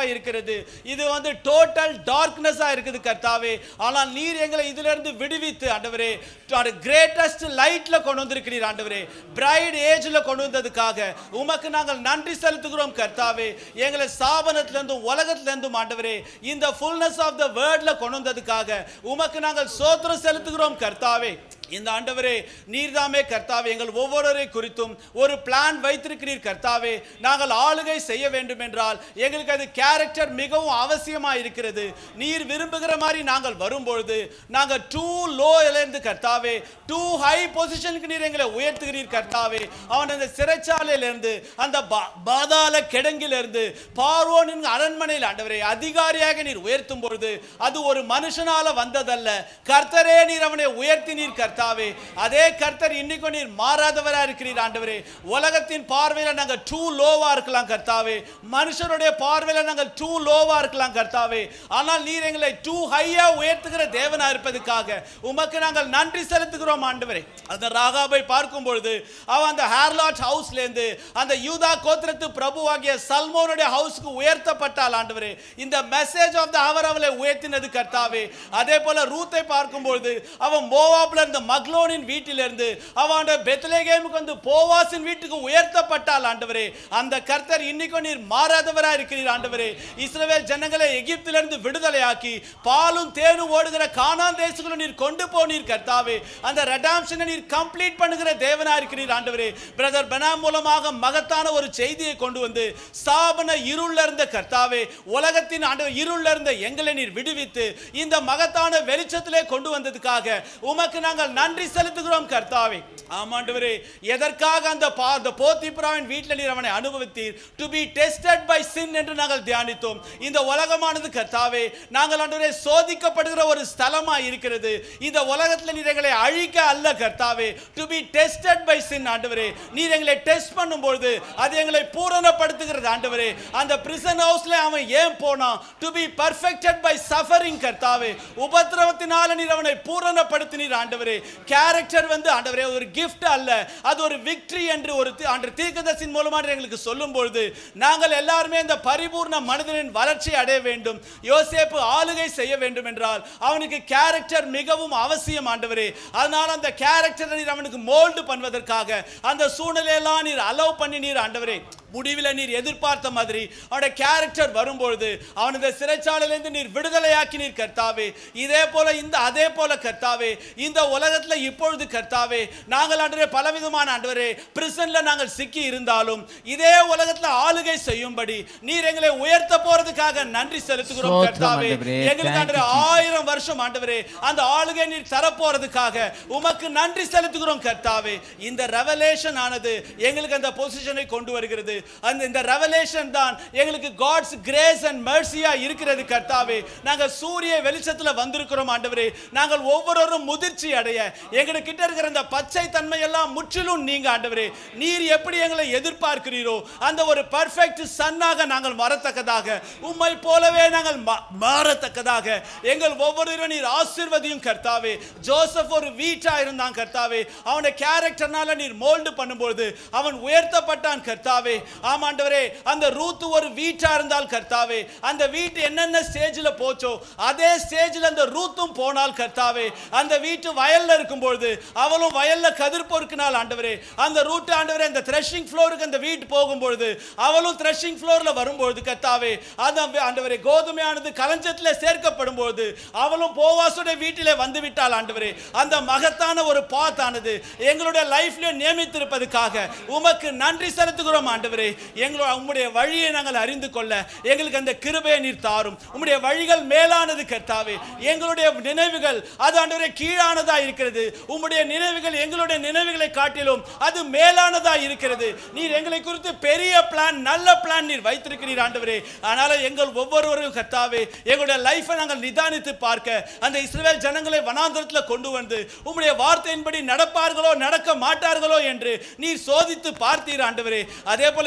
குறைவா இருக்கிறது இது வந்து டோட்டல் டார்க்னஸா இருக்குது கர்த்தாவே ஆனால் நீர் எங்களை இதுல இருந்து விடுவித்து ஆண்டவரே கிரேட்டஸ்ட் லைட்ல கொண்டு வந்திருக்கிறீர் ஆண்டவரே பிரைட் ஏஜ்ல கொண்டு வந்ததுக்காக உமக்கு நாங்கள் நன்றி செலுத்துகிறோம் கர்த்தாவே எங்களை ஸ்தாபனத்துல இருந்தும் உலகத்துல இருந்தும் ஆண்டவரே இந்த ஃபுல்னஸ் ஆஃப் த வேர்ட்ல கொண்டு வந்ததுக்காக உமக்கு நாங்கள் சோத்திரம் செலுத்துகிறோம் கர்த்தாவே இந்த ஆண்டவரே நீர்தாமே கர்த்தாவே எங்கள் ஒவ்வொருவரை குறித்தும் ஒரு பிளான் வைத்திருக்கிறீர் கர்த்தாவே நாங்கள் ஆளுகை செய்ய வேண்டும் என்றால் எங்களுக்கு அது கேரக்டர் மிகவும் அவசியமா இருக்கிறது நீர் விரும்புகிற மாதிரி நாங்கள் வரும்பொழுது நாங்கள் டூ லோ இருந்து கர்த்தாவே டூ ஹை பொசிஷனுக்கு நீர் எங்களை உயர்த்துகிறீர் கர்த்தாவே அவன் அந்த சிறைச்சாலையிலிருந்து அந்த பா- பாதாள கிடங்கிலிருந்து பார்வோனின் அரண்மனையில் ஆண்டவரே அதிகாரியாக நீர் உயர்த்தும் பொழுது அது ஒரு மனுஷனால வந்ததல்ல கர்த்தரே நீர் அவனை உயர்த்தினீர் கர்த்தாவே அதே கர்த்தர் இன்னைக்கும் நீர் மாறாதவரா இருக்கிறீர் ஆண்டவரே உலகத்தின் பார்வையில நாங்க டூ லோவா இருக்கலாம் கர்த்தாவே மனுஷருடைய பார்வையில நாங்கள் டூ லோவா இருக்கலாம் கர்த்தாவே ஆனால் நீர் எங்களை டூ ஹையா உயர்த்துகிற தேவனா இருப்பதுக்காக உமக்கு நாங்கள் நன்றி செலுத்துகிறோம் ஆண்டவரே அந்த ராகாபை பார்க்கும் பொழுது அவன் அந்த ஹேர்லாட் ஹவுஸ்ல இருந்து அந்த யூதா கோத்திரத்து பிரபுவாகிய சல்மோனுடைய ஹவுஸ்க்கு உயர்த்தப்பட்டாள் ஆண்டவரே இந்த மெசேஜ் ஆஃப் த அவர் அவளை உயர்த்தினது கர்த்தாவே அதே போல ரூத்தை பார்க்கும் பொழுது அவன் மோவாப்ல இருந்த மக்லோனின் வீட்டிலிருந்து அவன் பெத்லேகேமுக்கு வந்து போவாசின் வீட்டுக்கு உயர்த்தப்பட்டாள் ஆண்டவரே அந்த கர்த்தர் இன்னைக்கும் நீர் மாறாதவரா இருக்கிறீர் ஆண்டவரே இஸ்ரவேல் ஜனங்களை எகிப்திலிருந்து விடுதலையாக்கி பாலும் தேனும் ஓடுகிற கானான் தேசங்களும் நீர் கொண்டு போனீர் கர்த்தாவே அந்த ரெடாம்ஷனை நீர் கம்ப்ளீட் பண்ணுகிற தேவனா இருக்கிறீர் ஆண்டவரே பிரதர் பெனாம் மூலமாக மகத்தான ஒரு செய்தியை கொண்டு வந்து ஸ்தாபன இருள்ல இருந்த கர்த்தாவே உலகத்தின் ஆண்டவர் இருள்ல இருந்த எங்களை நீர் விடுவித்து இந்த மகத்தான வெளிச்சத்திலே கொண்டு வந்ததுக்காக உமக்கு நாங்கள் நன்றி செலுத்துகிறோம் கர்த்தாவே ஆமாண்டவரே எதற்காக அந்த பா அந்த போத்திப்ராவின் வீட்டில் நீர் அவனை அனுபவித்தீர் to be tested by sin என்று நாங்கள் தியானித்தோம் இந்த உலகமானது கர்த்தாவே நாங்கள் ஆண்டவரே சோதிக்கப்படுகிற ஒரு ஸ்தலமா இருக்கிறது இந்த உலகத்தில் நீர் எங்களை அழிக்க அல்ல கர்த்தாவே to be tested by sin ஆண்டவரே நீர் எங்களை டெஸ்ட் பண்ணும்பொழுது அது எங்களை பூரணப்படுத்துகிறது ஆண்டவரே அந்த பிரிசன் ஹவுஸ்ல அவன் ஏன் போனான் to be perfected by suffering கர்த்தாவே உபத்திரவத்தினால நீர் அவனை பூரணப்படுத்தினீர் ஆண்டவரே கேரக்டர் வந்து ஆண்டவரே ஒரு gift அல்ல அது ஒரு விக்டரி என்று ஒரு தி- ஆண்டு தீர்க்கதரிசியின் மூலமாக எங்களுக்கு சொல்லும் பொழுது நாங்கள் எல்லாருமே இந்த பரிபூர்ண மனிதனின் வளர்ச்சி அடைய வேண்டும் யோசேப்பு ஆளுகை செய்ய வேண்டும் என்றால் அவனுக்கு கேரக்டர் மிகவும் அவசியம் ஆண்டவரே அதனால அந்த கேரக்டரை நீர் அவனுக்கு மோல்டு பண்ணுவதற்காக அந்த சூழ்நிலையெல்லாம் நீர் அலோவ் பண்ணி நீர் ஆண்டவரே முடிவில் நீர் எதிர்பார்த்த மாதிரி அவனுடைய கேரக்டர் வரும்பொழுது அவன் இந்த சிறைச்சாலையிலிருந்து நீர் விடுதலையாக்கி நீர் கர்த்தாவே இதே போல இந்த அதே போல கர்த்தாவே இந்த உலகத்துல இப்பொழுது கர்த்தாவே நாங்கள் ஆண்டவரே பலவிதமான ஆண்டவரே பிரிசன்ல நாங்கள் சிக்கி இருந்தாலும் இதே உலகத்துல ஆளுகை செய்யும்படி நீர் எங்களை உயர்த்த போறதுக்காக நன்றி செலுத்துகிறோம் ஸ்தோத்திரம் கர்த்தாவே ஆண்டவரே. எங்களுக்கு Thank ஆண்டவரே you, Jesus. ஆயிரம் வருஷம் ஆண்டவரே அந்த ஆளுகை நீர் தரப்போறதுக்காக உமக்கு நன்றி செலுத்துகிறோம் கர்த்தாவே இந்த ரெவலேஷன் ஆனது எங்களுக்கு அந்த பொசிஷனை கொண்டு வருகிறது அந்த இந்த ரெவலேஷன் தான் எங்களுக்கு காட்ஸ் கிரேஸ் அண்ட் மெர்சியா இருக்கிறது கர்த்தாவே நாங்க சூரிய வெளிச்சத்துல வந்திருக்கிறோம் ஆண்டவரே நாங்கள் ஒவ்வொருவரும் முதிர்ச்சி அடைய எங்களுக்கு கிட்ட இருக்கிற இந்த பச்சை தன்மை எல்லாம் முற்றிலும் நீங்க ஆண்டவரே நீர் எப்படி எங்களை எதிர்பார்க்கிறீரோ அந்த ஒரு பர்ஃபெக்ட் சன்னாக நாங்கள் வரத்தக்கதாக உம்மை போலவே நாங்கள் மா- மாறத்தக்கதாக எங்கள் ஒவ்வொருவரும் நீர் ஆசீர்வதியும் கர்த்தாவே ஜோசப் ஒரு வீட்டா இருந்தான் கர்த்தாவே அவனை கேரக்டர்னால நீர் மோல்டு பண்ணும்போது அவன் உயர்த்தப்பட்டான் கர்த்தாவே ஆமாண்டவரே அந்த ரூத் ஒரு வீட்டா இருந்தால் கர்த்தாவே அந்த வீட்டு என்னென்ன ஸ்டேஜில் போச்சோ அதே ஸ்டேஜில் அந்த ரூத்தும் போனால் கர்த்தாவே அந்த வீட்டு வயல்ல இருக்கும்பொழுது அவளும் வயல்ல கதிர் பொறுக்கினால் ஆண்டவரே அந்த ரூட் ஆண்டவரே அந்த த்ரெஷிங் ஃப்ளோருக்கு அந்த வீட்டு போகும்பொழுது அவளும் த்ரெஷிங் ஃப்ளோர்ல வரும்பொழுது கர்த்தாவே அந்த ஆண்டவரே கோதுமையானது களஞ்சத்தில் சேர்க்கப்படும் பொழுது அவளும் போவாசுடைய வீட்டிலே வந்து விட்டாள் ஆண்டவரே அந்த மகத்தான ஒரு பாத்தானது எங்களுடைய லைஃப்ல நியமித்திருப்பதுக்காக உமக்கு நன்றி செலுத்துகிறோம் ஆண்டவரே எங்களோட உம்முடைய வழியை நாங்கள் அறிந்து கொள்ள எங்களுக்கு அந்த கிருபையை நீர் தாரும் உம்முடைய வழிகள் மேலானது கர்த்தாவே எங்களுடைய நினைவுகள் அது ஆண்டவரே கீழானதா இருக்கிறது உம்முடைய நினைவுகள் எங்களுடைய நினைவுகளை காட்டிலும் அது மேலானதா இருக்கிறது நீர் எங்களை குறித்து பெரிய பிளான் நல்ல பிளான் நீர் வைத்திருக்கிறீர் ஆண்டவரே அதனால எங்கள் ஒவ்வொருவரும் கர்த்தாவே எங்களுடைய லைஃபை நாங்கள் நிதானித்து பார்க்க அந்த இஸ்ரவேல் ஜனங்களை வனாந்தரத்தில் கொண்டு வந்து உம்முடைய வார்த்தையின்படி நடப்பார்களோ நடக்க மாட்டார்களோ என்று நீர் சோதித்து பார்த்தீர் ஆண்டவரே அதே போல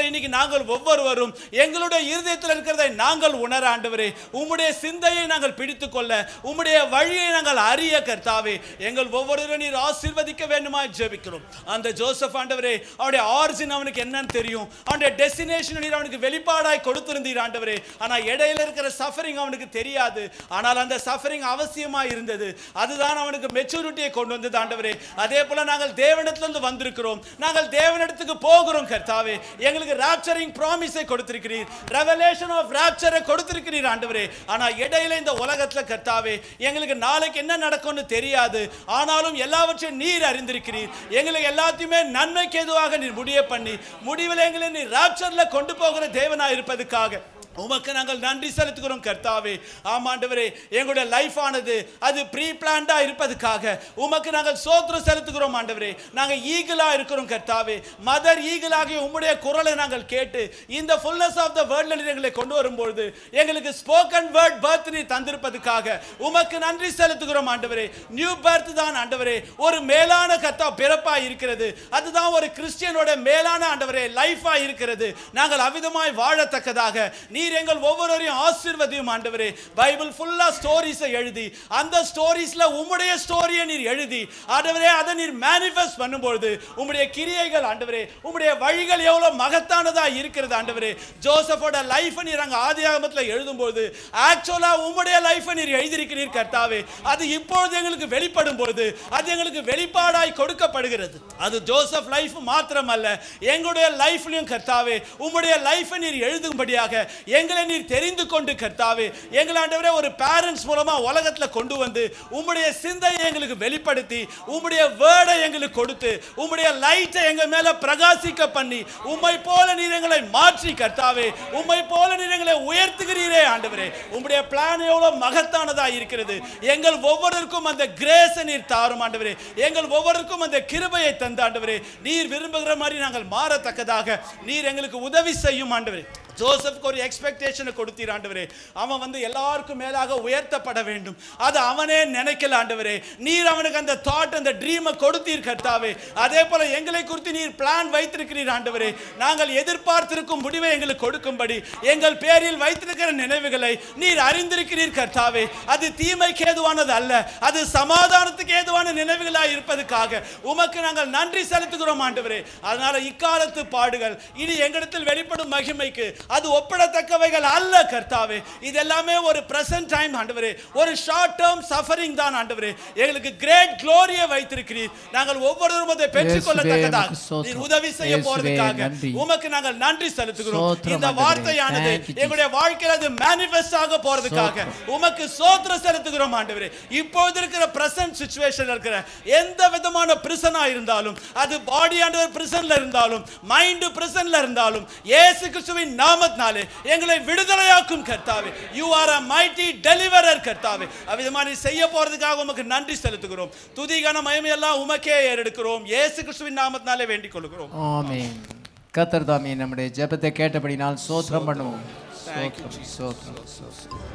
இன்னைக்கு நாங்கள் ஒவ்வொருவரும் எங்களுடைய இருதயத்தில் இருக்கிறதை நாங்கள் உணர ஆண்டவரே உம்முடைய சிந்தையை நாங்கள் பிடித்துக் கொள்ள உம்முடைய வழியை நாங்கள் அறிய கர்த்தாவே எங்கள் ஒவ்வொருவரும் நீர் ஆசீர்வதிக்க வேண்டுமா ஜெபிக்கிறோம் அந்த ஜோசப் ஆண்டவரே அவனுடைய ஆரிஜின் அவனுக்கு என்னன்னு தெரியும் அவனுடைய டெஸ்டினேஷன் நீர் அவனுக்கு வெளிப்பாடாய் கொடுத்திருந்தீர் ஆண்டவரே ஆனா இடையில இருக்கிற சஃபரிங் அவனுக்கு தெரியாது ஆனால் அந்த சஃபரிங் அவசியமா இருந்தது அதுதான் அவனுக்கு மெச்சூரிட்டியை கொண்டு வந்தது ஆண்டவரே அதே போல நாங்கள் தேவனிடத்திலிருந்து வந்திருக்கிறோம் நாங்கள் தேவனிடத்துக்கு போகிறோம் கர்த்தாவே எங்களுக்கு ராப்சரிங் ப்ராமிஸை கொடுத்திருக்கிறீர் ரெவலேஷன் ஆஃப் ராப்சரை கொடுத்திருக்கிறீர் ஆண்டவரே ஆனா இடையில இந்த உலகத்துல கர்த்தாவே எங்களுக்கு நாளைக்கு என்ன நடக்கும்னு தெரியாது ஆனாலும் எல்லாவற்றையும் நீர் அறிந்திருக்கிறீர் எங்களுக்கு எல்லாத்தையுமே நன்மைக்கு எதுவாக நீர் முடிய பண்ணி முடிவில் எங்களை நீர் ராப்சர்ல கொண்டு போகிற தேவனா இருப்பதுக்காக உமக்கு நாங்கள் நன்றி செலுத்துகிறோம் கர்த்தாவே ஆமாண்டவரே எங்களுடைய லைஃப் ஆனது அது ப்ரீ பிளான்டா இருப்பதுக்காக உமக்கு நாங்கள் சோத்திரம் செலுத்துகிறோம் ஆண்டவரே நாங்கள் ஈகிளா இருக்கிறோம் கர்த்தாவே மதர் ஈகிளாகிய உம்முடைய குரலை நாங்கள் கேட்டு இந்த ஃபுல்னஸ் ஆஃப் த வேர்ல்ட்ல நீர் எங்களை கொண்டு வரும்பொழுது எங்களுக்கு ஸ்போக்கன் வேர்ட் பர்த் நீ தந்திருப்பதுக்காக உமக்கு நன்றி செலுத்துகிறோம் ஆண்டவரே நியூ பர்த் தான் ஆண்டவரே ஒரு மேலான கத்தா பிறப்பா இருக்கிறது அதுதான் ஒரு கிறிஸ்டியனோட மேலான ஆண்டவரே லைஃபா இருக்கிறது நாங்கள் அவிதமாய் வாழத்தக்கதாக நீர் எங்கள் ஒவ்வொருவரையும் ஆசீர்வதியும் ஆண்டவரே பைபிள் ஃபுல்லா ஸ்டோரிஸை எழுதி அந்த ஸ்டோரிஸ்ல உம்முடைய ஸ்டோரியை நீர் எழுதி ஆண்டவரே அதை நீர் மேனிஃபெஸ்ட் பண்ணும்பொழுது உம்முடைய கிரியைகள் ஆண்டவரே உம்முடைய வழிகள் எவ்வளவு மகத்தானதா இருக்கிறது ஆண்டவரே ஜோசஃபோட லைஃப் நீர் அங்க ஆதியாகமத்தில் எழுதும்போது ஆக்சுவலா உம்முடைய லைஃப் நீர் எழுதியிருக்கிறீர் கர்த்தாவே அது இப்பொழுது எங்களுக்கு வெளிப்படும் பொழுது அது எங்களுக்கு வெளிப்பாடாய் கொடுக்கப்படுகிறது அது ஜோசப் லைஃப் மாத்திரமல்ல எங்களுடைய லைஃப்லயும் கர்த்தாவே உம்முடைய லைஃபை நீர் எழுதும்படியாக எங்களை நீர் தெரிந்து கொண்டு கர்த்தாவே எங்களை ஆண்டவரே ஒரு பேரண்ட்ஸ் மூலமா உலகத்துல கொண்டு வந்து உம்முடைய சிந்தையை எங்களுக்கு வெளிப்படுத்தி உம்முடைய வேர்டை எங்களுக்கு கொடுத்து உம்முடைய லைட்டை எங்க மேல பிரகாசிக்க பண்ணி உம்மை போல நீர் எங்களை மாற்றி கர்த்தாவே உம்மை போல நீர் எங்களை உயர்த்துகிறீரே ஆண்டவரே உம்முடைய பிளான் எவ்வளவு மகத்தானதா இருக்கிறது எங்கள் ஒவ்வொருவருக்கும் அந்த கிரேஸை நீர் தாரும் ஆண்டவரே எங்கள் ஒவ்வொருவருக்கும் அந்த கிருபையை தந்த ஆண்டவரே நீர் விரும்புகிற மாதிரி நாங்கள் மாறத்தக்கதாக நீர் எங்களுக்கு உதவி செய்யும் ஆண்டவரே ஜோசப்க்கு ஒரு எக்ஸ்பெக்டேஷனை கொடுத்தீர் ஆண்டவரே அவன் வந்து எல்லாருக்கும் மேலாக உயர்த்தப்பட வேண்டும் அது அவனே நினைக்கல ஆண்டவரே நீர் அவனுக்கு அந்த தாட் அந்த ட்ரீமை கொடுத்தீர் கர்த்தாவே அதே போல எங்களை குறித்து நீர் பிளான் வைத்திருக்கிறீர் ஆண்டவரே நாங்கள் எதிர்பார்த்திருக்கும் முடிவை எங்களுக்கு கொடுக்கும்படி எங்கள் பேரில் வைத்திருக்கிற நினைவுகளை நீர் அறிந்திருக்கிறீர் கர்த்தாவே அது தீமைக்கு ஏதுவானது அல்ல அது சமாதானத்துக்கு ஏதுவான நினைவுகளாய் இருப்பதுக்காக உமக்கு நாங்கள் நன்றி செலுத்துகிறோம் ஆண்டவரே அதனால இக்காலத்து பாடுகள் இனி எங்களிடத்தில் வெளிப்படும் மகிமைக்கு அது ஒப்பிடத்தக்கவைகள் அல்ல கர்த்தாவே இது எல்லாமே ஒரு பிரசன்ட் டைம் ஆண்டவரே ஒரு ஷார்ட் டேர்ம் சஃபரிங் தான் ஆண்டவரே எங்களுக்கு கிரேட் க்ளோரியை வைத்திருக்கிறீர் நாங்கள் ஒவ்வொருவரும் அதை பெற்றுக்கொள்ளத்தக்கதாக இயேசுவே, உமக்கு நீர் உதவி செய்ய இயேசுவே, போறதுக்காக நன்றி. உமக்கு நாங்கள் நன்றி செலுத்துகிறோம் ஸ்தோத்திரம் இந்த ஆண்டவரே. வார்த்தையானது Thank you, எங்களுடைய வாழ்க்கையில் அது மேனிஃபெஸ்ட் ஆக போறதுக்காக உமக்கு சோத்திரம் செலுத்துகிறோம் ஆண்டவரே இப்பொழுது இருக்கிற பிரசன்ட் சுச்சுவேஷன்ல இருக்கிற எந்த விதமான பிரிசனா இருந்தாலும் அது பாடி ஆண்டவர் பிரிசன்ல இருந்தாலும் மைண்ட் பிரிசன்ல இருந்தாலும் இயேசு கிறிஸ்துவின் நாமத்தினாலே எங்களை விடுதலையாக்கும் கர்த்தாவே you are a mighty deliverer கர்த்தாவே அவ்விதமா நீ செய்ய போறதுக்காக உமக்கு நன்றி செலுத்துகிறோம் துதிகான மயமையெல்லாம் உமக்கே ஏறெடுக்கிறோம் இயேசு கிறிஸ்துவின் நாமத்தினாலே வேண்டிக் கொள்கிறோம் ஆமென் கத்தர் தாமே நம்முடைய ஜெபத்தை கேட்டபடினால் சோத்திரம் பண்ணுவோம் சோத்திரம் சோத்திரம் சோத்திரம்